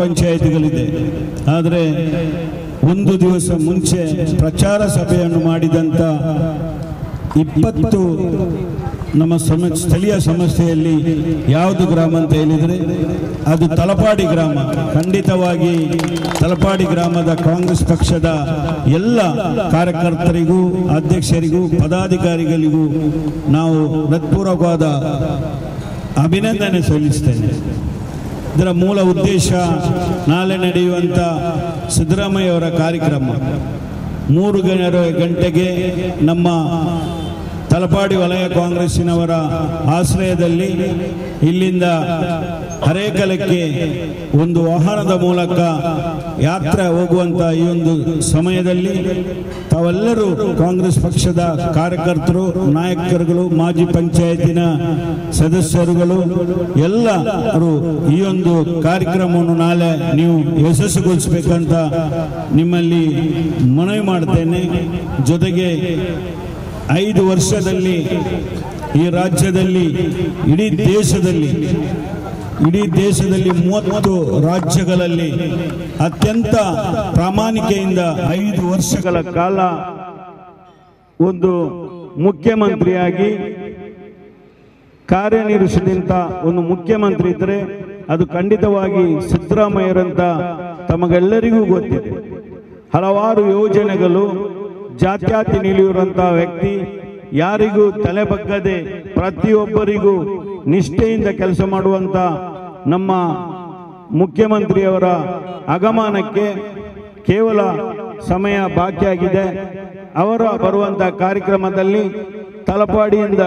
ಪಂಚಾಯಿತಿಗಳಿದೆ ಆದರೆ ಒಂದು ದಿವಸ ಮುಂಚೆ ಪ್ರಚಾರ ಸಭೆಯನ್ನು ಮಾಡಿದಂಥ ಇಪ್ಪತ್ತು ನಮ್ಮ ಸಮ ಸ್ಥಳೀಯ ಸಮಸ್ಯೆಯಲ್ಲಿ ಯಾವುದು ಗ್ರಾಮ ಅಂತ ಹೇಳಿದರೆ ಅದು ತಲಪಾಡಿ ಗ್ರಾಮ ಖಂಡಿತವಾಗಿ ತಲಪಾಡಿ ಗ್ರಾಮದ ಕಾಂಗ್ರೆಸ್ ಪಕ್ಷದ ಎಲ್ಲ ಕಾರ್ಯಕರ್ತರಿಗೂ ಅಧ್ಯಕ್ಷರಿಗೂ ಪದಾಧಿಕಾರಿಗಳಿಗೂ ನಾವು ಹೃತ್ಪೂರ್ವಕವಾದ ಅಭಿನಂದನೆ ಸಲ್ಲಿಸ್ತೇನೆ ಇದರ ಮೂಲ ಉದ್ದೇಶ ನಾಳೆ ನಡೆಯುವಂಥ ಸಿದ್ದರಾಮಯ್ಯವರ ಕಾರ್ಯಕ್ರಮ ಮೂರು ಗಣ- ಗಂಟೆಗೆ ನಮ್ಮ ತಲಪಾಡಿ ವಲಯ ಕಾಂಗ್ರೆಸ್ಸಿನವರ ಆಶ್ರಯದಲ್ಲಿ ಇಲ್ಲಿಂದ ಹರೇಕಲಕ್ಕೆ ಒಂದು ವಾಹನದ ಮೂಲಕ ಯಾತ್ರೆ ಹೋಗುವಂತ ಈ ಒಂದು ಸಮಯದಲ್ಲಿ ತಾವೆಲ್ಲರೂ ಕಾಂಗ್ರೆಸ್ ಪಕ್ಷದ ಕಾರ್ಯಕರ್ತರು ನಾಯಕರುಗಳು ಮಾಜಿ ಪಂಚಾಯತಿನ ಸದಸ್ಯರುಗಳು ಎಲ್ಲರೂ ಈ ಒಂದು ಕಾರ್ಯಕ್ರಮವನ್ನು ನಾಳೆ ನೀವು ಯಶಸ್ಸುಗೊಳಿಸಬೇಕಂತ ನಿಮ್ಮಲ್ಲಿ ಮನವಿ ಮಾಡ್ತೇನೆ ಜೊತೆಗೆ ಐದು ವರ್ಷದಲ್ಲಿ ಈ ರಾಜ್ಯದಲ್ಲಿ ಇಡೀ ದೇಶದಲ್ಲಿ ಇಡೀ ದೇಶದಲ್ಲಿ ಮೂವತ್ತು ರಾಜ್ಯಗಳಲ್ಲಿ ಅತ್ಯಂತ ಪ್ರಾಮಾಣಿಕೆಯಿಂದ ಐದು ವರ್ಷಗಳ ಕಾಲ ಒಂದು ಮುಖ್ಯಮಂತ್ರಿಯಾಗಿ ಕಾರ್ಯನಿರ್ವಹಿಸಿದಂಥ ಒಂದು ಮುಖ್ಯಮಂತ್ರಿ ಇದ್ದರೆ ಅದು ಖಂಡಿತವಾಗಿ ಸಿದ್ದರಾಮಯ್ಯರಂತ ತಮಗೆಲ್ಲರಿಗೂ ಗೊತ್ತಿದೆ ಹಲವಾರು ಯೋಜನೆಗಳು ಜಾತ್ಯಾತಿ ನಿಲಿಯುವಂಥ ವ್ಯಕ್ತಿ ಯಾರಿಗೂ ತಲೆ ಬಗ್ಗದೆ ಪ್ರತಿಯೊಬ್ಬರಿಗೂ ನಿಷ್ಠೆಯಿಂದ ಕೆಲಸ ಮಾಡುವಂಥ ನಮ್ಮ ಮುಖ್ಯಮಂತ್ರಿಯವರ ಆಗಮನಕ್ಕೆ ಕೇವಲ ಸಮಯ ಬಾಕಿಯಾಗಿದೆ ಅವರ ಬರುವಂಥ ಕಾರ್ಯಕ್ರಮದಲ್ಲಿ ತಲಪಾಡಿಯಿಂದ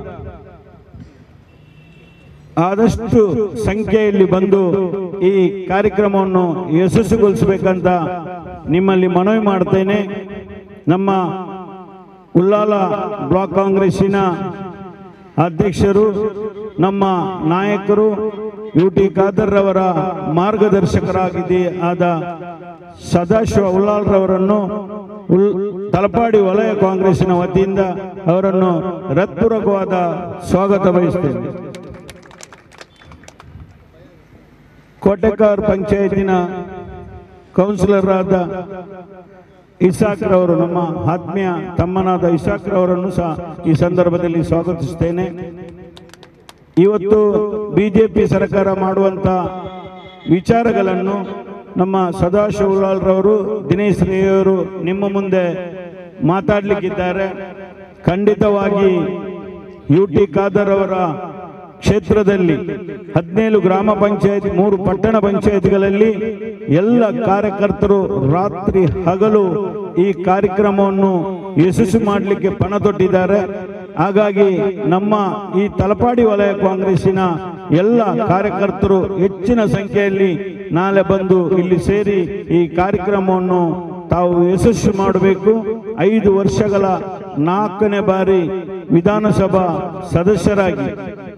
ಆದಷ್ಟು ಸಂಖ್ಯೆಯಲ್ಲಿ ಬಂದು ಈ ಕಾರ್ಯಕ್ರಮವನ್ನು ಯಶಸ್ಸುಗೊಳಿಸಬೇಕಂತ ನಿಮ್ಮಲ್ಲಿ ಮನವಿ ಮಾಡ್ತೇನೆ ನಮ್ಮ ಉಲ್ಲಾಲ ಬ್ಲಾಕ್ ಕಾಂಗ್ರೆಸ್ಸಿನ ಅಧ್ಯಕ್ಷರು ನಮ್ಮ ನಾಯಕರು ಯು ಟಿ ಖಾದರ್ ರವರ ಮಾರ್ಗದರ್ಶಕರಾಗಿದೆ ಆದ ಸದಾಶಿವ ಉಲ್ಲಾಲ್ರವರನ್ನು ಉಲ್ ತಲಪಾಡಿ ವಲಯ ಕಾಂಗ್ರೆಸ್ಸಿನ ವತಿಯಿಂದ ಅವರನ್ನು ಹೃತ್ಪೂರ್ವಕವಾದ ಸ್ವಾಗತ ಬಯಸ್ತೇನೆ ಕೋಟೆಕಾರ್ ಪಂಚಾಯತಿನ ಕೌನ್ಸಿಲರ್ ಆದ ಇಸಾಕ್ ರವರು ನಮ್ಮ ಆತ್ಮೀಯ ತಮ್ಮನಾದ ಇಸಾಕ್ ರವರನ್ನು ಸಹ ಈ ಸಂದರ್ಭದಲ್ಲಿ ಸ್ವಾಗತಿಸುತ್ತೇನೆ ಇವತ್ತು ಬಿಜೆಪಿ ಸರ್ಕಾರ ಮಾಡುವಂತ ವಿಚಾರಗಳನ್ನು ನಮ್ಮ ಸದಾಶಿವಲಾಲ್ ರವರು ದಿನೇಶ್ ರೇಯವರು ನಿಮ್ಮ ಮುಂದೆ ಮಾತಾಡಲಿಕ್ಕಿದ್ದಾರೆ ಖಂಡಿತವಾಗಿ ಯು ಟಿ ಖಾದರ್ ಅವರ ಕ್ಷೇತ್ರದಲ್ಲಿ ಹದಿನೇಳು ಗ್ರಾಮ ಪಂಚಾಯತ್ ಮೂರು ಪಟ್ಟಣ ಪಂಚಾಯತ್ಗಳಲ್ಲಿ ಎಲ್ಲ ಕಾರ್ಯಕರ್ತರು ರಾತ್ರಿ ಹಗಲು ಈ ಕಾರ್ಯಕ್ರಮವನ್ನು ಯಶಸ್ಸು ಮಾಡಲಿಕ್ಕೆ ಪಣ ತೊಟ್ಟಿದ್ದಾರೆ ಹಾಗಾಗಿ ನಮ್ಮ ಈ ತಲಪಾಡಿ ವಲಯ ಕಾಂಗ್ರೆಸ್ಸಿನ ಎಲ್ಲ ಕಾರ್ಯಕರ್ತರು ಹೆಚ್ಚಿನ ಸಂಖ್ಯೆಯಲ್ಲಿ ನಾಳೆ ಬಂದು ಇಲ್ಲಿ ಸೇರಿ ಈ ಕಾರ್ಯಕ್ರಮವನ್ನು ತಾವು ಯಶಸ್ಸು ಮಾಡಬೇಕು ಐದು ವರ್ಷಗಳ ನಾಲ್ಕನೇ ಬಾರಿ ವಿಧಾನಸಭಾ ಸದಸ್ಯರಾಗಿ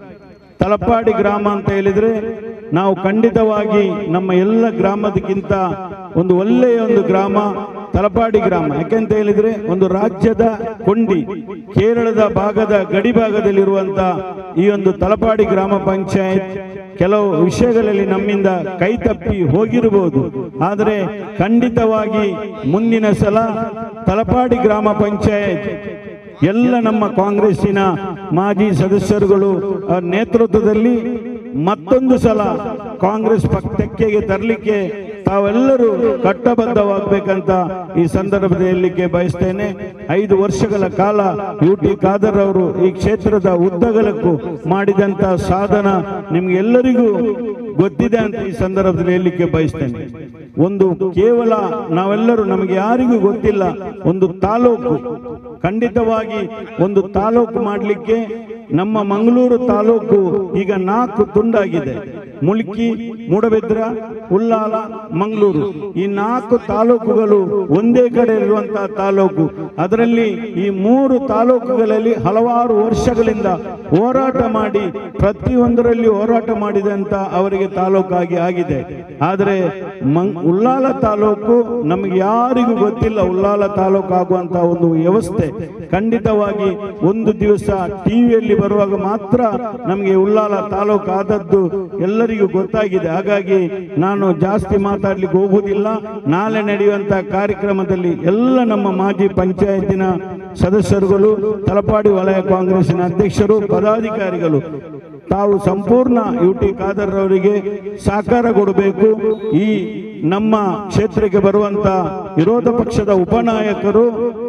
ತಲಪಾಡಿ ಗ್ರಾಮ ಅಂತ ಹೇಳಿದ್ರೆ ನಾವು ಖಂಡಿತವಾಗಿ ನಮ್ಮ ಎಲ್ಲ ಗ್ರಾಮದಕ್ಕಿಂತ ಒಂದು ಒಳ್ಳೆಯ ಒಂದು ಗ್ರಾಮ ತಲಪಾಡಿ ಗ್ರಾಮ ಯಾಕೆಂತ ಹೇಳಿದ್ರೆ ಒಂದು ರಾಜ್ಯದ ಕೊಂಡಿ ಕೇರಳದ ಭಾಗದ ಗಡಿ ಭಾಗದಲ್ಲಿರುವಂತ ಈ ಒಂದು ತಲಪಾಡಿ ಗ್ರಾಮ ಪಂಚಾಯತ್ ಕೆಲವು ವಿಷಯಗಳಲ್ಲಿ ನಮ್ಮಿಂದ ಕೈ ತಪ್ಪಿ ಹೋಗಿರಬಹುದು ಆದರೆ ಖಂಡಿತವಾಗಿ ಮುಂದಿನ ಸಲ ತಲಪಾಡಿ ಗ್ರಾಮ ಪಂಚಾಯತ್ ಎಲ್ಲ ನಮ್ಮ ಕಾಂಗ್ರೆಸ್ಸಿನ ಮಾಜಿ ಸದಸ್ಯರುಗಳು ಅವರ ನೇತೃತ್ವದಲ್ಲಿ ಮತ್ತೊಂದು ಸಲ ಕಾಂಗ್ರೆಸ್ ಪಕ್ಷಕ್ಕೆ ತರಲಿಕ್ಕೆ ತಾವೆಲ್ಲರೂ ಕಟ್ಟಬದ್ಧವಾಗಬೇಕಂತ ಈ ಸಂದರ್ಭದಲ್ಲಿ ಹೇಳಲಿಕ್ಕೆ ಬಯಸ್ತೇನೆ ಐದು ವರ್ಷಗಳ ಕಾಲ ಯು ಟಿ ಖಾದರ್ ಅವರು ಈ ಕ್ಷೇತ್ರದ ಉದ್ದಗಲಕ್ಕೂ ಮಾಡಿದಂತ ಸಾಧನ ನಿಮ್ಗೆಲ್ಲರಿಗೂ ಗೊತ್ತಿದೆ ಅಂತ ಈ ಸಂದರ್ಭದಲ್ಲಿ ಹೇಳಲಿಕ್ಕೆ ಬಯಸ್ತೇನೆ ಒಂದು ಕೇವಲ ನಾವೆಲ್ಲರೂ ನಮಗೆ ಯಾರಿಗೂ ಗೊತ್ತಿಲ್ಲ ಒಂದು ತಾಲೂಕು ಖಂಡಿತವಾಗಿ ಒಂದು ತಾಲೂಕು ಮಾಡಲಿಕ್ಕೆ ನಮ್ಮ ಮಂಗಳೂರು ತಾಲೂಕು ಈಗ ನಾಲ್ಕು ತುಂಡಾಗಿದೆ ಮುಲ್ಕಿ ಮೂಡಬಿದ್ರ ಉಲ್ಲಾಲ ಮಂಗಳೂರು ಈ ನಾಲ್ಕು ತಾಲೂಕುಗಳು ಒಂದೇ ಕಡೆ ಇರುವಂತಹ ತಾಲೂಕು ಅದರಲ್ಲಿ ಈ ಮೂರು ತಾಲೂಕುಗಳಲ್ಲಿ ಹಲವಾರು ವರ್ಷಗಳಿಂದ ಹೋರಾಟ ಮಾಡಿ ಪ್ರತಿಯೊಂದರಲ್ಲಿ ಹೋರಾಟ ಮಾಡಿದಂತ ಅವರಿಗೆ ತಾಲೂಕಾಗಿ ಆಗಿದೆ ಆದರೆ ಮಂಗ್ ಉಲ್ಲಾಲ ತಾಲೂಕು ನಮಗೆ ಯಾರಿಗೂ ಗೊತ್ತಿಲ್ಲ ಉಲ್ಲಾಲ ತಾಲೂಕು ಆಗುವಂತ ಒಂದು ವ್ಯವಸ್ಥೆ ಖಂಡಿತವಾಗಿ ಒಂದು ದಿವಸ ಟಿವಿಯಲ್ಲಿ ಬರುವಾಗ ಮಾತ್ರ ನಮಗೆ ಉಲ್ಲಾಲ ತಾಲೂಕು ಆದದ್ದು ಎಲ್ಲರಿಗೂ ಎಲ್ಲರಿಗೂ ಗೊತ್ತಾಗಿದೆ ಹಾಗಾಗಿ ನಾನು ಜಾಸ್ತಿ ಮಾತಾಡ್ಲಿಕ್ಕೆ ಹೋಗುವುದಿಲ್ಲ ನಾಳೆ ನಡೆಯುವಂತಹ ಕಾರ್ಯಕ್ರಮದಲ್ಲಿ ಎಲ್ಲ ನಮ್ಮ ಮಾಜಿ ಪಂಚಾಯತಿನ ಸದಸ್ಯರುಗಳು ತಲಪಾಡಿ ವಲಯ ಕಾಂಗ್ರೆಸ್ಸಿನ ಅಧ್ಯಕ್ಷರು ಪದಾಧಿಕಾರಿಗಳು ತಾವು ಸಂಪೂರ್ಣ ಯು ಟಿ ಖಾದರ್ ಅವರಿಗೆ ಸಹಕಾರ ಕೊಡಬೇಕು ಈ ನಮ್ಮ ಕ್ಷೇತ್ರಕ್ಕೆ ಬರುವಂತ ವಿರೋಧ ಪಕ್ಷದ ಉಪನಾಯಕರು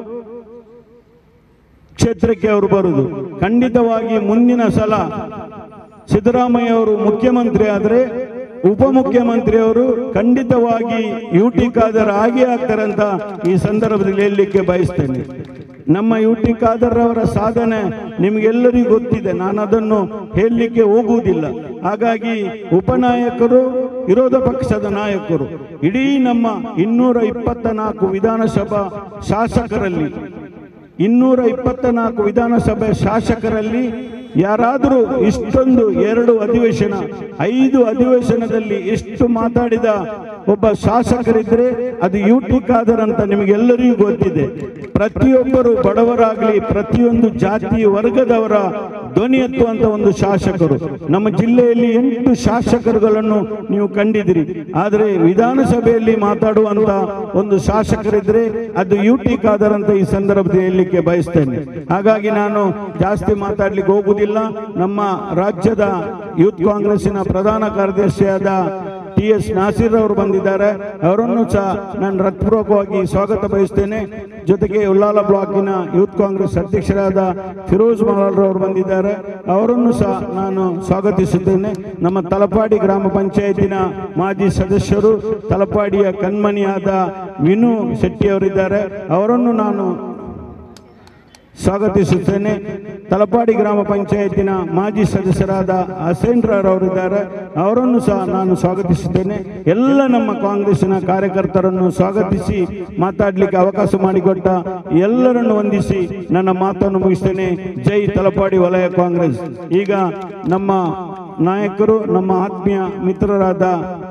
ಕ್ಷೇತ್ರಕ್ಕೆ ಅವರು ಬರುವುದು ಖಂಡಿತವಾಗಿ ಮುಂದಿನ ಸಲ ಸಿದ್ದರಾಮಯ್ಯ ಅವರು ಮುಖ್ಯಮಂತ್ರಿ ಆದರೆ ಉಪಮುಖ್ಯಮಂತ್ರಿ ಅವರು ಖಂಡಿತವಾಗಿ ಯು ಟಿ ಖಾದರ್ ಆಗೇ ಆಗ್ತಾರೆ ಅಂತ ಈ ಸಂದರ್ಭದಲ್ಲಿ ಹೇಳಲಿಕ್ಕೆ ಬಯಸ್ತೇನೆ ನಮ್ಮ ಯು ಟಿ ಖಾದರ್ ಅವರ ಸಾಧನೆ ನಿಮಗೆಲ್ಲರಿಗೂ ಗೊತ್ತಿದೆ ನಾನು ಅದನ್ನು ಹೇಳಲಿಕ್ಕೆ ಹೋಗುವುದಿಲ್ಲ ಹಾಗಾಗಿ ಉಪನಾಯಕರು ವಿರೋಧ ಪಕ್ಷದ ನಾಯಕರು ಇಡೀ ನಮ್ಮ ಇನ್ನೂರ ಇಪ್ಪತ್ತ ನಾಲ್ಕು ವಿಧಾನಸಭಾ ಶಾಸಕರಲ್ಲಿ ಇನ್ನೂರ ಇಪ್ಪತ್ತ ನಾಲ್ಕು ವಿಧಾನಸಭೆ ಶಾಸಕರಲ್ಲಿ ಯಾರಾದರೂ ಇಷ್ಟೊಂದು ಎರಡು ಅಧಿವೇಶನ ಐದು ಅಧಿವೇಶನದಲ್ಲಿ ಎಷ್ಟು ಮಾತಾಡಿದ ಒಬ್ಬ ಶಾಸಕರಿದ್ರೆ ಅದು ಯು ಟಿ ಖಾದರ್ ಅಂತ ನಿಮಗೆಲ್ಲರಿಗೂ ಗೊತ್ತಿದೆ ಪ್ರತಿಯೊಬ್ಬರು ಬಡವರಾಗಲಿ ಪ್ರತಿಯೊಂದು ಜಾತಿ ವರ್ಗದವರ ಧ್ವನಿ ಎತ್ತುವಂತ ಒಂದು ಶಾಸಕರು ನಮ್ಮ ಜಿಲ್ಲೆಯಲ್ಲಿ ಎಂಟು ಶಾಸಕರುಗಳನ್ನು ನೀವು ಕಂಡಿದ್ದೀರಿ ಆದರೆ ವಿಧಾನಸಭೆಯಲ್ಲಿ ಮಾತಾಡುವಂತ ಒಂದು ಶಾಸಕರಿದ್ರೆ ಅದು ಯು ಟಿ ಖಾದರ್ ಅಂತ ಈ ಸಂದರ್ಭದಲ್ಲಿ ಹೇಳಲಿಕ್ಕೆ ಬಯಸ್ತೇನೆ ಹಾಗಾಗಿ ನಾನು ಜಾಸ್ತಿ ಮಾತಾಡ್ಲಿಕ್ಕೆ ಹೋಗುವುದಿಲ್ಲ ನಮ್ಮ ರಾಜ್ಯದ ಯೂತ್ ಕಾಂಗ್ರೆಸ್ಸಿನ ಪ್ರಧಾನ ಕಾರ್ಯದರ್ಶಿಯಾದ ಟಿ ಎಸ್ ನಾಸೀರ್ ಅವರು ಬಂದಿದ್ದಾರೆ ಅವರನ್ನು ಸಹ ನಾನು ಹೃತ್ಪೂರ್ವಕವಾಗಿ ಸ್ವಾಗತ ಬಯಸ್ತೇನೆ ಜೊತೆಗೆ ಉಲ್ಲಾಲ ಬ್ಲಾಕಿನ ಯೂತ್ ಕಾಂಗ್ರೆಸ್ ಅಧ್ಯಕ್ಷರಾದ ಫಿರೋಜ್ ಮಲಾಲ್ ಅವರು ಬಂದಿದ್ದಾರೆ ಅವರನ್ನು ಸಹ ನಾನು ಸ್ವಾಗತಿಸುತ್ತೇನೆ ನಮ್ಮ ತಲಪಾಡಿ ಗ್ರಾಮ ಪಂಚಾಯತಿನ ಮಾಜಿ ಸದಸ್ಯರು ತಲಪಾಡಿಯ ಕಣ್ಮಣಿಯಾದ ವಿನು ಶೆಟ್ಟಿ ಅವರಿದ್ದಾರೆ ಅವರನ್ನು ನಾನು ಸ್ವಾಗತಿಸುತ್ತೇನೆ ತಲಪಾಡಿ ಗ್ರಾಮ ಪಂಚಾಯತಿನ ಮಾಜಿ ಸದಸ್ಯರಾದ ಹಸೇನ್ರರ್ ಅವರಿದ್ದಾರೆ ಅವರನ್ನು ಸಹ ನಾನು ಸ್ವಾಗತಿಸುತ್ತೇನೆ ಎಲ್ಲ ನಮ್ಮ ಕಾಂಗ್ರೆಸ್ಸಿನ ಕಾರ್ಯಕರ್ತರನ್ನು ಸ್ವಾಗತಿಸಿ ಮಾತಾಡಲಿಕ್ಕೆ ಅವಕಾಶ ಮಾಡಿಕೊಟ್ಟ ಎಲ್ಲರನ್ನು ವಂದಿಸಿ ನನ್ನ ಮಾತನ್ನು ಮುಗಿಸ್ತೇನೆ ಜೈ ತಲಪಾಡಿ ವಲಯ ಕಾಂಗ್ರೆಸ್ ಈಗ ನಮ್ಮ ನಾಯಕರು ನಮ್ಮ ಆತ್ಮೀಯ ಮಿತ್ರರಾದ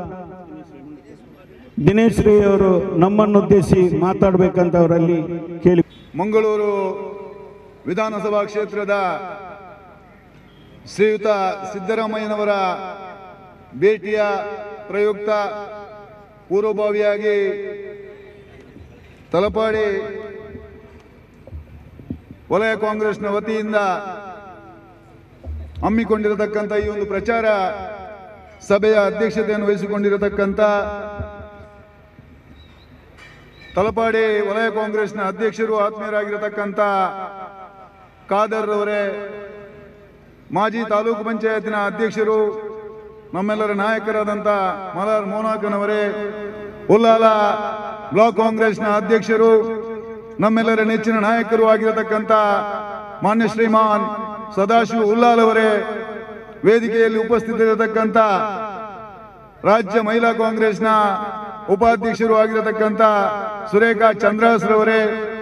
ದಿನೇಶ್ ರೈ ಅವರು ನಮ್ಮನ್ನು ಉದ್ದೇಶಿಸಿ ಮಾತಾಡಬೇಕಂತ ಅವರಲ್ಲಿ ಕೇಳಿ ಮಂಗಳೂರು ವಿಧಾನಸಭಾ ಕ್ಷೇತ್ರದ ಶ್ರೀಯುತ ಸಿದ್ದರಾಮಯ್ಯನವರ ಭೇಟಿಯ ಪ್ರಯುಕ್ತ ಪೂರ್ವಭಾವಿಯಾಗಿ ತಲಪಾಡಿ ವಲಯ ಕಾಂಗ್ರೆಸ್ನ ವತಿಯಿಂದ ಹಮ್ಮಿಕೊಂಡಿರತಕ್ಕಂಥ ಈ ಒಂದು ಪ್ರಚಾರ ಸಭೆಯ ಅಧ್ಯಕ್ಷತೆಯನ್ನು ವಹಿಸಿಕೊಂಡಿರತಕ್ಕಂಥ ತಲಪಾಡಿ ವಲಯ ಕಾಂಗ್ರೆಸ್ನ ಅಧ್ಯಕ್ಷರು ಆತ್ಮೀಯರಾಗಿರತಕ್ಕಂಥ ಖಾದರ್ ಅವರೇ ಮಾಜಿ ತಾಲೂಕು ಪಂಚಾಯತಿನ ಅಧ್ಯಕ್ಷರು ನಮ್ಮೆಲ್ಲರ ನಾಯಕರಾದಂಥ ಮಲಾರ್ ಮೋನಾಕನವರೇ ಉಲ್ಲಾಲ ಬ್ಲಾಕ್ ಕಾಂಗ್ರೆಸ್ನ ಅಧ್ಯಕ್ಷರು ನಮ್ಮೆಲ್ಲರ ನೆಚ್ಚಿನ ನಾಯಕರು ಆಗಿರತಕ್ಕಂಥ ಮಾನ್ಯ ಶ್ರೀಮಾನ್ ಸದಾಶಿವ ಉಲ್ಲಾಲ್ ಅವರೇ ವೇದಿಕೆಯಲ್ಲಿ ಉಪಸ್ಥಿತರಿರತಕ್ಕಂಥ ರಾಜ್ಯ ಮಹಿಳಾ ಕಾಂಗ್ರೆಸ್ನ ಉಪಾಧ್ಯಕ್ಷರು ಆಗಿರತಕ್ಕಂಥ ಸುರೇಖಾ ಚಂದ್ರಾಸ್ರವರೇ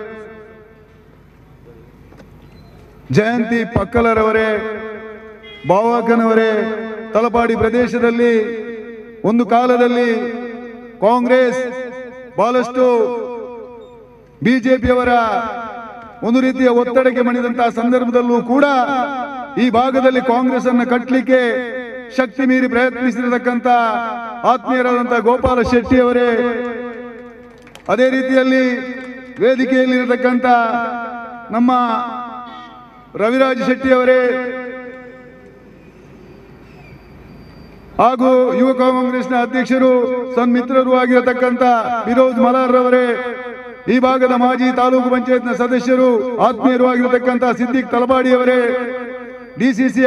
ಜಯಂತಿ ಪಕ್ಕಲರವರೇ ಭಾವಾಕನವರೇ ತಲಪಾಡಿ ಪ್ರದೇಶದಲ್ಲಿ ಒಂದು ಕಾಲದಲ್ಲಿ ಕಾಂಗ್ರೆಸ್ ಬಹಳಷ್ಟು ಬಿಜೆಪಿಯವರ ಒಂದು ರೀತಿಯ ಒತ್ತಡಕ್ಕೆ ಮಣಿದಂತಹ ಸಂದರ್ಭದಲ್ಲೂ ಕೂಡ ಈ ಭಾಗದಲ್ಲಿ ಕಾಂಗ್ರೆಸ್ ಅನ್ನು ಕಟ್ಟಲಿಕ್ಕೆ ಶಕ್ತಿ ಮೀರಿ ಪ್ರಯತ್ನಿಸಿರತಕ್ಕಂತ ಆತ್ಮೀಯರಾದಂತಹ ಗೋಪಾಲ ಶೆಟ್ಟಿ ಅವರೇ ಅದೇ ರೀತಿಯಲ್ಲಿ ವೇದಿಕೆಯಲ್ಲಿರತಕ್ಕಂಥ ನಮ್ಮ ರವಿರಾಜ್ ಶೆಟ್ಟಿ ಅವರೇ ಹಾಗೂ ಯುವ ಕಾಂಗ್ರೆಸ್ನ ಅಧ್ಯಕ್ಷರು ಸನ್ಮಿತ್ರರು ಆಗಿರತಕ್ಕಂಥ ವಿರೋಜ್ ಮಲಾರ್ ರವರೇ ಈ ಭಾಗದ ಮಾಜಿ ತಾಲೂಕು ಪಂಚಾಯತ್ನ ಸದಸ್ಯರು ಆತ್ಮೀಯರು ಆಗಿರತಕ್ಕಂಥ ಸಿದ್ದಿಕ್ ತಲಪಾಡಿ ಅವರೇ ಡಿಸಿಸಿಯ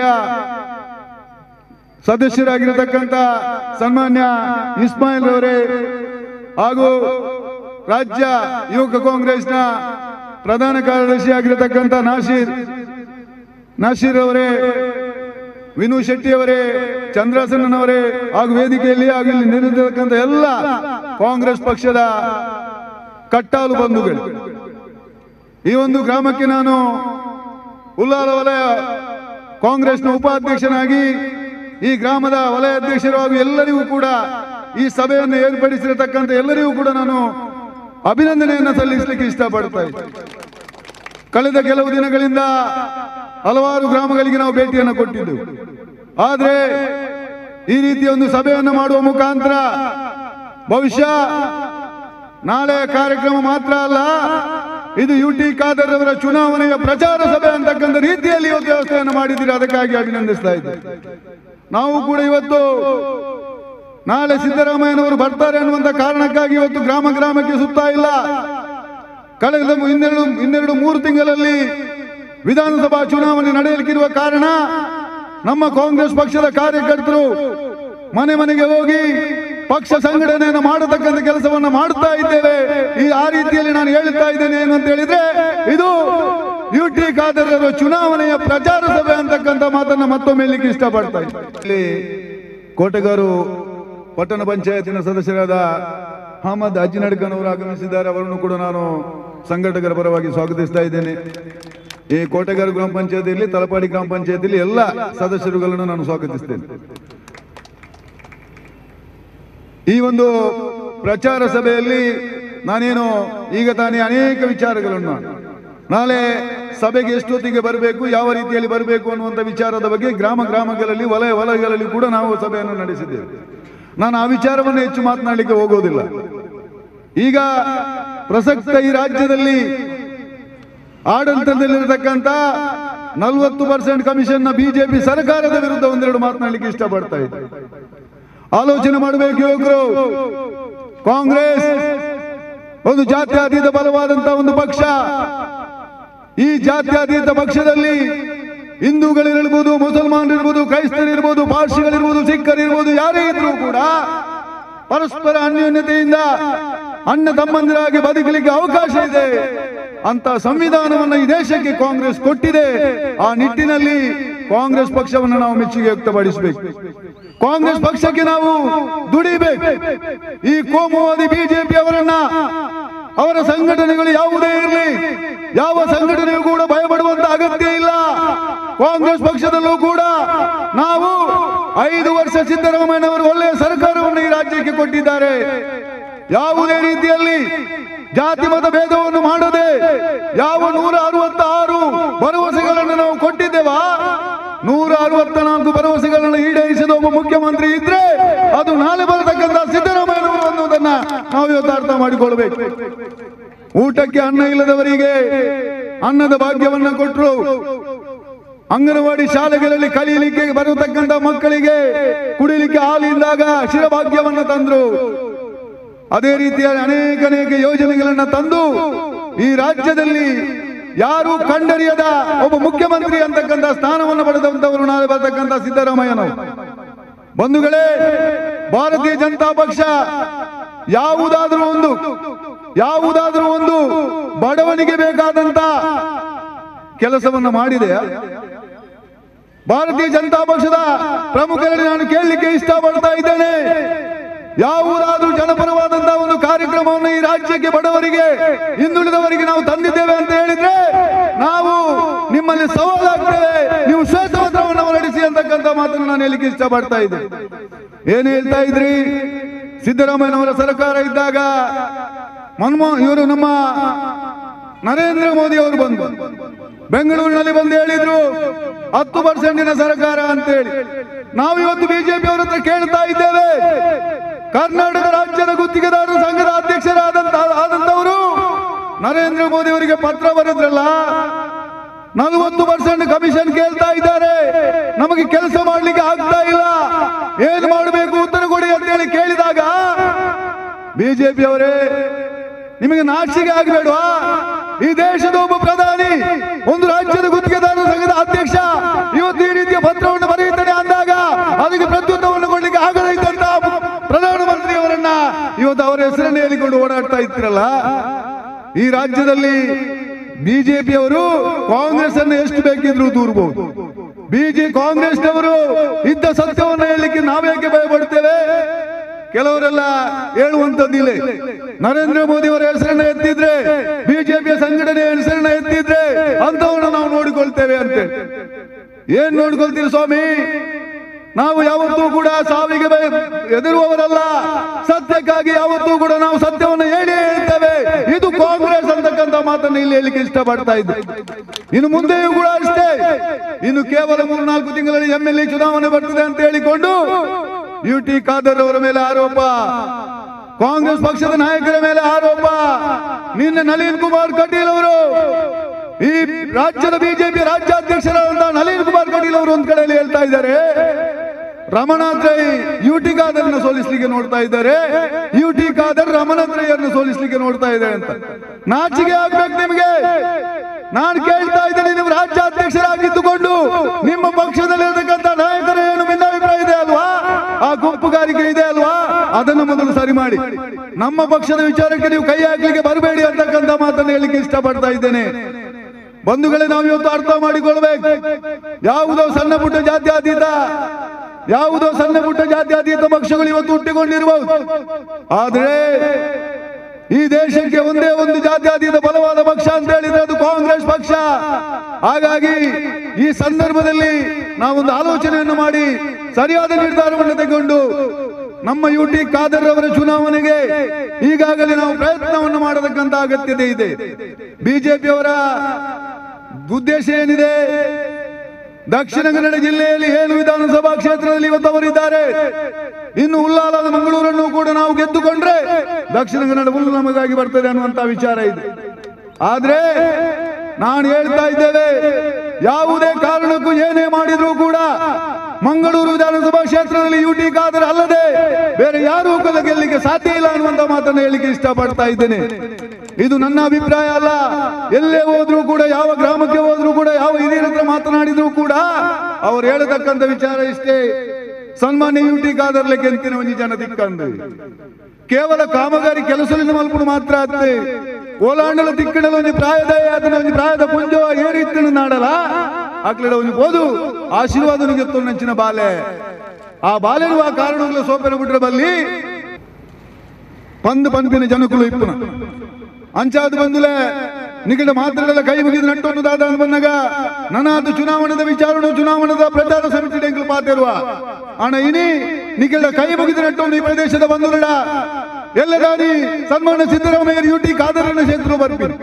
ಸದಸ್ಯರಾಗಿರತಕ್ಕಂಥ ಸನ್ಮಾನ್ಯ ಇಸ್ಮಾಯಿಲ್ ಅವರೇ ಹಾಗೂ ರಾಜ್ಯ ಯುವಕ ಕಾಂಗ್ರೆಸ್ನ ಪ್ರಧಾನ ಕಾರ್ಯದರ್ಶಿ ಆಗಿರತಕ್ಕಂಥ ನಾಶೀರ್ ನಾಶೀರ್ ಅವರೇ ವಿನು ಶೆಟ್ಟಿ ಅವರೇ ಚಂದ್ರಸನ್ನವರೇ ಹಾಗೂ ವೇದಿಕೆಯಲ್ಲಿ ಹಾಗೂ ಇಲ್ಲಿ ನಿಂತಿರತಕ್ಕಂಥ ಎಲ್ಲ ಕಾಂಗ್ರೆಸ್ ಪಕ್ಷದ ಕಟ್ಟಾಲು ಬಂಧುಗಳು ಈ ಒಂದು ಗ್ರಾಮಕ್ಕೆ ನಾನು ಉಲ್ಲಾಲ ವಲಯ ಕಾಂಗ್ರೆಸ್ನ ಉಪಾಧ್ಯಕ್ಷನಾಗಿ ಈ ಗ್ರಾಮದ ವಲಯ ಅಧ್ಯಕ್ಷರು ಹಾಗೂ ಎಲ್ಲರಿಗೂ ಕೂಡ ಈ ಸಭೆಯನ್ನು ಏರ್ಪಡಿಸಿರತಕ್ಕಂಥ ಎಲ್ಲರಿಗೂ ಕೂಡ ನಾನು ಅಭಿನಂದನೆಯನ್ನು ಸಲ್ಲಿಸಲಿಕ್ಕೆ ಇಷ್ಟಪಡ್ತಾ ಇದ್ದೇನೆ ಕಳೆದ ಕೆಲವು ದಿನಗಳಿಂದ ಹಲವಾರು ಗ್ರಾಮಗಳಿಗೆ ನಾವು ಭೇಟಿಯನ್ನು ಕೊಟ್ಟಿದ್ದೆವು ಆದರೆ ಈ ರೀತಿಯ ಒಂದು ಸಭೆಯನ್ನು ಮಾಡುವ ಮುಖಾಂತರ ಬಹುಶಃ ನಾಳೆ ಕಾರ್ಯಕ್ರಮ ಮಾತ್ರ ಅಲ್ಲ ಇದು ಯು ಟಿ ಖಾದರ್ ಅವರ ಚುನಾವಣೆಯ ಪ್ರಚಾರ ಸಭೆ ಅಂತಕ್ಕಂಥ ರೀತಿಯಲ್ಲಿ ಇವತ್ತು ವ್ಯವಸ್ಥೆಯನ್ನು ಮಾಡಿದ್ದೀರಿ ಅದಕ್ಕಾಗಿ ಅಭಿನಂದಿಸ್ತಾ ಇದ್ದೇವೆ ನಾವು ಕೂಡ ಇವತ್ತು ನಾಳೆ ಸಿದ್ದರಾಮಯ್ಯನವರು ಬರ್ತಾರೆ ಅನ್ನುವಂತ ಕಾರಣಕ್ಕಾಗಿ ಇವತ್ತು ಗ್ರಾಮ ಗ್ರಾಮಕ್ಕೆ ಸುತ್ತಾ ಇಲ್ಲ ಕಳೆದ ಮು- ಇನ್ನೆರಡು ಇನ್ನೆರಡು ಮೂರು ತಿಂಗಳಲ್ಲಿ ವಿಧಾನಸಭಾ ಚುನಾವಣೆ ನಡೆಯಲಿಕ್ಕಿರುವ ಕಾರಣ ನಮ್ಮ ಕಾಂಗ್ರೆಸ್ ಪಕ್ಷದ ಕಾರ್ಯಕರ್ತರು ಮನೆ ಮನೆಗೆ ಹೋಗಿ ಪಕ್ಷ ಸಂಘಟನೆಯನ್ನು ಮಾಡತಕ್ಕಂಥ ಕೆಲಸವನ್ನು ಮಾಡುತ್ತಾ ಇದ್ದೇವೆ ಈ ಆ ರೀತಿಯಲ್ಲಿ ನಾನು ಹೇಳುತ್ತಾ ಇದ್ದೇನೆ ಏನು ಅಂತ ಹೇಳಿದ್ರೆ ಇದು ಯು ಟಿ ಖಾದರ್ ಅವರ ಚುನಾವಣೆಯ ಪ್ರಚಾರ ಸಭೆ ಅಂತಕ್ಕಂಥ ಮಾತನ್ನ ಮತ್ತೊಮ್ಮೆ ಹೇಳಲಿಕ್ಕೆ ಇಷ್ಟಪಡ್ತಾ ಇದ್ದೇನೆ ಇಲ್ಲಿ ಕೋಟೆಗಾರು ಪಟ್ಟಣ ಪಂಚಾಯತಿನ ಸದಸ್ಯರಾದ ಅಹಮದ್ ಅಜ್ಜಿನಡ್ಕನ್ ಅವರು ಆಗಮಿಸಿದ್ದಾರೆ ಅವರನ್ನು ಕೂಡ ನಾನು ಸಂಘಟಕರ ಪರವಾಗಿ ಸ್ವಾಗತಿಸ್ತಾ ಇದ್ದೇನೆ ಈ ಕೋಟೆಗಾರು ಗ್ರಾಮ ಪಂಚಾಯತಿಯಲ್ಲಿ ತಲಪಾಡಿ ಗ್ರಾಮ ಪಂಚಾಯತಿಯಲ್ಲಿ ಎಲ್ಲ ಸದಸ್ಯರುಗಳನ್ನು ನಾನು ಸ್ವಾಗತಿಸ್ತೇನೆ ಈ ಒಂದು ಪ್ರಚಾರ ಸಭೆಯಲ್ಲಿ ನಾನೇನು ಈಗ ತಾನೇ ಅನೇಕ ವಿಚಾರಗಳನ್ನು ನಾಳೆ ಸಭೆಗೆ ಎಷ್ಟೊತ್ತಿಗೆ ಬರಬೇಕು ಯಾವ ರೀತಿಯಲ್ಲಿ ಬರಬೇಕು ಅನ್ನುವಂಥ ವಿಚಾರದ ಬಗ್ಗೆ ಗ್ರಾಮ ಗ್ರಾಮಗಳಲ್ಲಿ ವಲಯ ವಲಯಗಳಲ್ಲಿ ಕೂಡ ನಾವು ಸಭೆಯನ್ನು ನಡೆಸಿದ್ದೇವೆ ನಾನು ಆ ವಿಚಾರವನ್ನು ಹೆಚ್ಚು ಮಾತನಾಡಲಿಕ್ಕೆ ಹೋಗೋದಿಲ್ಲ ಈಗ ಪ್ರಸಕ್ತ ಈ ರಾಜ್ಯದಲ್ಲಿ ಆಡಳಿತದಲ್ಲಿರತಕ್ಕಂಥ ನಲವತ್ತು ಪರ್ಸೆಂಟ್ ಕಮಿಷನ್ನ ಬಿಜೆಪಿ ಸರ್ಕಾರದ ವಿರುದ್ಧ ಒಂದೆರಡು ಮಾತನಾಡಲಿಕ್ಕೆ ಇಷ್ಟಪಡ್ತಾ ಇದ್ದೆ ಆಲೋಚನೆ ಮಾಡಬೇಕು ಯುವಕರು ಕಾಂಗ್ರೆಸ್ ಒಂದು ಜಾತ್ಯತೀತ ಬಲವಾದಂತಹ ಒಂದು ಪಕ್ಷ ಈ ಜಾತ್ಯತೀತ ಪಕ್ಷದಲ್ಲಿ ಹಿಂದೂಗಳಿರ್ಬೋದು ಮುಸಲ್ಮಾನರಿರ್ಬೋದು ಕ್ರೈಸ್ತರಿರ್ಬೋದು ಪಾರ್ಸಿಗಳಿರ್ಬೋದು ಸಿಖ್ಖರಿರ್ಬೋದು ಯಾರೇ ಇದ್ರೂ ಕೂಡ ಪರಸ್ಪರ ಅನ್ಯೋನ್ಯತೆಯಿಂದ ಅಣ್ಣ ತಮ್ಮಂದಿರಾಗಿ ಬದುಕಲಿಕ್ಕೆ ಅವಕಾಶ ಇದೆ ಅಂತ ಸಂವಿಧಾನವನ್ನು ಈ ದೇಶಕ್ಕೆ ಕಾಂಗ್ರೆಸ್ ಕೊಟ್ಟಿದೆ ಆ ನಿಟ್ಟಿನಲ್ಲಿ ಕಾಂಗ್ರೆಸ್ ಪಕ್ಷವನ್ನು ನಾವು ಮೆಚ್ಚುಗೆ ವ್ಯಕ್ತಪಡಿಸಬೇಕು ಕಾಂಗ್ರೆಸ್ ಪಕ್ಷಕ್ಕೆ ನಾವು ದುಡಿಬೇಕು ಈ ಕೋಮುವಾದಿ ಬಿಜೆಪಿ ಅವರನ್ನ ಅವರ ಸಂಘಟನೆಗಳು ಯಾವುದೇ ಇರಲಿ ಯಾವ ಸಂಘಟನೆಯೂ ಕೂಡ ಭಯಪಡುವಂತ ಅಗತ್ಯ ಇಲ್ಲ ಕಾಂಗ್ರೆಸ್ ಪಕ್ಷದಲ್ಲೂ ಕೂಡ ನಾವು ಐದು ವರ್ಷ ಸಿದ್ದರಾಮಯ್ಯನವರು ಒಳ್ಳೆಯ ಸರ್ಕಾರವನ್ನು ಈ ರಾಜ್ಯಕ್ಕೆ ಕೊಟ್ಟಿದ್ದಾರೆ ಯಾವುದೇ ರೀತಿಯಲ್ಲಿ ಜಾತಿ ಮತ ಭೇದವನ್ನು ಮಾಡದೆ ಯಾವ ನೂರ ಅರವತ್ತಾರು ಭರವಸೆಗಳನ್ನು ನಾವು ಕೊಟ್ಟಿದ್ದೇವಾ ನೂರ ಅರವತ್ತ ನಾಲ್ಕು ಭರವಸೆಗಳನ್ನು ಈಡೇರಿಸಿದ ಒಬ್ಬ ಮುಖ್ಯಮಂತ್ರಿ ಇದ್ರೆ ಅದು ನಾಳೆ ಬರತಕ್ಕಂಥ ಸಿದ್ದರಾಮಯ್ಯನವರು ಅನ್ನುವುದನ್ನ ನಾವು ಇವತ್ತು ಅರ್ಥ ಮಾಡಿಕೊಳ್ಬೇಕು ಊಟಕ್ಕೆ ಅನ್ನ ಇಲ್ಲದವರಿಗೆ ಅನ್ನದ ಭಾಗ್ಯವನ್ನ ಕೊಟ್ಟರು ಅಂಗನವಾಡಿ ಶಾಲೆಗಳಲ್ಲಿ ಕಲಿಯಲಿಕ್ಕೆ ಬರತಕ್ಕಂತ ಮಕ್ಕಳಿಗೆ ಕುಡಿಲಿಕ್ಕೆ ಹಾಲಿಂದಾಗ ಶಿರಭಾಗ್ಯವನ್ನ ತಂದ್ರು ಅದೇ ರೀತಿಯ ಅನೇಕ ಅನೇಕ ಯೋಜನೆಗಳನ್ನ ತಂದು ಈ ರಾಜ್ಯದಲ್ಲಿ ಯಾರು ಕಂಡರಿಯದ ಒಬ್ಬ ಮುಖ್ಯಮಂತ್ರಿ ಅಂತಕ್ಕಂಥ ಸ್ಥಾನವನ್ನು ಪಡೆದಂತವರು ನಾಳೆ ಬರತಕ್ಕಂಥ ಸಿದ್ದರಾಮಯ್ಯನವರು ಬಂಧುಗಳೇ ಭಾರತೀಯ ಜನತಾ ಪಕ್ಷ ಯಾವುದಾದ್ರೂ ಒಂದು ಯಾವುದಾದ್ರೂ ಒಂದು ಬಡವನಿಗೆ ಬೇಕಾದಂತ ಕೆಲಸವನ್ನು ಮಾಡಿದೆಯಾ ಭಾರತೀಯ ಜನತಾ ಪಕ್ಷದ ಪ್ರಮುಖರಲ್ಲಿ ನಾನು ಕೇಳಲಿಕ್ಕೆ ಇಷ್ಟಪಡ್ತಾ ಇದ್ದೇನೆ ಯಾವುದಾದ್ರೂ ಜನಪರವಾದಂತಹ ಒಂದು ಕಾರ್ಯಕ್ರಮವನ್ನು ಈ ರಾಜ್ಯಕ್ಕೆ ಬಡವರಿಗೆ ಹಿಂದುಳಿದವರಿಗೆ ನಾವು ತಂದಿದ್ದೇವೆ ಅಂತ ಹೇಳಿದ್ರೆ ನಾವು ನಿಮ್ಮಲ್ಲಿ ಸವಾಲಾಗ್ತೇವೆ ನೀವು ಶ್ವೇತಪತ್ರವನ್ನು ಹೊರಡಿಸಿ ಅಂತಕ್ಕಂಥ ಮಾತನ್ನು ನಾನು ಹೇಳಲಿಕ್ಕೆ ಇಷ್ಟಪಡ್ತಾ ಇದ್ದೆ ಏನು ಹೇಳ್ತಾ ಇದ್ರಿ ಸಿದ್ದರಾಮಯ್ಯನವರ ಸರ್ಕಾರ ಇದ್ದಾಗ ಮನಮೋಹನ್ ಇವರು ನಮ್ಮ ನರೇಂದ್ರ ಮೋದಿ ಅವರು ಬಂದು ಬೆಂಗಳೂರಿನಲ್ಲಿ ಬಂದು ಹೇಳಿದ್ರು ಹತ್ತು ಪರ್ಸೆಂಟಿನ ಸರ್ಕಾರ ಅಂತೇಳಿ ನಾವು ಇವತ್ತು ಬಿಜೆಪಿ ಅವರ ಹತ್ರ ಕೇಳ್ತಾ ಇದ್ದೇವೆ ಕರ್ನಾಟಕ ರಾಜ್ಯದ ಗುತ್ತಿಗೆದಾರರ ಸಂಘದ ಅಧ್ಯಕ್ಷರಾದಂತ ಆದಂತವರು ನರೇಂದ್ರ ಮೋದಿ ಅವರಿಗೆ ಪತ್ರ ಬರೆದ್ರಲ್ಲ ನಲವತ್ತು ಪರ್ಸೆಂಟ್ ಕಮಿಷನ್ ಕೇಳ್ತಾ ಇದ್ದಾರೆ ನಮಗೆ ಕೆಲಸ ಮಾಡ್ಲಿಕ್ಕೆ ಆಗ್ತಾ ಇಲ್ಲ ಏನ್ ಮಾಡಬೇಕು ಉತ್ತರ ಕೊಡಿ ಅಂತ ಹೇಳಿ ಕೇಳಿದಾಗ ಬಿಜೆಪಿ ಅವರೇ ನಿಮಗೆ ನಾಚಿಕೆ ಆಗಬೇಡವಾ ಈ ದೇಶದ ಒಬ್ಬ ಪ್ರಧಾನಿ ಒಂದು ರಾಜ್ಯದ ಗುತ್ತಿಗೆದಾರರ ಸಂಘದ ಅಧ್ಯಕ್ಷ ಇವತ್ತು ಈ ರೀತಿಯ ಪತ್ರವನ್ನು ಬರೆಯುತ್ತಾನೆ ಅಂದಾಗ ಅದಕ್ಕೆ ಪ್ರತ್ಯುತ್ತರವನ್ನು ಕೊಡ್ಲಿಕ್ಕೆ ಆಗದೇ ಇದ್ದಂತ ಪ್ರಧಾನಮಂತ್ರಿಯವರನ್ನ ಇವತ್ತು ಅವರ ಹೆಸರನ್ನು ಹೇಳಿಕೊಂಡು ಓಡಾಡ್ತಾ ಇರ್ತಿರಲ್ಲ ಈ ರಾಜ್ಯದಲ್ಲಿ ಬಿಜೆಪಿಯವರು ಕಾಂಗ್ರೆಸ್ ಅನ್ನು ಎಷ್ಟು ಬೇಕಿದ್ರು ದೂರಬಹುದು ಬಿಜೆ ಕಾಂಗ್ರೆಸ್ನವರು ಇದ್ದ ಸತ್ಯವನ್ನು ಹೇಳಲಿಕ್ಕೆ ನಾವೇಕೆ ಭಯಪಡ್ತೇವೆ ಕೆಲವರೆಲ್ಲ ಹೇಳುವಂತದ್ದಿಲ್ಲ ನರೇಂದ್ರ ಮೋದಿ ಅವರ ಹೆಸರನ್ನ ಎತ್ತಿದ್ರೆ ಬಿಜೆಪಿಯ ಸಂಘಟನೆಯ ಹೆಸರನ್ನ ಎತ್ತಿದ್ರೆ ಅಂತವನ್ನ ನಾವು ನೋಡಿಕೊಳ್ತೇವೆ ಅಂತ ಏನ್ ನೋಡ್ಕೊಳ್ತೀವಿ ಸ್ವಾಮಿ ನಾವು ಯಾವತ್ತೂ ಕೂಡ ಸಾವಿಗೆ ಭಯ ಎದುರುವವರಲ್ಲ ಸತ್ಯಕ್ಕಾಗಿ ಯಾವತ್ತೂ ಕೂಡ ನಾವು ಸತ್ಯವನ್ನು ಹೇಳಿ ಹೇಳ್ತೇವೆ ಇದು ಕಾಂಗ್ರೆಸ್ ಅಂತಕ್ಕಂಥ ಮಾತನ್ನು ಇಲ್ಲಿ ಹೇಳಲಿಕ್ಕೆ ಇಷ್ಟಪಡ್ತಾ ಇದ್ದೆ ಇನ್ನು ಮುಂದೆಯೂ ಕೂಡ ಅಷ್ಟೇ ಇನ್ನು ಕೇವಲ ಮೂರ್ನಾಲ್ಕು ತಿಂಗಳಲ್ಲಿ ಎಂ ಎಲ್ ಎ ಚುನಾವಣೆ ಬರ್ತದೆ ಅಂತ ಹೇಳಿಕೊಂಡು ಯು ಟಿ ಖಾದರ್ ಅವರ ಮೇಲೆ ಆರೋಪ ಕಾಂಗ್ರೆಸ್ ಪಕ್ಷದ ನಾಯಕರ ಮೇಲೆ ಆರೋಪ ನಿನ್ನೆ ನಳಿನ್ ಕುಮಾರ್ ಕಟೀಲ್ ಅವರು ಈ ರಾಜ್ಯದ ಬಿಜೆಪಿ ರಾಜ್ಯಾಧ್ಯಕ್ಷರಾದಂತಹ ನಳಿನ್ ಕುಮಾರ್ ಕಟೀಲ್ ಅವರು ಒಂದ್ ಕಡೆಯಲ್ಲಿ ಹೇಳ್ತಾ ಇದ್ದಾರೆ ರಮಣಾದ್ರೈ ಯು ಟಿ ಖಾದರ್ನ ಸೋಲಿಸ್ಲಿಕ್ಕೆ ನೋಡ್ತಾ ಇದ್ದಾರೆ ಯು ಟಿ ಖಾದರ್ ರಮಣಾದ್ರೈಯನ್ನು ಸೋಲಿಸ್ಲಿಕ್ಕೆ ನೋಡ್ತಾ ಇದ್ದಾರೆ ಅಂತ ನಾಚಿಕೆ ಆಗ್ಬೇಕು ನಿಮಗೆ ನಾನು ಕೇಳ್ತಾ ಇದ್ದೇನೆ ನೀವು ರಾಜ್ಯಾಧ್ಯಕ್ಷರಾಗಿದ್ದುಕೊಂಡು ನಿಮ್ಮ ಪಕ್ಷದಲ್ಲಿರತಕ್ಕಂಥ ನಾಯಕರ ಏನು ಭಿನ್ನಾಭಿಪ್ರಾಯ ಇದೆ ಅಲ್ವಾ ಆ ಗುಂಪುಗಾರಿಕೆ ಇದೆ ಅಲ್ವಾ ಅದನ್ನು ಮೊದಲು ಸರಿ ಮಾಡಿ ನಮ್ಮ ಪಕ್ಷದ ವಿಚಾರಕ್ಕೆ ನೀವು ಕೈ ಹಾಕ್ಲಿಕ್ಕೆ ಬರಬೇಡಿ ಅಂತಕ್ಕಂಥ ಮಾತನ್ನು ಹೇಳಿಕ್ಕೆ ಇಷ್ಟಪಡ್ತಾ ಇದ್ದೇನೆ ಬಂಧುಗಳೇ ನಾವು ಇವತ್ತು ಅರ್ಥ ಮಾಡಿಕೊಳ್ಬೇಕು ಯಾವುದೋ ಸಣ್ಣ ಪುಟ್ಟ ಜಾತ್ಯತೀತ ಯಾವುದೋ ಸಣ್ಣ ಪುಟ್ಟ ಜಾತ್ಯತೀತ ಪಕ್ಷಗಳು ಇವತ್ತು ಹುಟ್ಟಿಕೊಂಡಿರಬಹುದು ಆದ್ರೆ ಈ ದೇಶಕ್ಕೆ ಒಂದೇ ಒಂದು ಜಾತ್ಯತೀತ ಬಲವಾದ ಪಕ್ಷ ಅಂತ ಹೇಳಿದ್ರೆ ಅದು ಕಾಂಗ್ರೆಸ್ ಪಕ್ಷ ಹಾಗಾಗಿ ಈ ಸಂದರ್ಭದಲ್ಲಿ ನಾವೊಂದು ಆಲೋಚನೆಯನ್ನು ಮಾಡಿ ಸರಿಯಾದ ನಿರ್ಧಾರವನ್ನು ತೆಗೆದುಕೊಂಡು ನಮ್ಮ ಯು ಟಿ ಖಾದರ್ ಅವರ ಚುನಾವಣೆಗೆ ಈಗಾಗಲೇ ನಾವು ಪ್ರಯತ್ನವನ್ನು ಮಾಡತಕ್ಕಂತ ಅಗತ್ಯತೆ ಇದೆ ಬಿಜೆಪಿಯವರ ಉದ್ದೇಶ ಏನಿದೆ ದಕ್ಷಿಣ ಕನ್ನಡ ಜಿಲ್ಲೆಯಲ್ಲಿ ಏಳು ವಿಧಾನಸಭಾ ಕ್ಷೇತ್ರದಲ್ಲಿ ಇವತ್ತು ಅವರಿದ್ದಾರೆ ಇನ್ನು ಉಲ್ಲಾಲದ ಮಂಗಳೂರನ್ನು ಕೂಡ ನಾವು ಗೆದ್ದುಕೊಂಡ್ರೆ ದಕ್ಷಿಣ ಕನ್ನಡ ಹುಲ್ಲು ನಮಗಾಗಿ ಬರ್ತದೆ ಅನ್ನುವಂತ ವಿಚಾರ ಇದೆ ಆದ್ರೆ ನಾನು ಹೇಳ್ತಾ ಇದ್ದೇವೆ ಯಾವುದೇ ಕಾರಣಕ್ಕೂ ಏನೇ ಮಾಡಿದ್ರೂ ಕೂಡ ಮಂಗಳೂರು ವಿಧಾನಸಭಾ ಕ್ಷೇತ್ರದಲ್ಲಿ ಯು ಟಿ ಖಾದರ್ ಅಲ್ಲದೆ ಬೇರೆ ಯಾರೂ ಕೂಡ ಗೆಲ್ಲಿಕ್ಕೆ ಸಾಧ್ಯ ಇಲ್ಲ ಅನ್ನುವಂತ ಮಾತನ್ನು ಹೇಳಿಕ್ಕೆ ಇಷ್ಟಪಡ್ತಾ ಇದ್ದೇನೆ ಇದು ನನ್ನ ಅಭಿಪ್ರಾಯ ಅಲ್ಲ ಎಲ್ಲೇ ಹೋದ್ರೂ ಕೂಡ ಯಾವ ಗ್ರಾಮಕ್ಕೆ ಹೋದ್ರೂ ಕೂಡ ಯಾವ ಹಿರಿಯರ ಹತ್ರ ಮಾತನಾಡಿದ್ರು ಕೂಡ ಅವ್ರು ಹೇಳತಕ್ಕಂತ ವಿಚಾರ ಇಷ್ಟೇ ಸನ್ಮಾನ್ಯ ಯು ಟಿ ಖಾದರ್ಲೆ ಕೆಂತಿನ ಒಂಜಿ ಜನ ದಿಕ್ಕಂದು ಕೇವಲ ಕಾಮಗಾರಿ ಕೆಲಸದಿಂದ ಮಲ್ಪುಡು ಮಾತ್ರ ಅತ್ತೆ ಓಲಾಂಡಲ ತಿಕ್ಕಡಲ ಒಂದು ಪ್ರಾಯದ ಅದನ್ನ ಒಂದು ಪ್ರಾಯದ ಪುಂಜ ಏರಿತ್ತಿನ ನಾಡಲ ಆಕ್ಲಿಡ ಒಂದು ಬೋದು ಆಶೀರ್ವಾದ ನಂಚಿನ ಬಾಲೆ ಆ ಬಾಲೆರುವ ಕಾರಣಗಳು ಸೋಪೆನ ಬಿಟ್ರೆ ಬಲ್ಲಿ ಪಂದ್ ಪಂಪಿನ ಜನಕುಲು ಇಪ್ಪುನ ಅಂಚಾದ ಬಂದುಲೆ ನಿಕಟ ಮಾತ್ರಗಳ ಕೈ ಮುಗಿದು ನಟ್ಟೊಂದು ದಾದ ಅಂತ ಬಂದಾಗ ನನಾದು ಚುನಾವಣದ ವಿಚಾರಣೆ ಚುನಾವಣದ ಪ್ರಚಾರ ಸಮಿತಿ ಡೆಂಕಲು ಪಾತಿರುವ ಅಣ್ಣ ಇನಿ ನಿಕಟ ಕೈ ಮುಗಿದು ನಟ್ಟೊಂದು ಈ ಪ್ರದೇಶದ ಬಂಧುಗಳ ಎಲ್ಲ ದಾನಿ ಸನ್ಮಾನ ಸಿದ್ದರಾಮಯ್ಯ ಯು ಟಿ ಕಾದರನ ಕ್ಷೇತ್ರ ಬರ್ತೀನಿ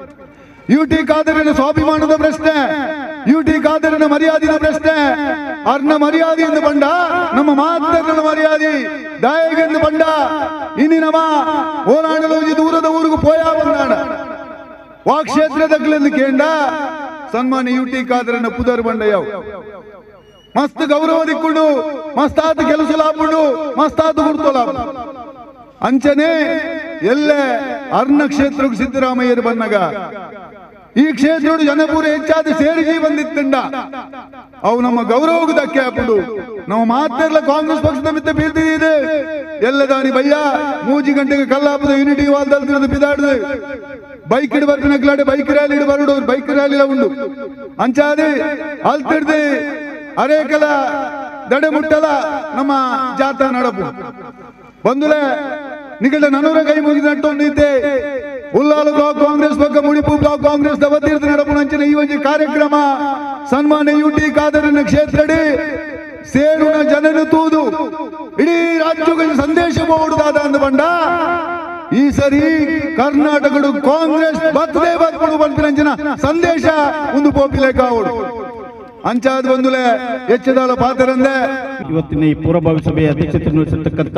ಯು ಟಿ ಕಾದರಿನ ಸ್ವಾಭಿಮಾನದ ಪ್ರಶ್ನೆ ಯು ಟಿ ಕಾದರಿನ ಮರ್ಯಾದಿನ ಪ್ರಶ್ನೆ ಅರ್ನ ಮರ್ಯಾದೆಯಿಂದ ಬಂಡ ನಮ್ಮ ಮಾತನ್ನ ಮರ್ಯಾದೆ ದಾಯಗೆಂದು ಬಂಡ ಇನಿ ನಮ್ಮ ಓಲಾಡಲು ಒಂಜಿ ದೂರದ ಊರಿಗೆ ಪೋಯ ಬಂದಾಡ ವಾ ಕ್ಷೇತ್ರದಗ್ಲೆಂದು ಕೇಂಡ ಸನ್ಮಾನ್ಯ ಯು ಟಿ ಕಾದರಿನ ಪುದರ್ ಬಂಡ ಯಾವ ಮಸ್ತ್ ಗೌರವ ದಿಕ್ಕುಂಡು ಮಸ್ತಾತ್ ಕೆಲಸ ಲಾಭುಂಡು ಮಸ್ತಾತ್ ಗುರುತು ಲಾಭ ಅಂಚನೆ ಎಲ್ಲೇ ಅರ್ಣ ಕ್ಷೇತ್ರಕ್ಕೆ ಸಿದ್ದರಾಮಯ್ಯರು ಬಂದಾಗ ಈ ಕ್ಷೇತ್ರಡು ಜನಪೂರ ಹೆಚ್ಚಾದ ಸೇರಿಸಿ ಬಂದಿತ್ತಂಡ ಅವು ನಮ್ಮ ಗೌರವಕ್ಕೆ ಧಕ್ಕೆ ಹಾಕೊಂಡು ನಾವು ಮಾತೆಲ್ಲ ಕಾಂಗ್ರೆಸ್ ಪಕ್ಷದ ಮಿತ್ತ ಬೀಳ್ತಿದೆ ಎಲ್ಲ ದಾನಿ ಬಯ್ಯ ಮೂಜಿ ಗಂಟೆಗೆ ಕಲ್ಲಾಪದ ಯೂನಿಟಿ ವಾಲ್ದಲ್ಲಿ ತಿರುದು ಬಿದಾಡುದು ಬೈಕ್ ಇಡ್ ಬರ್ಪಿನ ಕಿಲಾಡಿ ಬೈಕ್ ರ್ಯಾಲಿ ಇಡ್ ಬರುಡು ಬೈಕ್ ರ್ಯಾಲಿ ಉಂಡು ಅಂಚಾದಿ ಅಲ್ತಿಡ್ದು ಅರೇಕಲ ದಡೆ ಮುಟ್ಟಲ ನಮ್ಮ ಜಾತ ನಡಪು ಬಂದುಲೆ ನಿಕಟ ನನೂರ ಕೈ ಮುಗಿದಟ್ಟು ನಿದ್ದೆ ಉಲ್ಲಾಲು ಬ್ಲಾಕ್ ಕಾಂಗ್ರೆಸ್ ಪಕ್ಕ ಮುಡಿಪು ಬ್ಲಾಕ್ ಕಾಂಗ್ರೆಸ್ ದವತೀರ್ಥ ನಡಪುಣಂಚಿನ ಈ ಒಂದು ಕಾರ್ಯಕ್ರಮ ಸನ್ಮಾನ್ಯ ಯು ಟಿ ಖಾದರನ ಕ್ಷೇತ್ರಡಿ ಸೇರುಣ ಜನರು ತೂದು ಇಡೀ ರಾಜ್ಯಕ್ಕೆ ಸಂದೇಶ ಬೋಡುದಾದ ಅಂದ ಬಂಡ ಈ ಸರಿ ಕರ್ನಾಟಕಡು ಕಾಂಗ್ರೆಸ್ ಬತ್ತದೇ ಬತ್ಕೊಂಡು ಬಂಪಿನಂಚಿನ ಸಂದೇಶ ಒಂದು ಪೋಪಿಲೆ ಕಾವಡು ಅಂಚಾದ ಬಂದುಲೆ ಹೆಚ್ಚದಾಳ ಪಾತ್ರರಂದೆ ಇವತ್ತಿನ ಈ ಪೂರ್ವಭಾವಿ ಸಭೆಯ ಅಧ್ಯಕ್ಷತೆಯನ್ನು ವಹಿಸಿರ್ತಕ್ಕಂಥ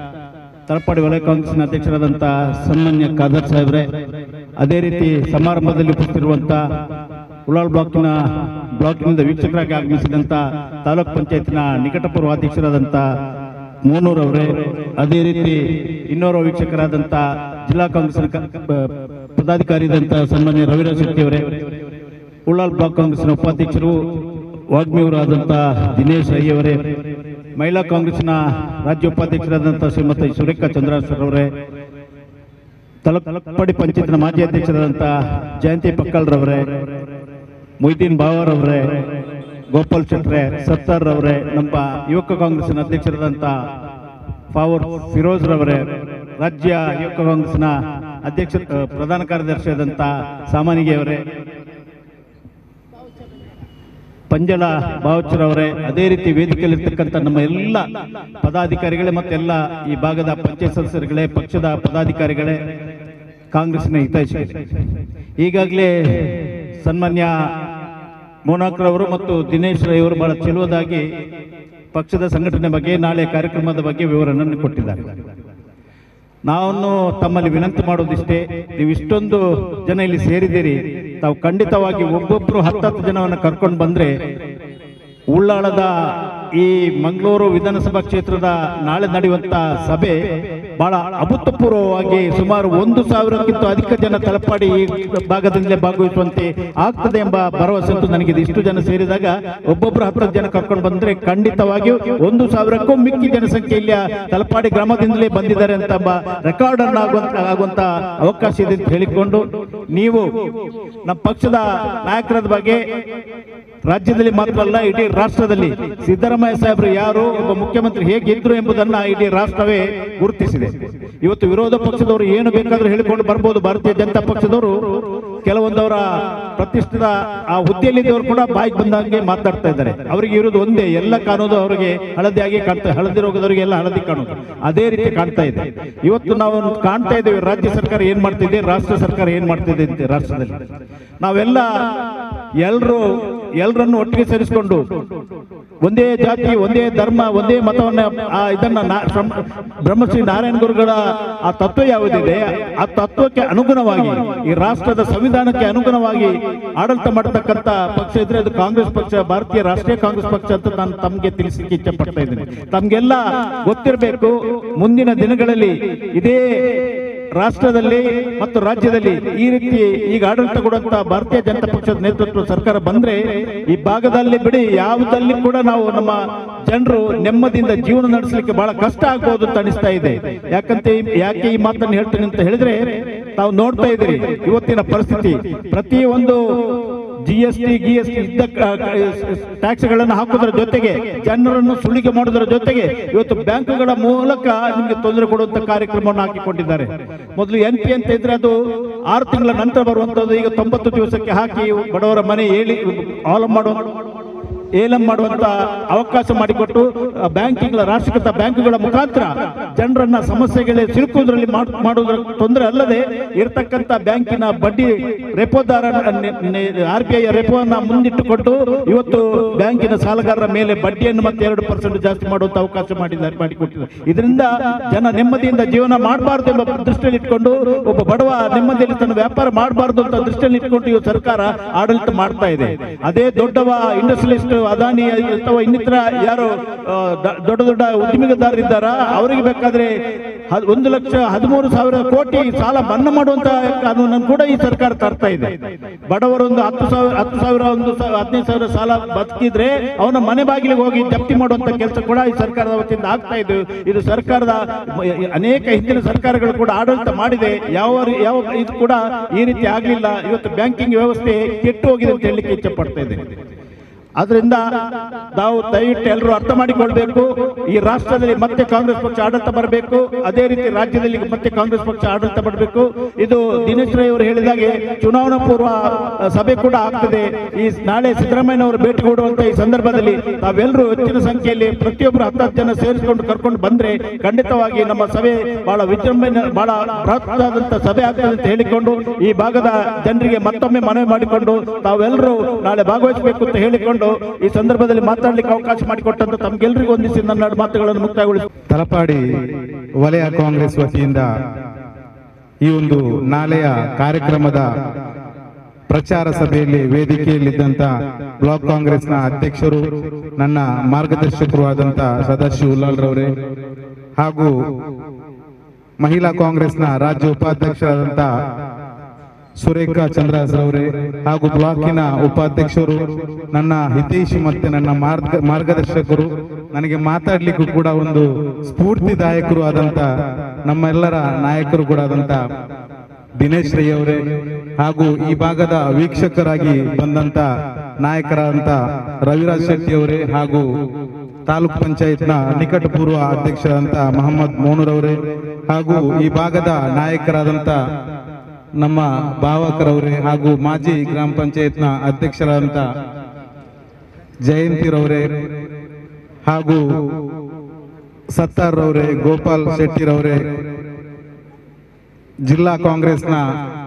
ತಲಪಾಡಿ ವಲಯ ಕಾಂಗ್ರೆಸ್ನ ಅಧ್ಯಕ್ಷರಾದಂಥ ಸನ್ಮಾನ್ಯ ಖಾದರ್ ಸಾಹೇಬ್ರೆ ಅದೇ ರೀತಿ ಸಮಾರಂಭದಲ್ಲಿ ಉಪಸ್ಥಿತಿರುವಂಥ ಉಳಾಳ್ ಬ್ಲಾಕಿನ ಬ್ಲಾಕಿನಿಂದ ವೀಕ್ಷಕರಾಗಿ ಆಗಮಿಸಿದಂಥ ತಾಲೂಕ್ ಪಂಚಾಯತ್ನ ನಿಕಟಪೂರ್ವ ಅಧ್ಯಕ್ಷರಾದಂಥ ಮೋನೂರ್ ಅವರೇ ಅದೇ ರೀತಿ ಇನ್ನೋರ್ವ ವೀಕ್ಷಕರಾದಂಥ ಜಿಲ್ಲಾ ಕಾಂಗ್ರೆಸ್ನ ಕ- ಪ- ಪದಾಧಿಕಾರಿಯಾದಂಥ ಸನ್ಮಾನ್ಯ ರವಿರಾಜ್ ಶೆಟ್ಟಿ ಅವರೇ ಉಳ್ಳಾಲ್ ಬ್ಲಾಕ್ ಕಾಂಗ್ರೆಸ್ನ ಉಪಾಧ್ಯಕ್ಷರು ವಾಗ್ಮಿಯವರಾದಂಥ ದಿನೇಶ್ ಅಯ್ಯವರೇ ಮಹಿಳಾ ಕಾಂಗ್ರೆಸ್ನ ರಾಜ್ಯ ಉಪಾಧ್ಯಕ್ಷರಾದಂಥ ಶ್ರೀಮತಿ ಸುರೇಖಾ ಚಂದ್ರಾಸರ್ ಅವರೇ ತಲಪಾಡಿ ಪಂಚಾಯತ್ನ ಮಾಜಿ ಅಧ್ಯಕ್ಷರಾದಂಥ ಜಯಂತಿ ಪಕ್ಕಲ್ರವರೇ ಮೊಯ್ದೀನ್ ಬಾವರ್ ಅವರೇ ಗೋಪಾಲ್ ಶೆಟ್ರೆ ಸತ್ತಾರ್ ಅವರೇ ನಮ್ಮ ಯುವಕ ಕಾಂಗ್ರೆಸ್ನ ಅಧ್ಯಕ್ಷರಾದಂಥ ಫಾವೂರ್ ಫಿರೋಜ್ ರವರೇ ರಾಜ್ಯ ಯುವಕ ಕಾಂಗ್ರೆಸ್ನ ಅಧ್ಯಕ್ಷ ಅ, ಪ್ರಧಾನ ಕಾರ್ಯದರ್ಶಿಯಾದಂಥ ಸಾಮಾನಿಗೆ ಅವರೇ ಪಂಜಳ ಬಾವಚರ್ ಅವರೇ ಅದೇ ರೀತಿ ವೇದಿಕೆಯಲ್ಲಿರ್ತಕ್ಕಂಥ ನಮ್ಮ ಎಲ್ಲ ಪದಾಧಿಕಾರಿಗಳೇ ಮತ್ತೆಲ್ಲ ಈ ಭಾಗದ ಪಂಚಾಯತ್ ಸದಸ್ಯರುಗಳೇ ಪಕ್ಷದ ಪದಾಧಿಕಾರಿಗಳೇ ಕಾಂಗ್ರೆಸ್ನ ಹಿತೈಷಿಗಳೇ ಈಗಾಗಲೇ ಸನ್ಮಾನ್ಯ ಮೋನಾಕ್ರವರು ಮತ್ತು ದಿನೇಶ್ ರೈ ಅವರು ಬಹಳ ಚೆಲುವದಾಗಿ ಪಕ್ಷದ ಸಂಘಟನೆ ಬಗ್ಗೆ ನಾಳೆ ಕಾರ್ಯಕ್ರಮದ ಬಗ್ಗೆ ವಿವರಣೆಯನ್ನು ಕೊಟ್ಟಿದ್ದಾರೆ ನಾನು ತಮ್ಮಲ್ಲಿ ವಿನಂತಿ ಮಾಡೋದಿಷ್ಟೇ ನೀವು ಇಷ್ಟೊಂದು ಜನ ಇಲ್ಲಿ ಸೇರಿದ್ದೀರಿ ತಾವು ಖಂಡಿತವಾಗಿ ಒಬ್ಬೊಬ್ಬರು ಹತ್ತತ್ತು ಜನವನ್ನು ಕರ್ಕೊಂಡು ಬಂದ್ರೆ ಉಳ್ಳಾಳದ ಈ ಮಂಗಳೂರು ವಿಧಾನಸಭಾ ಕ್ಷೇತ್ರದ ನಾಳೆ ನಡೆಯುವಂತ ಸಭೆ ಬಹಳ ಅಭೂತಪೂರ್ವವಾಗಿ ಸುಮಾರು ಒಂದು ಸಾವಿರಕ್ಕಿಂತ ಅಧಿಕ ಜನ ತಲಪಾಡಿ ಈ ಭಾಗದಿಂದಲೇ ಭಾಗವಹಿಸುವಂತೆ ಆಗ್ತದೆ ಎಂಬ ಭರವಸೆ ಅಂತೂ ನನಗಿದೆ ಇಷ್ಟು ಜನ ಸೇರಿದಾಗ ಒಬ್ಬೊಬ್ಬರು ಹತ್ತು ಜನ ಕರ್ಕೊಂಡು ಬಂದ್ರೆ ಖಂಡಿತವಾಗಿಯೂ ಒಂದು ಸಾವಿರಕ್ಕೂ ಮಿಕ್ಕಿ ಜನಸಂಖ್ಯೆ ಇಲ್ಲಿ ತಲಪಾಡಿ ಗ್ರಾಮದಿಂದಲೇ ಬಂದಿದ್ದಾರೆ ಅಂತ ಎಂಬ ರೆಕಾರ್ಡ್ ಅನ್ನು ಆಗುವಂತ ಆಗುವಂತ ಅವಕಾಶ ಇದೆ ಅಂತ ಹೇಳಿಕೊಂಡು ನೀವು ನಮ್ಮ ಪಕ್ಷದ ನಾಯಕರದ ಬಗ್ಗೆ ರಾಜ್ಯದಲ್ಲಿ ಮಾತ್ರ ಅಲ್ಲ ಇಡೀ ರಾಷ್ಟ್ರದಲ್ಲಿ ಸಿದ್ದರಾಮಯ್ಯ ಸಾಹೇಬರು ಯಾರು ಒಬ್ಬ ಮುಖ್ಯಮಂತ್ರಿ ಹೇಗಿದ್ರು ಎಂಬುದನ್ನ ಇಡೀ ರಾಷ್ಟ್ರವೇ ಗುರುತಿಸಿದೆ ಇವತ್ತು ವಿರೋಧ ಪಕ್ಷದವರು ಏನು ಬೇಕಾದ್ರೂ ಹೇಳಿಕೊಂಡು ಬರ್ಬೋದು ಭಾರತೀಯ ಜನತಾ ಪಕ್ಷದವರು ಕೆಲವೊಂದವರ ಪ್ರತಿಷ್ಠಿತ ಆ ಹುದ್ದೆಯಲ್ಲಿದ್ದವರು ಕೂಡ ಬಾಯಿಗೆ ಬಂದಂಗೆ ಮಾತಾಡ್ತಾ ಇದ್ದಾರೆ ಅವರಿಗೆ ಇರೋದು ಒಂದೇ ಎಲ್ಲ ಕಾಣೋದು ಅವರಿಗೆ ಹಳದಿಯಾಗಿ ಕಾಣ್ತಾ ಹಳದಿ ರೋಗದವರಿಗೆ ಎಲ್ಲ ಹಳದಿ ಕಾಣೋದು ಅದೇ ರೀತಿ ಕಾಣ್ತಾ ಇದೆ ಇವತ್ತು ನಾವು ಕಾಣ್ತಾ ಇದ್ದೇವೆ ರಾಜ್ಯ ಸರ್ಕಾರ ಏನ್ ಮಾಡ್ತಿದೆ ರಾಷ್ಟ್ರ ಸರ್ಕಾರ ಏನ್ ಮಾಡ್ತಿದೆ ಅಂತ ರಾಷ್ಟ್ರದಲ್ಲಿ ನಾವೆಲ್ಲ ಎಲ್ರು ಎಲ್ಲರನ್ನು ಒಟ್ಟಿಗೆ ಸೇರಿಸಿಕೊಂಡು ಒಂದೇ ಜಾತಿ ಒಂದೇ ಧರ್ಮ ಒಂದೇ ಮತವನ್ನ ಆ ಇದನ್ನ ನಾ- ಬ್ರಹ್ಮ- ಬ್ರಹ್ಮಶ್ರೀ ನಾರಾಯಣ ಗುರುಗಳ ಆ ತತ್ವ ಯಾವುದಿದೆ ಆ ತತ್ವಕ್ಕೆ ಅನುಗುಣವಾಗಿ ಈ ರಾಷ್ಟ್ರದ ಸಂವಿಧಾನಕ್ಕೆ ಅನುಗುಣವಾಗಿ ಆಡಳಿತ ಮಾಡತಕ್ಕಂತ ಪಕ್ಷ ಇದ್ರೆ ಅದು ಕಾಂಗ್ರೆಸ್ ಪಕ್ಷ ಭಾರತೀಯ ರಾಷ್ಟ್ರೀಯ ಕಾಂಗ್ರೆಸ್ ಪಕ್ಷ ಅಂತ ನಾನು ತಮ್ಗೆ ತಿಳಿಸಲಿಕ್ಕೆ ಇಚ್ಛೆ ಪಡ್ತಾ ಇದ್ದೀನಿ ತಮ್ಗೆಲ್ಲ ಗೊತ್ತಿರಬೇಕು ಮುಂದಿನ ದಿನಗಳಲ್ಲಿ ಇದೇ ರಾಷ್ಟ್ರದಲ್ಲಿ ಮತ್ತು ರಾಜ್ಯದಲ್ಲಿ ಈ ರೀತಿ ಈಗ ಆಡಳಿತ ಕೊಡುವಂತ ಭಾರತೀಯ ಜನತಾ ಪಕ್ಷದ ನೇತೃತ್ವ ಸರ್ಕಾರ ಬಂದ್ರೆ ಈ ಭಾಗದಲ್ಲಿ ಬಿಡಿ ಯಾವುದಲ್ಲಿ ಕೂಡ ನಾವು ನಮ್ಮ ಜನರು ನೆಮ್ಮದಿಯಿಂದ ಜೀವನ ನಡೆಸಲಿಕ್ಕೆ ಬಹಳ ಕಷ್ಟ ಆಗ್ಬೋದು ಅಂತ ಅನಿಸ್ತಾ ಇದೆ ಯಾಕಂತ ಈ- ಯಾಕೆ ಈ ಮಾತನ್ನು ಹೇಳ್ತೇನೆ ಅಂತ ಹೇಳಿದ್ರೆ ತಾವು ನೋಡ್ತಾ ಇದ್ದೀರಿ ಇವತ್ತಿನ ಪರಿಸ್ಥಿತಿ ಪ್ರತಿ ಒಂದು ಜಿ ಎಸ್ ಟಿ ಗಿ ಎಸ್ ಟಿ ಇದ್ದ ಟ್ಯಾಕ್ಸ್ಗಳನ್ನು ಹಾಕೋದ್ರ ಜೊತೆಗೆ ಜನರನ್ನು ಸುಲಿಗೆ ಮಾಡೋದ್ರ ಜೊತೆಗೆ ಇವತ್ತು ಬ್ಯಾಂಕುಗಳ ಮೂಲಕ ನಿಮಗೆ ತೊಂದರೆ ಕೊಡುವಂತ ಕಾರ್ಯಕ್ರಮವನ್ನು ಹಾಕಿಕೊಂಡಿದ್ದಾರೆ ಮೊದಲು ಎನ್ ಪಿ ಅಂತ ಇದ್ರೆ ಅದು ಆರು ತಿಂಗಳ ನಂತರ ಬರುವಂತದ್ದು ಈಗ ತೊಂಬತ್ತು ದಿವಸಕ್ಕೆ ಹಾಕಿ ಬಡವರ ಮನೆ ಹೇಳಿ ಅವಲಂಬ ಮಾಡುವ ಏಲಂ ಮಾಡುವಂತ ಅವಕಾಶ ಮಾಡಿಕೊಟ್ಟು ಆ, ಬ್ಯಾಂಕಿಂಗ್ಗಳ ರಾಷ್ಟ್ರೀಕೃತ ಬ್ಯಾಂಕುಗಳ ಮುಖಾಂತರ ಜನರನ್ನ ಸಮಸ್ಯೆಗಳೇ ಸಿಲುಕುವುದರಲ್ಲಿ ಮಾಡ್- ಮಾಡುವುದರ ತೊಂದರೆ ಅಲ್ಲದೆ ಇರತಕ್ಕಂತ ಬ್ಯಾಂಕಿನ ಬಡ್ಡಿ ರೆಪೋ ದರ ಆರ್ ಬಿ ಐ ರೆಪೋನ ಮುಂದಿಟ್ಟುಕೊಂಡು ಇವತ್ತು ಬ್ಯಾಂಕಿನ ಸಾಲಗಾರರ ಮೇಲೆ ಬಡ್ಡಿಯನ್ನು ಮತ್ತೆ ಎರಡು ಪರ್ಸೆಂಟ್ ಜಾಸ್ತಿ ಮಾಡುವಂತ ಅವಕಾಶ ಮಾಡಿದ್ದಾರೆ ಮಾಡಿಕೊಟ್ಟಿದ್ದಾರೆ ಇದರಿಂದ ಜನ ನೆಮ್ಮದಿಯಿಂದ ಜೀವನ ಮಾಡಬಾರ್ದು ಎಂಬ ದೃಷ್ಟಿಯಲ್ಲಿ ಇಟ್ಕೊಂಡು ಒಬ್ಬ ಬಡವ ನೆಮ್ಮದಿಯಲ್ಲಿ ತನ್ನ ವ್ಯಾಪಾರ ಮಾಡಬಾರ್ದು ಅಂತ ದೃಷ್ಟಿಯಲ್ಲಿ ಇಟ್ಕೊಂಡು ಇವು ಸರ್ಕಾರ ಆಡಳಿತ ಮಾಡ್ತಾ ಇದೆ ಅದೇ ದೊಡ್ಡವ ಇಂಡಸ್ಟ್ರಿಯಲಿಸ್ಟ್ ಅದಾನಿ ಅಥವಾ ಇನ್ನಿತರ ಯಾರು ಆ, ದ- ದೊಡ್ಡ ದೊಡ್ಡ ಉದ್ಯಮಿದಾರರಿದ್ದಾರ ಅವರಿಗೆ ಬೇಕಾದ್ರೆ ಹ- ಒಂದು ಲಕ್ಷ ಹದಿಮೂರು ಸಾವಿರ ಕೋಟಿ ಸಾಲ ಮನ್ನಾ ಮಾಡುವಂತ ಕಾನೂನನ್ನು ಕೂಡ ಈ ಸರ್ಕಾರ ತರ್ತಾ ಇದೆ ಬಡವರೊಂದು ಹತ್ತು ಸಾವಿರ ಹತ್ತು ಸಾವಿರ ಒಂದು ಸ- ಹದಿನೈದು ಸಾವಿರ ಸಾಲ ಬದುಕಿದ್ರೆ ಅವನ ಮನೆ ಬಾಗಿಲಿಗೆ ಹೋಗಿ ಜಪ್ತಿ ಮಾಡುವಂತ ಕೆಲಸ ಕೂಡ ಈ ಸರ್ಕಾರದ ವತಿಯಿಂದ ಆಗ್ತಾ ಇದೆ ಇದು ಸರ್ಕಾರದ ಮ- ಅನೇಕ ಹಿಂದಿನ ಸರ್ಕಾರಗಳು ಕೂಡ ಆಡಳಿತ ಮಾಡಿದೆ ಯಾವ ರೀ- ಯಾವ ಇದು ಕೂಡ ಈ ರೀತಿ ಆಗ್ಲಿಲ್ಲ ಇವತ್ತು ಬ್ಯಾಂಕಿಂಗ್ ವ್ಯವಸ್ಥೆ ಕೆಟ್ಟು ಹೋಗಿದೆ ಅಂತ ಹೇಳಲಿಕ್ಕೆ ಇಚ್ಛೆ ಪಡ್ತಾ ಇದ್ದೇನೆ ಆದ್ರಿಂದ ನಾವು ದಯವಿಟ್ಟು ಎಲ್ಲರೂ ಅರ್ಥ ಮಾಡಿಕೊಳ್ಬೇಕು ಈ ರಾಷ್ಟ್ರದಲ್ಲಿ ಮತ್ತೆ ಕಾಂಗ್ರೆಸ್ ಪಕ್ಷ ಆಡಳಿತ ಬರಬೇಕು ಅದೇ ರೀತಿ ರಾಜ್ಯದಲ್ಲಿ ಮತ್ತೆ ಕಾಂಗ್ರೆಸ್ ಪಕ್ಷ ಆಡಳಿತ ಬರಬೇಕು ಇದು ದಿನೇಶ್ ರೈ ಅವರು ಹೇಳಿದಾಗೆ ಚುನಾವಣಾ ಪೂರ್ವ ಅಹ್, ಸಭೆ ಕೂಡ ಆಗ್ತದೆ ಈ ನಾಳೆ ಸಿದ್ದರಾಮಯ್ಯನವರು ಭೇಟಿ ಕೊಡುವಂತ ಈ ಸಂದರ್ಭದಲ್ಲಿ ತಾವೆಲ್ಲರೂ ಹೆಚ್ಚಿನ ಸಂಖ್ಯೆಯಲ್ಲಿ ಪ್ರತಿಯೊಬ್ಬರು ಹತ್ತತ್ತು ಜನ ಸೇರಿಸಿಕೊಂಡು ಕರ್ಕೊಂಡು ಬಂದ್ರೆ ಖಂಡಿತವಾಗಿ ನಮ್ಮ ಸಭೆ ಬಹಳ ವಿಜೃಂಭಣೆ ಬಹಳ ಬೃಹತ್ತಾದಂತ ಸಭೆ ಆಗ್ತದೆ ಅಂತ ಹೇಳಿಕೊಂಡು ಈ ಭಾಗದ ಜನರಿಗೆ ಮತ್ತೊಮ್ಮೆ ಮನವಿ ಮಾಡಿಕೊಂಡು ತಾವೆಲ್ಲರೂ ನಾಳೆ ಭಾಗವಹಿಸಬೇಕು ಅಂತ ಹೇಳಿಕೊಂಡು ಈ ಸಂದರ್ಭದಲ್ಲಿ ಮಾತಾಡ್ಲಿಕ್ಕೆ ಅವಕಾಶ ಮಾಡಿಕೊಟ್ಟಂತ ತಮ್ಗೆಲ್ರಿಗೂ ಒಂದಿಸಿ ನನ್ನ ಮಾತುಗಳನ್ನು ಮುಕ್ತಾಯಗೊಳಿಸಿ ತಲಪಾಡಿ ವಲಯ ಕಾಂಗ್ರೆಸ್ ವತಿಯಿಂದ ಈ ಒಂದು ನಾಳೆಯ ಕಾರ್ಯಕ್ರಮದ ಪ್ರಚಾರ ಸಭೆಯಲ್ಲಿ ವೇದಿಕೆಯಲ್ಲಿದ್ದಂತ ಬ್ಲಾಕ್ ಕಾಂಗ್ರೆಸ್ನ ಅಧ್ಯಕ್ಷರು ನನ್ನ ಮಾರ್ಗದರ್ಶಕರು ಆದಂತ ಸದಾಶಿವ ಉಲ್ಲಾಲ್ ರವರೇ ಹಾಗೂ ಮಹಿಳಾ ಕಾಂಗ್ರೆಸ್ನ ರಾಜ್ಯ ಉಪಾಧ್ಯಕ್ಷರಾದಂತ ಸುರೇಖಾ ಚಂದ್ರಾಸ್ ರವರೇ ಹಾಗೂ ಬ್ಲಾಕಿನ ಉಪಾಧ್ಯಕ್ಷರು ನನ್ನ ಹಿತೈಷಿ ಮತ್ತೆ ನನ್ನ ಮಾರ್ಗ ಮಾರ್ಗದರ್ಶಕರು ನನಗೆ ಮಾತಾಡ್ಲಿಕ್ಕೂ ಕೂಡ ಒಂದು ಸ್ಫೂರ್ತಿದಾಯಕರು ಆದಂತ ನಮ್ಮೆಲ್ಲರ ನಾಯಕರು ಕೂಡ ಆದಂತ ದಿನೇಶ್ ರೈ ಅವರೇ ಹಾಗೂ ಈ ಭಾಗದ ವೀಕ್ಷಕರಾಗಿ ಬಂದಂತ ನಾಯಕರಾದಂತ ರವಿರಾಜ್ ಶೆಟ್ಟಿ ಅವರೇ ಹಾಗೂ ತಾಲೂಕ್ ಪಂಚಾಯತ್ನ ನಿಕಟಪೂರ್ವ ಅಧ್ಯಕ್ಷರಾದಂತ ಮಹಮ್ಮದ್ ಮೋನೂರ್ ಅವರೇ ಹಾಗೂ ಈ ಭಾಗದ ನಾಯಕರಾದಂತ ನಮ್ಮ ಭಾವಕರವರೇ ಹಾಗೂ ಮಾಜಿ ಗ್ರಾಮ ಪಂಚಾಯತ್ನ ಅಧ್ಯಕ್ಷರಾದಂತ ಜಯಂತಿರವರೇ ಹಾಗೂ ಸತ್ತಾರ್ರವರೇ ಗೋಪಾಲ್ ಶೆಟ್ಟಿರವರೇ ಜಿಲ್ಲಾ ಕಾಂಗ್ರೆಸ್ನ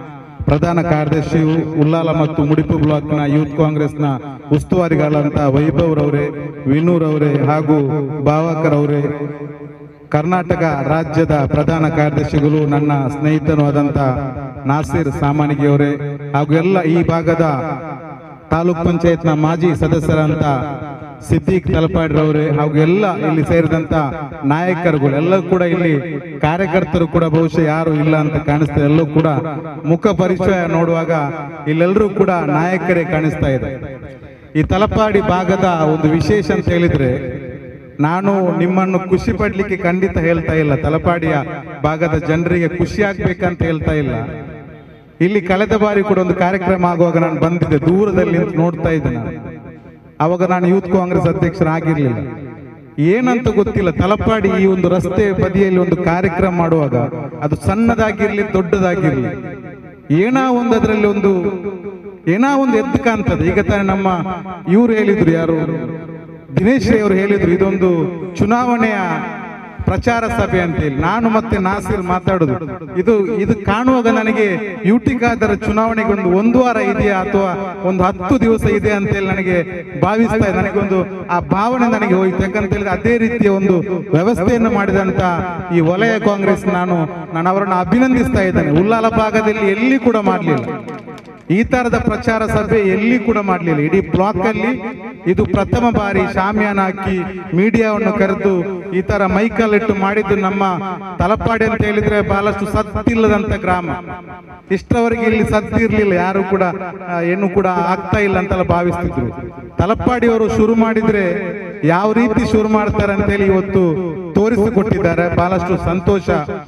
ಪ್ರಧಾನ ಕಾರ್ಯದರ್ಶಿಯು ಉಲ್ಲಾಲ ಮತ್ತು ಮುಡಿಪು ಬ್ಲಾಕ್ನ ಯೂತ್ ಕಾಂಗ್ರೆಸ್ನ ಉಸ್ತುವಾರಿಗಳಂತ ವೈಭವ್ ರವರೇ ವಿನೂರ್ ಅವರೇ ಹಾಗೂ ಭಾವಾಕರ್ ಅವರೇ ಕರ್ನಾಟಕ ರಾಜ್ಯದ ಪ್ರಧಾನ ಕಾರ್ಯದರ್ಶಿಗಳು ನನ್ನ ಸ್ನೇಹಿತನೂ ಆದಂತ ನಾಸೀರ್ ಸಾಮಾನಿಗೆಯವರೇ ಹಾಗೂ ಎಲ್ಲ ಈ ಭಾಗದ ತಾಲೂಕ್ ಪಂಚಾಯತ್ನ ಮಾಜಿ ಸದಸ್ಯರಂತ ಸಿದ್ದೀಕ್ ತಲಪಾಡ್ರವರೇ ಹಾಗೂ ಎಲ್ಲ ಇಲ್ಲಿ ಸೇರಿದಂತ ನಾಯಕರುಗಳು ಎಲ್ಲರೂ ಕೂಡ ಇಲ್ಲಿ ಕಾರ್ಯಕರ್ತರು ಕೂಡ ಬಹುಶಃ ಯಾರು ಇಲ್ಲ ಅಂತ ಕಾಣಿಸ್ತಾ ಎಲ್ಲರೂ ಕೂಡ ಮುಖ ಪರಿಚಯ ನೋಡುವಾಗ ಇಲ್ಲೆಲ್ಲರೂ ಕೂಡ ನಾಯಕರೇ ಕಾಣಿಸ್ತಾ ಇದೆ ಈ ತಲಪಾಡಿ ಭಾಗದ ಒಂದು ವಿಶೇಷ ಅಂತ ಹೇಳಿದ್ರೆ ನಾನು ನಿಮ್ಮನ್ನು ಖುಷಿ ಪಡ್ಲಿಕ್ಕೆ ಖಂಡಿತ ಹೇಳ್ತಾ ಇಲ್ಲ ತಲಪಾಡಿಯ ಭಾಗದ ಜನರಿಗೆ ಖುಷಿ ಆಗ್ಬೇಕಂತ ಹೇಳ್ತಾ ಇಲ್ಲ ಇಲ್ಲಿ ಕಳೆದ ಬಾರಿ ಕೂಡ ಒಂದು ಕಾರ್ಯಕ್ರಮ ಆಗುವಾಗ ನಾನು ಬಂದಿದ್ದೆ ದೂರದಲ್ಲಿ ನಿಂತು ನೋಡ್ತಾ ಇದ್ದೆ ನಾನು ಅವಾಗ ನಾನು ಯೂತ್ ಕಾಂಗ್ರೆಸ್ ಅಧ್ಯಕ್ಷರಾಗಿರ್ಲಿಲ್ಲ ಏನಂತ ಗೊತ್ತಿಲ್ಲ ತಲಪಾಡಿ ಈ ಒಂದು ರಸ್ತೆ ಬದಿಯಲ್ಲಿ ಒಂದು ಕಾರ್ಯಕ್ರಮ ಮಾಡುವಾಗ ಅದು ಸಣ್ಣದಾಗಿರ್ಲಿ ದೊಡ್ಡದಾಗಿರ್ಲಿ ಏನಾ ಒಂದು ಅದರಲ್ಲಿ ಒಂದು ಏನಾ ಒಂದು ಎದ್ದು ಕಾಣ್ತದೆ ಈಗ ತಾನೇ ನಮ್ಮ ಇವ್ರು ಹೇಳಿದ್ರು ಯಾರು ದಿನೇಶ್ ರೈ ಅವರು ಹೇಳಿದ್ರು ಇದೊಂದು ಚುನಾವಣೆಯ ಪ್ರಚಾರ ಸಭೆ ಅಂತ ಹೇಳಿ ನಾನು ಮತ್ತೆ ನಾಸೀರ್ ಮಾತಾಡುದು ಇದು ಇದು ಕಾಣುವಾಗ ನನಗೆ ಯುಟಿಕಾದರ ಚುನಾವಣೆಗೆ ಒಂದು ಒಂದು ವಾರ ಇದೆಯಾ ಅಥವಾ ಒಂದು ಹತ್ತು ದಿವಸ ಇದೆ ಅಂತ ಹೇಳಿ ನನಗೆ ಭಾವಿಸ್ತಾ ಇದೆ ನನಗೊಂದು ಆ ಭಾವನೆ ನನಗೆ ಹೋಯ್ತು ಯಾಕಂತ ಹೇಳಿದ್ರೆ ಅದೇ ರೀತಿಯ ಒಂದು ವ್ಯವಸ್ಥೆಯನ್ನು ಮಾಡಿದಂತ ಈ ವಲಯ ಕಾಂಗ್ರೆಸ್ ನಾನು ನಾನು ಅವರನ್ನು ಅಭಿನಂದಿಸ್ತಾ ಇದ್ದೇನೆ ಉಲ್ಲಾಲ ಭಾಗದಲ್ಲಿ ಎಲ್ಲಿ ಕೂಡ ಮಾಡಲಿಲ್ಲ ಈ ತರದ ಪ್ರಚಾರ ಸಭೆ ಎಲ್ಲಿ ಕೂಡ ಮಾಡಲಿಲ್ಲ ಇಡೀ ಬ್ಲಾಕ್ ಅಲ್ಲಿ ಇದು ಪ್ರಥಮ ಬಾರಿ ಶಾಮಿಯಾನ ಹಾಕಿ ಮೀಡಿಯಾವನ್ನು ಕರೆದು ಈ ತರ ಮೈಕಲ್ ಇಟ್ಟು ಮಾಡಿದ್ದು ನಮ್ಮ ತಲಪಾಡಿ ಅಂತ ಹೇಳಿದ್ರೆ ಬಹಳಷ್ಟು ಸತ್ತಿಲ್ಲದಂತ ಗ್ರಾಮ ಇಷ್ಟರವರೆಗೆ ಇಲ್ಲಿ ಸತ್ತಿರ್ಲಿಲ್ಲ ಯಾರು ಕೂಡ ಆ, ಏನು ಕೂಡ ಆಗ್ತಾ ಇಲ್ಲ ಅಂತೆಲ್ಲ ಭಾವಿಸ್ತಿದ್ರು ತಲಪಾಡಿಯವರು ಶುರು ಮಾಡಿದ್ರೆ ಯಾವ ರೀತಿ ಶುರು ಮಾಡ್ತಾರೆ ಅಂತೇಳಿ ಇವತ್ತು ತೋರಿಸಿಕೊಟ್ಟಿದ್ದಾರೆ ಬಹಳಷ್ಟು ಸಂತೋಷ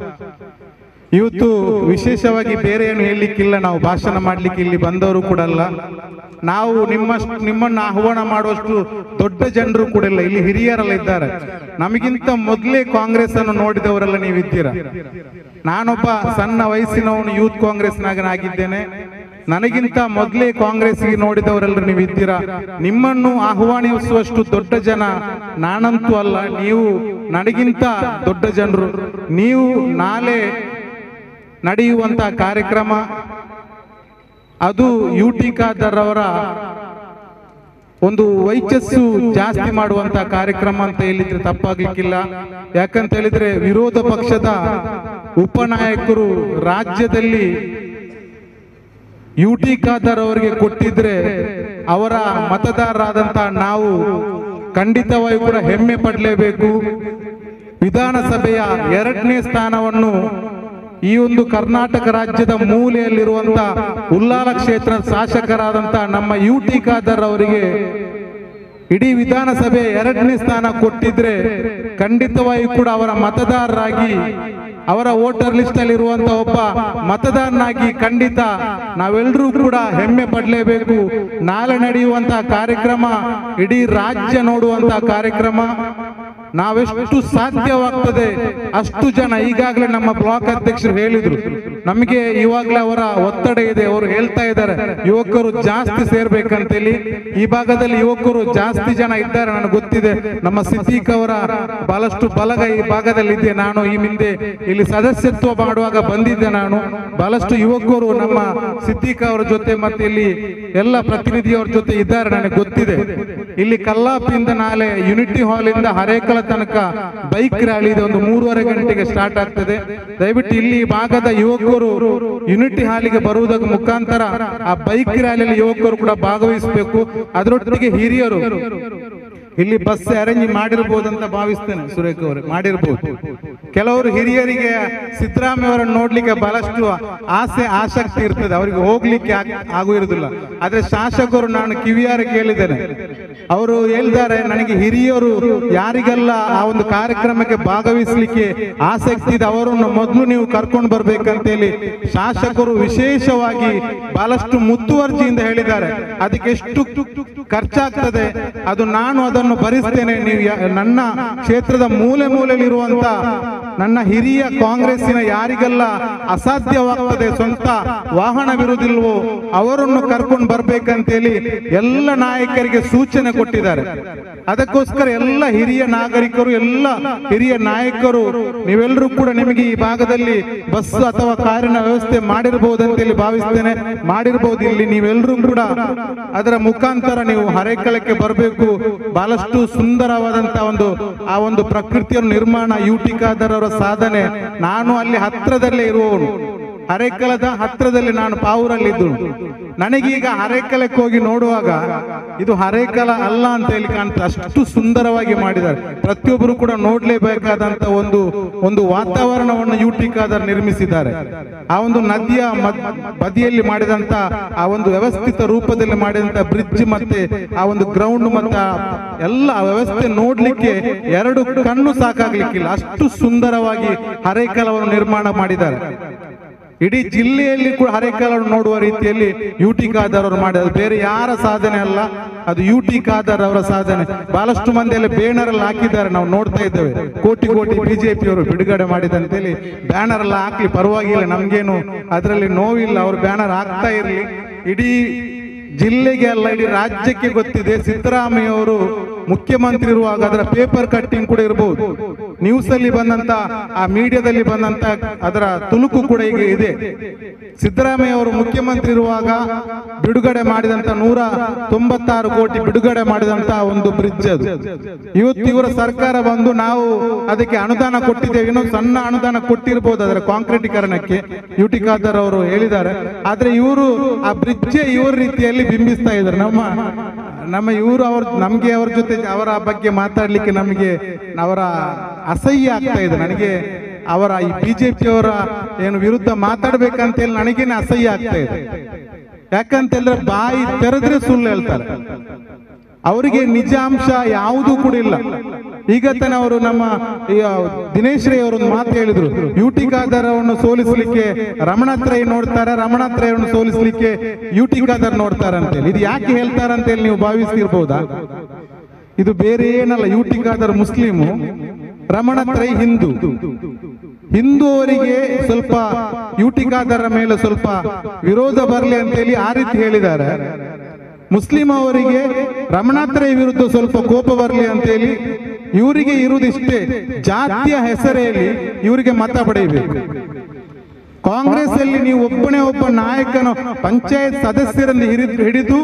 ಇವತ್ತು ವಿಶೇಷವಾಗಿ ಬೇರೆ ಏನು ಹೇಳಲಿಕ್ಕಿಲ್ಲ ನಾವು ಭಾಷಣ ಮಾಡ್ಲಿಕ್ಕೆ ಇಲ್ಲಿ ಬಂದವರು ಕೂಡ ಅಲ್ಲ ನಾವು ನಿಮ್ಮಷ್ಟು ನಿಮ್ಮನ್ನು ಆಹ್ವಾನ ಮಾಡುವಷ್ಟು ದೊಡ್ಡ ಜನರು ಕೂಡ ಇಲ್ಲ ಇಲ್ಲಿ ಹಿರಿಯರೆಲ್ಲ ಇದ್ದಾರೆ ನಮಗಿಂತ ಮೊದಲೇ ಕಾಂಗ್ರೆಸ್ ಅನ್ನು ನೋಡಿದವರೆಲ್ಲ ನೀವಿದ್ದೀರಾ ನಾನೊಬ್ಬ ಸಣ್ಣ ವಯಸ್ಸಿನವನು ಯೂತ್ ಕಾಂಗ್ರೆಸ್ನಾಗನಾಗಿದ್ದೇನೆ ನನಗಿಂತ ಮೊದಲೇ ಕಾಂಗ್ರೆಸ್ಗೆ ನೋಡಿದವರೆಲ್ಲರೂ ನೀವು ಇದ್ದೀರಾ ನಿಮ್ಮನ್ನು ಆಹ್ವಾನಿಸುವಷ್ಟು ದೊಡ್ಡ ಜನ ನಾನಂತೂ ಅಲ್ಲ ನೀವು ನನಗಿಂತ ದೊಡ್ಡ ಜನರು ನೀವು ನಾಳೆ ನಡೆಯುವಂತ ಕಾರ್ಯಕ್ರಮ ಅದು ಯು ಟಿ ಖಾದರ್ ಅವರ ಒಂದು ವೈಚಸ್ಸು ಜಾಸ್ತಿ ಮಾಡುವಂತ ಕಾರ್ಯಕ್ರಮ ಅಂತ ಹೇಳಿದ್ರೆ ತಪ್ಪಾಗ್ಲಿಕ್ಕಿಲ್ಲ ಯಾಕಂತ ಹೇಳಿದ್ರೆ ವಿರೋಧ ಪಕ್ಷದ ಉಪನಾಯಕರು ರಾಜ್ಯದಲ್ಲಿ ಯು ಟಿ ಖಾದರ್ ಅವರಿಗೆ ಕೊಟ್ಟಿದ್ರೆ ಅವರ ಮತದಾರರಾದಂತ ನಾವು ಖಂಡಿತವಾಗಿ ಕೂಡ ಹೆಮ್ಮೆ ಪಡಲೇಬೇಕು ವಿಧಾನಸಭೆಯ ಎರಡನೇ ಸ್ಥಾನವನ್ನು ಈ ಒಂದು ಕರ್ನಾಟಕ ರಾಜ್ಯದ ಮೂಲೆಯಲ್ಲಿರುವಂತ ಉಲ್ಲಾಲ ಕ್ಷೇತ್ರದ ಶಾಸಕರಾದಂತ ನಮ್ಮ ಯು ಟಿ ಖಾದರ್ ಅವರಿಗೆ ಇಡೀ ವಿಧಾನಸಭೆ ಎರಡನೇ ಸ್ಥಾನ ಕೊಟ್ಟಿದ್ರೆ ಖಂಡಿತವಾಗಿ ಕೂಡ ಅವರ ಮತದಾರರಾಗಿ ಅವರ ವೋಟರ್ ಲಿಸ್ಟ್ ಅಲ್ಲಿ ಇರುವಂತ ಒಬ್ಬ ಮತದಾರನಾಗಿ ಖಂಡಿತ ನಾವೆಲ್ಲರೂ ಕೂಡ ಹೆಮ್ಮೆ ಪಡಲೇಬೇಕು ನಾಳೆ ನಡೆಯುವಂತಹ ಕಾರ್ಯಕ್ರಮ ಇಡೀ ರಾಜ್ಯ ನೋಡುವಂತಹ ಕಾರ್ಯಕ್ರಮ ನಾವೆಷ್ಟು ಸಾಧ್ಯವಾಗ್ತದೆ ಅಷ್ಟು ಜನ ಈಗಾಗಲೇ ನಮ್ಮ ಬ್ಲಾಕ್ ಅಧ್ಯಕ್ಷರು ಹೇಳಿದ್ರು ನಮಗೆ ಇವಾಗಲೇ ಅವರ ಒತ್ತಡ ಇದೆ ಅವರು ಹೇಳ್ತಾ ಇದ್ದಾರೆ ಯುವಕರು ಜಾಸ್ತಿ ಸೇರ್ಬೇಕಂತೇಳಿ ಈ ಭಾಗದಲ್ಲಿ ಯುವಕರು ಜಾಸ್ತಿ ಜನ ಇದ್ದಾರೆ ನನಗೆ ಗೊತ್ತಿದೆ ನಮ್ಮ ಸಿದ್ದೀಕ್ ಅವರ ಬಹಳಷ್ಟು ಬಲಗ ಈ ಭಾಗದಲ್ಲಿ ಇದೆ ನಾನು ಈ ಹಿಂದೆ ಇಲ್ಲಿ ಸದಸ್ಯತ್ವ ಮಾಡುವಾಗ ಬಂದಿದ್ದೆ ನಾನು ಬಹಳಷ್ಟು ಯುವಕರು ನಮ್ಮ ಸಿದ್ದೀಕ್ ಅವರ ಜೊತೆ ಮತ್ತೆ ಇಲ್ಲಿ ಎಲ್ಲ ಪ್ರತಿನಿಧಿಯವರ ಜೊತೆ ಇದ್ದಾರೆ ನನಗೆ ಗೊತ್ತಿದೆ ಇಲ್ಲಿ ಕಲ್ಲಾಪಿಂದ ನಾಳೆ ಯುನಿಟಿ ಹಾಲ್ ಇಂದ ಹರೇಕಳ ತನಕ ಬೈಕ್ ರ್ಯಾಲಿ ಇದೆ ಒಂದು ಮೂರುವರೆ ಗಂಟೆಗೆ ಸ್ಟಾರ್ಟ್ ಆಗ್ತದೆ ದಯವಿಟ್ಟು ಇಲ್ಲಿ ಈ ಭಾಗದ ಯುವಕರು ಯುನಿಟಿ ಹಾಲಿಗೆ ಬರುವುದಕ್ಕೆ ಮುಖಾಂತರ ಆ ಬೈಕ್ ರ್ಯಾಲಿಯಲ್ಲಿ ಯುವಕರು ಕೂಡ ಭಾಗವಹಿಸಬೇಕು ಅದರೊಟ್ಟಿಗೆ ಹಿರಿಯರು ಇಲ್ಲಿ ಬಸ್ ಅರೇಂಜ್ ಮಾಡಿರ್ಬೋದು ಅಂತ ಭಾವಿಸ್ತೇನೆ ಸುರೇಖ್ ಅವರು ಮಾಡಿರ್ಬೋದು ಕೆಲವರು ಹಿರಿಯರಿಗೆ ಸಿದ್ದರಾಮಯ್ಯ ಅವರನ್ನು ನೋಡ್ಲಿಕ್ಕೆ ಬಹಳಷ್ಟು ಆಸೆ ಆಸಕ್ತಿ ಇರ್ತದೆ ಅವರಿಗೆ ಹೋಗ್ಲಿಕ್ಕೆ ಆಗ್- ಆಗು ಇರುದಿಲ್ಲ ಆದ್ರೆ ಶಾಸಕರು ನಾನು ಕಿವಿಯಾರ ಕೇಳಿದ್ದೇನೆ ಅವರು ಹೇಳಿದ್ದಾರೆ ನನಗೆ ಹಿರಿಯರು ಯಾರಿಗೆಲ್ಲ ಆ ಒಂದು ಕಾರ್ಯಕ್ರಮಕ್ಕೆ ಭಾಗವಹಿಸಲಿಕ್ಕೆ ಆಸಕ್ತಿ ಇದೆ ಅವರನ್ನು ಮೊದಲು ನೀವು ಕರ್ಕೊಂಡು ಬರ್ಬೇಕಂತೇಳಿ ಶಾಸಕರು ವಿಶೇಷವಾಗಿ ಬಹಳಷ್ಟು ಮುತುವರ್ಜಿಯಿಂದ ಹೇಳಿದ್ದಾರೆ ಅದಕ್ಕೆ ಎಷ್ಟು ಖರ್ಚಾಗ್ತದೆ ಅದು ನಾನು ಅದನ್ನು ಭರಿಸ್ತೇನೆ ನೀವು ಯಾ- ನನ್ನ ಕ್ಷೇತ್ರದ ಮೂಲೆ ಮೂಲೆಯಲ್ಲಿರುವಂತ ನನ್ನ ಹಿರಿಯ ಕಾಂಗ್ರೆಸ್ಸಿನ ಯಾರಿಗೆಲ್ಲ ಅಸಾಧ್ಯವಾಗ್ತದೆ ಸ್ವಂತ ವಾಹನವಿರುವುದಿಲ್ವೋ ಅವರನ್ನು ಕರ್ಕೊಂಡು ಬರ್ಬೇಕಂತೇಳಿ ಎಲ್ಲ ನಾಯಕರಿಗೆ ಸೂಚನೆ ಕೊಟ್ಟಿದ್ದಾರೆ ಅದಕ್ಕೋಸ್ಕರ ಎಲ್ಲ ಹಿರಿಯ ನಾಗರಿಕರು ಎಲ್ಲ ಹಿರಿಯ ನಾಯಕರು ನೀವೆಲ್ಲರೂ ಕೂಡ ನಿಮಗೆ ಈ ಭಾಗದಲ್ಲಿ ಬಸ್ ಅಥವಾ ಕಾರಿನ ವ್ಯವಸ್ಥೆ ಮಾಡಿರಬಹುದಂತೇಳಿ ಭಾವಿಸ್ತೇನೆ ಮಾಡಿರಬಹುದು ಇಲ್ಲಿ ನೀವೆಲ್ಲರೂ ಕೂಡ ಅದರ ಮುಖಾಂತರ ನೀವು ಹರೇಕಳಕ್ಕೆ ಬರಬೇಕು ಬಹಳಷ್ಟು ಸುಂದರವಾದಂತಹ ಒಂದು ಆ ಒಂದು ಪ್ರಕೃತಿಯನ್ನು ನಿರ್ಮಾಣ ಯು ಟಿ ಖಾದರ್ ಅವರ ಸಾಧನೆ ನಾನು ಅಲ್ಲಿ ಹತ್ರದಲ್ಲೇ ಇರುವವನು ಹರೇಕಲದ ಹತ್ರದಲ್ಲಿ ನಾನು ಪಾವೂರಲ್ಲಿದ್ದು ನನಗೀಗ ಹರೇಕಲಕ್ಕೆ ಹೋಗಿ ನೋಡುವಾಗ ಇದು ಹರೇಕಲ ಅಲ್ಲ ಅಂತ ಹೇಳಿ ಕಾಣ್ತದೆ ಅಷ್ಟು ಸುಂದರವಾಗಿ ಮಾಡಿದ್ದಾರೆ ಪ್ರತಿಯೊಬ್ಬರು ಕೂಡ ನೋಡ್ಲೇಬೇಕಾದಂತ ಒಂದು ಒಂದು ವಾತಾವರಣವನ್ನು ಯು ಟಿ ಖಾದರ್ ನಿರ್ಮಿಸಿದ್ದಾರೆ ಆ ಒಂದು ನದಿಯ ಮದ್- ಬದಿಯಲ್ಲಿ ಮಾಡಿದಂತ ಆ ಒಂದು ವ್ಯವಸ್ಥಿತ ರೂಪದಲ್ಲಿ ಮಾಡಿದಂತ ಬ್ರಿಡ್ಜ್ ಮತ್ತೆ ಆ ಒಂದು ಗ್ರೌಂಡ್ ಮತ್ತೆ ಆ ಎಲ್ಲ ವ್ಯವಸ್ಥೆ ನೋಡ್ಲಿಕ್ಕೆ ಎರಡು ಕಣ್ಣು ಸಾಕಾಗ್ಲಿಕ್ಕಿಲ್ಲ ಅಷ್ಟು ಸುಂದರವಾಗಿ ಹರೇಕಲವನ್ನು ನಿರ್ಮಾಣ ಮಾಡಿದ್ದಾರೆ ಇಡೀ ಜಿಲ್ಲೆಯಲ್ಲಿ ಕೂಡ ಹರೇಕಲವನ್ನು ನೋಡುವ ರೀತಿಯಲ್ಲಿ ಯು ಟಿ ಖಾದರ್ ಅವರು ಮಾಡಿದ್ದಾರೆ ಬೇರೆ ಯಾರ ಸಾಧನೆ ಅಲ್ಲ ಅದು ಯು ಟಿ ಖಾದರ್ ಅವರ ಸಾಧನೆ ಬಹಳಷ್ಟು ಮಂದಿ ಅಲ್ಲಿ ಬ್ಯಾನರ್ ಎಲ್ಲ ಹಾಕಿದ್ದಾರೆ ನಾವು ನೋಡ್ತಾ ಇದ್ದೇವೆ ಕೋಟಿ ಕೋಟಿ ಬಿಜೆಪಿ ಅವರು ಬಿಡುಗಡೆ ಮಾಡಿದಂತೇಳಿ ಬ್ಯಾನರ್ ಎಲ್ಲ ಹಾಕ್ಲಿ ಪರವಾಗಿಲ್ಲ ನಮ್ಗೇನು ಅದರಲ್ಲಿ ನೋವಿಲ್ಲ ಅವರು ಬ್ಯಾನರ್ ಹಾಕ್ತಾ ಇರ್ಲಿ ಇಡೀ ಜಿಲ್ಲೆಗೆ ಅಲ್ಲ ಇಡೀ ರಾಜ್ಯಕ್ಕೆ ಗೊತ್ತಿದೆ ಸಿದ್ದರಾಮಯ್ಯ ಅವರು ಮುಖ್ಯಮಂತ್ರಿ ಇರುವಾಗ ಅದರ ಪೇಪರ್ ಕಟ್ಟಿಂಗ್ ಕೂಡ ಇರಬಹುದು ನ್ಯೂಸ್ ಅಲ್ಲಿ ಬಂದಂತ ಆ ಮೀಡಿಯಾದಲ್ಲಿ ಬಂದಂತ ಅದರ ತುಣುಕು ಕೂಡ ಈಗ ಇದೆ ಸಿದ್ದರಾಮಯ್ಯ ಅವರು ಮುಖ್ಯಮಂತ್ರಿ ಇರುವಾಗ ಬಿಡುಗಡೆ ಮಾಡಿದಂತ ನೂರ ತೊಂಬತ್ತಾರು ಕೋಟಿ ಬಿಡುಗಡೆ ಮಾಡಿದಂತ ಒಂದು ಬ್ರಿಡ್ಜ್ ಅದು ಇವತ್ತು ಇವರ ಸರ್ಕಾರ ಬಂದು ನಾವು ಅದಕ್ಕೆ ಅನುದಾನ ಕೊಟ್ಟಿದ್ದೇವೆ ಇನ್ನೊಂದು ಸಣ್ಣ ಅನುದಾನ ಕೊಟ್ಟಿರಬಹುದು ಅದರ ಕಾಂಕ್ರೀಟೀಕರಣಕ್ಕೆ ಯು ಟಿ ಖಾದರ್ ಅವರು ಹೇಳಿದ್ದಾರೆ ಆದ್ರೆ ಇವರು ಆ ಬ್ರಿಡ್ಜ್ ಇವ್ರ ರೀತಿಯಲ್ಲಿ ಬಿಂಬಿಸ್ತಾ ಇದ್ದಾರೆ ನಮ್ಮ ನಮ್ಮ ಇವರು ಅವ್ರ ನಮ್ಗೆ ಅವ್ರ ಜೊತೆ ಅವರ ಬಗ್ಗೆ ಮಾತಾಡ್ಲಿಕ್ಕೆ ನಮಗೆ ಅವರ ಅಸಹ್ಯ ಆಗ್ತಾ ಇದೆ ನನಗೆ ಅವರ ಈ ಬಿಜೆಪಿ ಅವರ ಏನು ವಿರುದ್ಧ ಮಾತಾಡ್ಬೇಕಂತ ಹೇಳಿ ನನಗೇನೆ ಅಸಹ್ಯ ಆಗ್ತಾ ಇದೆ ಯಾಕಂತಂದ್ರೆ ಬಾಯಿ ತೆರೆದ್ರೆ ಸುಳ್ಳು ಹೇಳ್ತಾರೆ ಅವರಿಗೆ ನಿಜಾಂಶ ಯಾವುದೂ ಕೂಡ ಇಲ್ಲ ಈಗ ತಾನೇ ಅವರು ನಮ್ಮ ಈ, ಆ, ದಿನೇಶ್ ರೈ ಅವರು ಒಂದು ಮಾತು ಹೇಳಿದ್ರು ಯು ಟಿ ಖಾದರ್ ಅವರನ್ನು ಸೋಲಿಸಲಿಕ್ಕೆ ರಮಣತ್ರೈ ನೋಡ್ತಾರೆ ರಮಣತ್ರಯವನ್ನು ಸೋಲಿಸಲಿಕ್ಕೆ ಯು ಟಿ ಖಾದರ್ ನೋಡ್ತಾರೆ ಅಂತೇಳಿ ಇದು ಯಾಕೆ ಹೇಳ್ತಾರೆ ಅಂತೇಳಿ ನೀವು ಭಾವಿಸ್ತಿರ್ಬೋದಾ ಇದು ಬೇರೆ ಏನಲ್ಲ you T Khader Muslim ರಮಣತ್ರೈ Hindu Hindu ಅವರಿಗೆ ಸ್ವಲ್ಪ ಯು ಟಿ ಖಾದರ ಮೇಲೆ ಸ್ವಲ್ಪ ವಿರೋಧ ಬರಲಿ ಅಂತೇಳಿ ಆ ರೀತಿ ಹೇಳಿದ್ದಾರೆ ಮುಸ್ಲಿಂ ಅವರಿಗೆ ರಮಣಾತ್ರಯ ವಿರುದ್ಧ ಸ್ವಲ್ಪ ಕೋಪ ಬರಲಿ ಅಂತೇಳಿ ಇವರಿಗೆ ಇರುವುದಿಷ್ಟೇ ಜಾತಿಯ ಹೆಸರಲ್ಲಿ ಇವರಿಗೆ ಮತ ಪಡೆಯಬೇಕು ಕಾಂಗ್ರೆಸ್ ಅಲ್ಲಿ ನೀವು ಒಬ್ಬನೇ ಒಬ್ಬ ನಾಯಕನ ಪಂಚಾಯತ್ ಸದಸ್ಯರನ್ನು ಹಿರಿದು ಹಿಡಿದು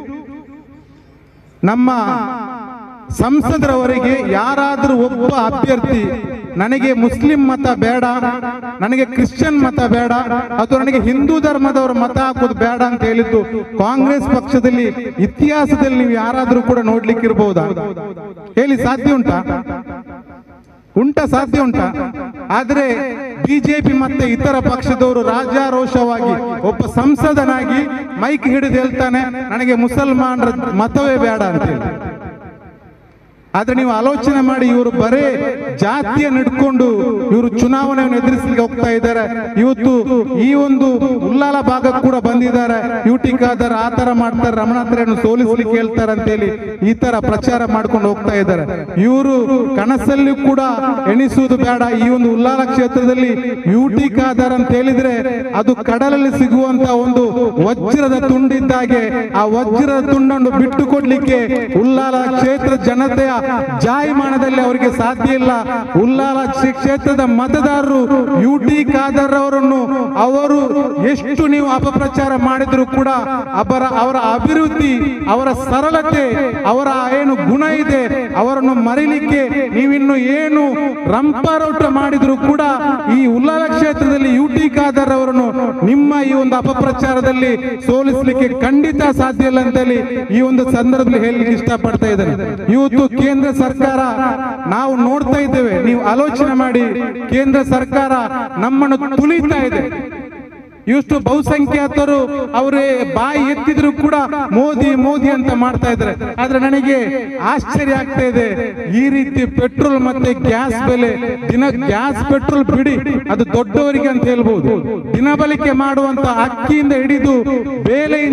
ನಮ್ಮ ಸಂಸದರವರೆಗೆ ಯಾರಾದರೂ ಒಬ್ಬ ಅಭ್ಯರ್ಥಿ ನನಗೆ ಮುಸ್ಲಿಂ ಮತ ಬೇಡ ನನಗೆ ಕ್ರಿಶ್ಚಿಯನ್ ಮತ ಬೇಡ ಅಥವಾ ನನಗೆ ಹಿಂದೂ ಧರ್ಮದವರ ಮತ ಹಾಕೋದು ಬೇಡ ಅಂತ ಹೇಳಿದ್ದು ಕಾಂಗ್ರೆಸ್ ಪಕ್ಷದಲ್ಲಿ ಇತಿಹಾಸದಲ್ಲಿ ನೀವು ಯಾರಾದರೂ ಕೂಡ ನೋಡ್ಲಿಕ್ಕೆ ಇರಬಹುದಾ ಹೇಳಿ ಸಾಧ್ಯ ಉಂಟಾ ಉಂಟ ಸಾಧ್ಯ ಉಂಟಾ ಆದ್ರೆ ಬಿಜೆಪಿ ಮತ್ತೆ ಇತರ ಪಕ್ಷದವರು ರಾಜಾರೋಷವಾಗಿ ಒಬ್ಬ ಸಂಸದನಾಗಿ ಮೈಕ್ ಹಿಡಿದು ಹೇಳ್ತಾನೆ ನನಗೆ ಮುಸಲ್ಮಾನರ ಮತವೇ ಬೇಡ ಅಂತೇಳಿ ಆದ್ರೆ ನೀವು ಆಲೋಚನೆ ಮಾಡಿ ಇವರು ಬರೇ ಜಾತಿಯನ್ನು ಇಟ್ಕೊಂಡು ಇವರು ಚುನಾವಣೆಯನ್ನು ಎದುರಿಸಲಿಕ್ಕೆ ಹೋಗ್ತಾ ಇದ್ದಾರೆ ಇವತ್ತು ಈ ಒಂದು ಉಲ್ಲಾಲ ಭಾಗ ಕೂಡ ಬಂದಿದ್ದಾರೆ ಯು ಟಿ ಖಾದರ್ ಆ ತರ ಮಾಡ್ತಾರೆ ರಮಣಾತ್ರಯನ್ನು ಸೋಲಿಸಲಿಕ್ಕೆ ಹೇಳ್ತಾರೆ ಅಂತೇಳಿ ಈ ತರ ಪ್ರಚಾರ ಮಾಡ್ಕೊಂಡು ಹೋಗ್ತಾ ಇದ್ದಾರೆ ಇವರು ಕನಸಲ್ಲಿ ಕೂಡ ಎಣಿಸುವುದು ಬೇಡ ಈ ಒಂದು ಉಲ್ಲಾಲ ಕ್ಷೇತ್ರದಲ್ಲಿ ಯು ಟಿ ಖಾದರ್ ಅಂತ ಹೇಳಿದ್ರೆ ಅದು ಕಡಲಲ್ಲಿ ಸಿಗುವಂತ ಒಂದು ವಜ್ರದ ತುಂಡಿದ್ದಾಗೆ ಆ ವಜ್ರದ ತುಂಡನ್ನು ಬಿಟ್ಟು ಕೊಡ್ಲಿಕ್ಕೆ ಉಲ್ಲಾಲ ಕ್ಷೇತ್ರ ಜನತೆಯ ಜಾಯಮಾನದಲ್ಲಿ ಅವರಿಗೆ ಸಾಧ್ಯ ಇಲ್ಲ ಉಲ್ಲಾಲ ಕ್ಷೇ- ಕ್ಷೇತ್ರದ ಮತದಾರರು ಯು ಟಿ ಖಾದರ್ ಅವರನ್ನು ಅವರು ಎಷ್ಟು ನೀವು ಅಪಪ್ರಚಾರ ಮಾಡಿದ್ರು ಕೂಡ ಅವರ ಅವರ ಅಭಿವೃದ್ಧಿ ಅವರ ಸರಳತೆ ಅವರ ಏನು ಗುಣ ಇದೆ ಅವರನ್ನು ಮರಿಲಿಕ್ಕೆ ನೀವಿನ್ನು ಏನು ರಂಪಾರೋಟ ಮಾಡಿದ್ರು ಕೂಡ ಈ ಉಲ್ಲಾಲ ಕ್ಷೇತ್ರದಲ್ಲಿ ಯು ಟಿ ಖಾದರ್ ಅವರನ್ನು ನಿಮ್ಮ ಈ ಒಂದು ಅಪಪ್ರಚಾರದಲ್ಲಿ ಸೋಲಿಸಲಿಕ್ಕೆ ಖಂಡಿತ ಸಾಧ್ಯ ಇಲ್ಲ ಅಂತೇಳಿ ಈ ಒಂದು ಸಂದರ್ಭದಲ್ಲಿ ಹೇಳಲಿಕ್ಕೆ ಇಷ್ಟಪಡ್ತಾ ಇದ್ದೇನೆ ಇವತ್ತು ಕೇಂದ್ರ ಸರ್ಕಾರ ನಾವು ನೋಡ್ತಾ ಇದ್ದೇವೆ ನೀವು ಆಲೋಚನೆ ಮಾಡಿ ಕೇಂದ್ರ ಸರ್ಕಾರ ನಮ್ಮನ್ನು ತುಳಿತಾ ಇದೆ ಇಷ್ಟು ಬಹುಸಂಖ್ಯಾತರು ಅವರೇ ಬಾಯಿ ಎತ್ತಿದ್ರು ಕೂಡ ಮೋದಿ ಮೋದಿ ಅಂತ ಮಾಡ್ತಾ ಇದ್ದಾರೆ ಆದ್ರೆ ನನಗೆ ಆಶ್ಚರ್ಯ ಆಗ್ತಾ ಇದೆ ಈ ರೀತಿ ಪೆಟ್ರೋಲ್ ಮತ್ತೆ ಗ್ಯಾಸ್ ಬೆಲೆ ದಿನ ಗ್ಯಾಸ್ ಪೆಟ್ರೋಲ್ ಬಿಡಿ ಅದು ದೊಡ್ಡವರಿಗೆ ಅಂತ ಹೇಳ್ಬಹುದು ದಿನಬಳಕೆ ಮಾಡುವಂತ ಅಕ್ಕಿಯಿಂದ ಹಿಡಿದು ಬೇಳೆಯಿಂದ ಹಿಡಿದು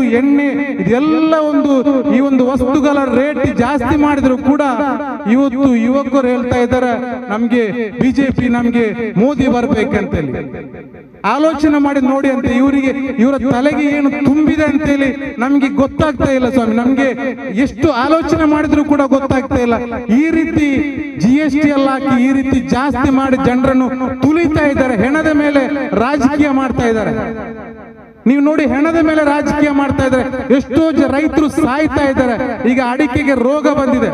ಎಣ್ಣೆ ಇದೆಲ್ಲ ಒಂದು ಈ ಒಂದು ವಸ್ತುಗಳ ರೇಟ್ ಜಾಸ್ತಿ ಮಾಡಿದ್ರು ಕೂಡ ಇವತ್ತು ಯುವಕರು ಹೇಳ್ತಾ ಇದ್ದಾರೆ ನಮ್ಗೆ ಬಿಜೆಪಿ ನಮ್ಗೆ ಮೋದಿ ಬರ್ಬೇಕಂತೇಳಿ ಆಲೋಚನೆ ಮಾಡಿ ನೋಡಿ ಅಂತ ಇವರಿಗೆ ಇವರ ತಲೆಗೆ ಏನು ತುಂಬಿದೆ ಅಂತೇಳಿ ನಮ್ಗೆ ಗೊತ್ತಾಗ್ತಾ ಇಲ್ಲ ಸ್ವಾಮಿ ನಮ್ಗೆ ಎಷ್ಟು ಆಲೋಚನೆ ಮಾಡಿದ್ರು ಕೂಡ ಗೊತ್ತಾಗ್ತಾ ಇಲ್ಲ ಈ ರೀತಿ ಜಿ ಎಸ್ ಟಿ ಎಲ್ಲ ಹಾಕಿ ಈ ರೀತಿ ಜಾಸ್ತಿ ಮಾಡಿ ಜನರನ್ನು ತುಳಿತಾ ಇದ್ದಾರೆ ಹೆಣದ ಮೇಲೆ ರಾಜಕೀಯ ಮಾಡ್ತಾ ಇದ್ದಾರೆ ನೀವು ನೋಡಿ ಹೆಣದ ಮೇಲೆ ರಾಜಕೀಯ ಮಾಡ್ತಾ ಇದ್ದಾರೆ ಎಷ್ಟೋ ಜ ರೈತರು ಸಾಯ್ತಾ ಇದ್ದಾರೆ ಈಗ ಅಡಿಕೆಗೆ ರೋಗ ಬಂದಿದೆ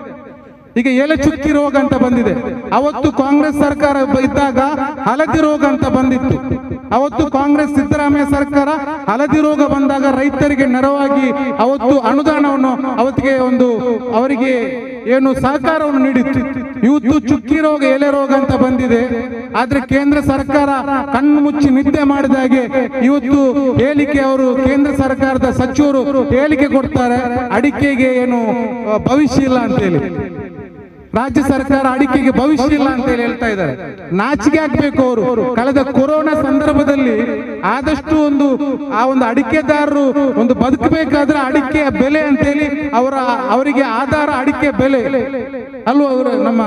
ಈಗ ಎಲೆ ಚುಕ್ಕಿ ರೋಗ ಅಂತ ಬಂದಿದೆ ಅವತ್ತು ಕಾಂಗ್ರೆಸ್ ಸರ್ಕಾರ ಬ- ಇದ್ದಾಗ ಹಳದಿ ರೋಗ ಅಂತ ಬಂದಿತ್ತು ಅವತ್ತು ಕಾಂಗ್ರೆಸ್ ಸಿದ್ದರಾಮಯ್ಯ ಸರ್ಕಾರ ಹಳದಿ ರೋಗ ಬಂದಾಗ ರೈತರಿಗೆ ನೆರವಾಗಿ ಅವತ್ತು ಅನುದಾನವನ್ನು ಅವತ್ತಿಗೆ ಒಂದು ಅವರಿಗೆ ಏನು ಸಹಕಾರವನ್ನು ನೀಡಿತ್ತು ಇವತ್ತು ಚುಕ್ಕಿ ರೋಗ ಎಲೆ ರೋಗ ಅಂತ ಬಂದಿದೆ ಆದ್ರೆ ಕೇಂದ್ರ ಸರ್ಕಾರ ಕಣ್ಣು ಮುಚ್ಚಿ ನಿದ್ದೆ ಮಾಡಿದ ಹಾಗೆ ಇವತ್ತು ಹೇಳಿಕೆ ಅವರು ಕೇಂದ್ರ ಸರ್ಕಾರದ ಸಚಿವರು ಹೇಳಿಕೆ ಕೊಡ್ತಾರೆ ಅಡಿಕೆಗೆ ಏನು ಆ, ಭವಿಷ್ಯ ಇಲ್ಲ ಅಂತೇಳಿ ರಾಜ್ಯ ಸರ್ಕಾರ ಅಡಿಕೆಗೆ ಭವಿಷ್ಯ ಇಲ್ಲ ಅಂತ ಹೇಳಿ ಹೇಳ್ತಾ ಇದ್ದಾರೆ ನಾಚಿಕೆ ಆಗ್ಬೇಕು ಅವರು ಕಳೆದ ಕೊರೋನಾ ಸಂದರ್ಭದಲ್ಲಿ ಆದಷ್ಟು ಒಂದು ಆ ಒಂದು ಅಡಿಕೆದಾರರು ಒಂದು ಬದುಕಬೇಕಾದ್ರೆ ಅಡಿಕೆಯ ಬೆಲೆ ಅಂತೇಳಿ ಅವರ ಅವರಿಗೆ ಆಧಾರ ಅಡಿಕೆ ಬೆಲೆ ಅಲ್ವಾ ಅವರು ನಮ್ಮ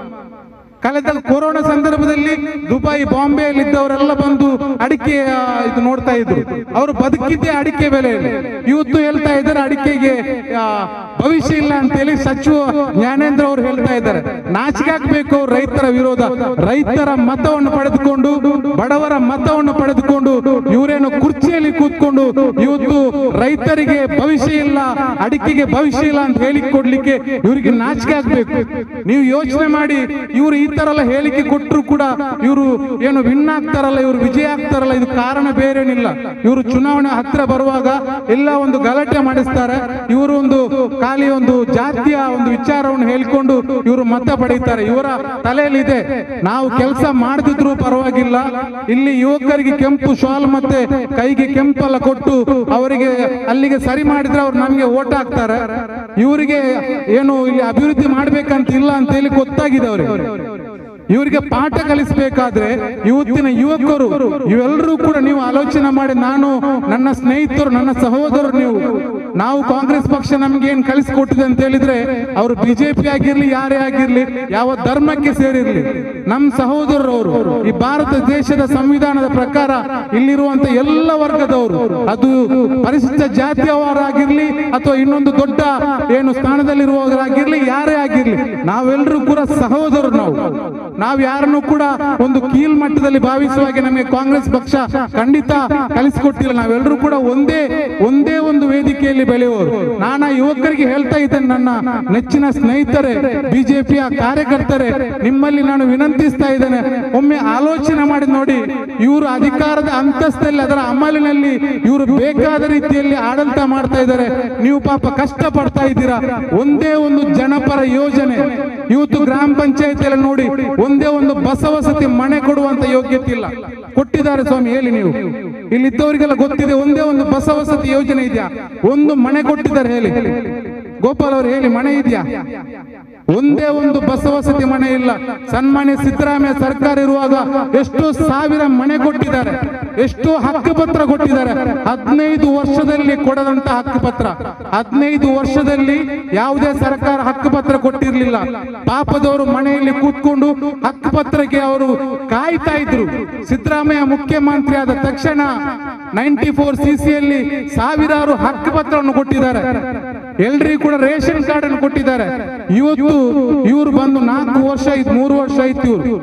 ಕಳೆದ ಕೊರೋನಾ ಸಂದರ್ಭದಲ್ಲಿ ದುಬೈ ಬಾಂಬೆಯಲ್ಲಿ ಇದ್ದವರೆಲ್ಲ ಬಂದು ಅಡಿಕೆ ಆ, ಇದು ನೋಡ್ತಾ ಇದ್ರು ಅವರು ಬದುಕಿದ್ದೇ ಅಡಿಕೆ ಬೆಲೆಯಲ್ಲಿ ಇವತ್ತು ಹೇಳ್ತಾ ಇದ್ದಾರೆ ಅಡಿಕೆಗೆ ಆ, ಭವಿಷ್ಯ ಇಲ್ಲ ಅಂತೇಳಿ ಸಚಿವ ಜ್ಞಾನೇಂದ್ರ ಅವರು ಹೇಳ್ತಾ ಇದ್ದಾರೆ ನಾಚಿಕೆ ಹಾಕ್ಬೇಕು ಅವ್ರು ರೈತರ ವಿರೋಧ ರೈತರ ಮತವನ್ನು ಪಡೆದುಕೊಂಡು ಬಡವರ ಮತವನ್ನು ಪಡೆದುಕೊಂಡು ಇವರೇನು ಕುರ್ಚಿಯಲ್ಲಿ ಕೂತ್ಕೊಂಡು ಇವತ್ತು ರೈತರಿಗೆ ಭವಿಷ್ಯ ಇಲ್ಲ ಅಡಿಕೆಗೆ ಭವಿಷ್ಯ ಇಲ್ಲ ಅಂತ ಹೇಳಿ ಕೊಡ್ಲಿಕ್ಕೆ ಇವರಿಗೆ ನಾಚಿಕೆ ಆಗ್ಬೇಕು ನೀವು ಯೋಚನೆ ಮಾಡಿ ಇವರು ಈ ತರ ಎಲ್ಲ ಹೇಳಿಕೆ ಕೊಟ್ಟರು ಕೂಡ ಇವರು ಏನು ವಿನ್ ಆಗ್ತಾರಲ್ಲ ಇವರು ವಿಜಯ ಆಗ್ತಾರಲ್ಲ ಇದು ಕಾರಣ ಬೇರೇನಿಲ್ಲ ಇವರು ಚುನಾವಣೆ ಹತ್ರ ಬರುವಾಗ ಎಲ್ಲ ಒಂದು ಗಲಾಟೆ ಮಾಡಿಸ್ತಾರೆ ಇವರು ಒಂದು ಖಾಲಿ ಒಂದು ಜಾತಿಯ ಒಂದು ವಿಚಾರವನ್ನು ಹೇಳಿಕೊಂಡು ಇವರು ಮತ ಪಡೀತಾರೆ ಇವರ ತಲೆಯಲ್ಲಿ ಇದೆ ನಾವು ಕೆಲಸ ಮಾಡದಿದ್ರು ಪರವಾಗಿಲ್ಲ ಇಲ್ಲಿ ಯುವಕರಿಗೆ ಕೆಂಪು ಶಾಲ್ ಮತ್ತೆ ಕೈಗೆ ಕೆಂಪೆಲ್ಲ ಕೊಟ್ಟು ಅವರಿಗೆ ಅಲ್ಲಿಗೆ ಸರಿ ಮಾಡಿದ್ರೆ ಅವ್ರು ನಮ್ಗೆ ಓಟ್ ಹಾಕ್ತಾರೆ ಇವರಿಗೆ ಏನು ಇಲ್ಲಿ ಅಭಿವೃದ್ಧಿ ಮಾಡ್ಬೇಕಂತ ಇಲ್ಲ ಅಂತ ಹೇಳಿ ಗೊತ್ತಾಗಿದೆ ಅವ್ರಿಗೆ ಇವರಿಗೆ ಪಾಠ ಕಲಿಸಬೇಕಾದ್ರೆ ಇವತ್ತಿನ ಯುವಕರು ಇವೆಲ್ಲರೂ ಕೂಡ ನೀವು ಆಲೋಚನೆ ಮಾಡಿ ನಾನು ನನ್ನ ಸ್ನೇಹಿತರು ನನ್ನ ಸಹೋದರರು ನೀವು ನಾವು ಕಾಂಗ್ರೆಸ್ ಪಕ್ಷ ನಮ್ಗೆ ಏನ್ ಕಲಿಸ್ಕೊಟ್ಟಿದೆ ಅಂತ ಹೇಳಿದ್ರೆ ಅವರು ಬಿಜೆಪಿ ಆಗಿರ್ಲಿ ಯಾರೇ ಆಗಿರ್ಲಿ ಯಾವ ಧರ್ಮಕ್ಕೆ ಸೇರಿರ್ಲಿ ನಮ್ಮ ಸಹೋದರರು ಅವರು ಈ ಭಾರತ ದೇಶದ ಸಂವಿಧಾನದ ಪ್ರಕಾರ ಇಲ್ಲಿರುವಂತ ಎಲ್ಲ ವರ್ಗದವರು ಅದು ಪರಿಶಿಷ್ಟ ಜಾತಿಯವರಾಗಿರ್ಲಿ ಅಥವಾ ಇನ್ನೊಂದು ದೊಡ್ಡ ಏನು ಸ್ಥಾನದಲ್ಲಿರುವವರಾಗಿರ್ಲಿ ಯಾರೇ ಆಗಿರ್ಲಿ ನಾವೆಲ್ಲರೂ ಕೂಡ ಸಹೋದರರು ನಾವು ನಾವು ಯಾರನ್ನು ಕೂಡ ಒಂದು ಕೀಳ್ ಮಟ್ಟದಲ್ಲಿ ಭಾವಿಸುವ ಹಾಗೆ ನಮಗೆ ಕಾಂಗ್ರೆಸ್ ಪಕ್ಷ ಖಂಡಿತ ಕಲಿಸಿಕೊಟ್ಟಿಲ್ಲ ನಾವೆಲ್ಲರೂ ಕೂಡ ಒಂದೇ ಒಂದೇ ಒಂದು ವೇದಿಕೆಯಲ್ಲಿ ಬೆಳೆಯುವವರು ನಾನು ಆ ಯುವಕರಿಗೆ ಹೇಳ್ತಾ ಇದ್ದೇನೆ ನನ್ನ ನೆಚ್ಚಿನ ಸ್ನೇಹಿತರೆ ಬಿಜೆಪಿಯ ಕಾರ್ಯಕರ್ತರೆ ನಿಮ್ಮಲ್ಲಿ ನಾನು ವಿನಂತಿಸ್ತಾ ಇದ್ದೇನೆ ಒಮ್ಮೆ ಆಲೋಚನೆ ಮಾಡಿ ನೋಡಿ ಇವರು ಅಧಿಕಾರದ ಅಂತಸ್ತಲ್ಲಿ ಅದರ ಅಮಲಿನಲ್ಲಿ ಇವರು ಬೇಕಾದ ರೀತಿಯಲ್ಲಿ ಆಡಳಿತ ಮಾಡ್ತಾ ಇದ್ದಾರೆ ನೀವು ಪಾಪ ಕಷ್ಟ ಪಡ್ತಾ ಇದ್ದೀರಾ ಒಂದೇ ಒಂದು ಜನಪರ ಯೋಜನೆ ಇವತ್ತು ಗ್ರಾಮ ಪಂಚಾಯತಿಯಲ್ಲಿ ನೋಡಿ ಒಂದೇ ಒಂದು ಬಸವಸತಿ ಮನೆ ಕೊಡುವಂತ ಯೋಗ್ಯತೆ ಇಲ್ಲ ಕೊಟ್ಟಿದ್ದಾರೆ ಸ್ವಾಮಿ ಹೇಳಿ ನೀವು ಇಲ್ಲಿದ್ದವರಿಗೆಲ್ಲ ಗೊತ್ತಿದೆ ಒಂದೇ ಒಂದು ಬಸವಸತಿ ಯೋಜನೆ ಇದೆಯಾ ಒಂದು ಮನೆ ಕೊಟ್ಟಿದ್ದಾರೆ ಹೇಳಿ ಗೋಪಾಲ್ ಅವರು ಹೇಳಿ ಮನೆ ಇದೆಯಾ ಒಂದೇ ಒಂದು ಬಸವಸತಿ ಮನೆ ಇಲ್ಲ ಸನ್ಮಾನ್ಯ ಸಿದ್ದರಾಮಯ್ಯ ಸರ್ಕಾರ ಇರುವಾಗ ಎಷ್ಟೋ ಸಾವಿರ ಮನೆ ಕೊಟ್ಟಿದ್ದಾರೆ ಎಷ್ಟೋ ಹಕ್ಕುಪತ್ರ ಕೊಟ್ಟಿದ್ದಾರೆ ಹದಿನೈದು ವರ್ಷದಲ್ಲಿ ಕೊಡದಂತ ಹಕ್ಕುಪತ್ರ ಹದಿನೈದು ವರ್ಷದಲ್ಲಿ ಯಾವುದೇ ಸರ್ಕಾರ ಹಕ್ಕುಪತ್ರ ಕೊಟ್ಟಿರ್ಲಿಲ್ಲ ಪಾಪದವರು ಮನೆಯಲ್ಲಿ ಕೂತ್ಕೊಂಡು ಹಕ್ಕುಪತ್ರಕ್ಕೆ ಅವರು ಕಾಯ್ತಾ ಇದ್ರು ಸಿದ್ದರಾಮಯ್ಯ ಮುಖ್ಯಮಂತ್ರಿ ಆದ ತಕ್ಷಣ ನೈಂಟಿ ಫೋರ್ ಸಿಸಿಯಲ್ಲಿ ಸಾವಿರಾರು ಹಕ್ಕುಪತ್ರವನ್ನು ಕೊಟ್ಟಿದ್ದಾರೆ ಎಲ್ರಿಗೂ ಕೂಡ ರೇಷನ್ ಕಾರ್ಡ್ ಅನ್ನು ಕೊಟ್ಟಿದ್ದಾರೆ ಇವತ್ತು ಇವರು ಬಂದು ನಾಲ್ಕು ವರ್ಷ ಆಯ್ತು ಮೂರು ವರ್ಷ ಆಯ್ತು ಇವರು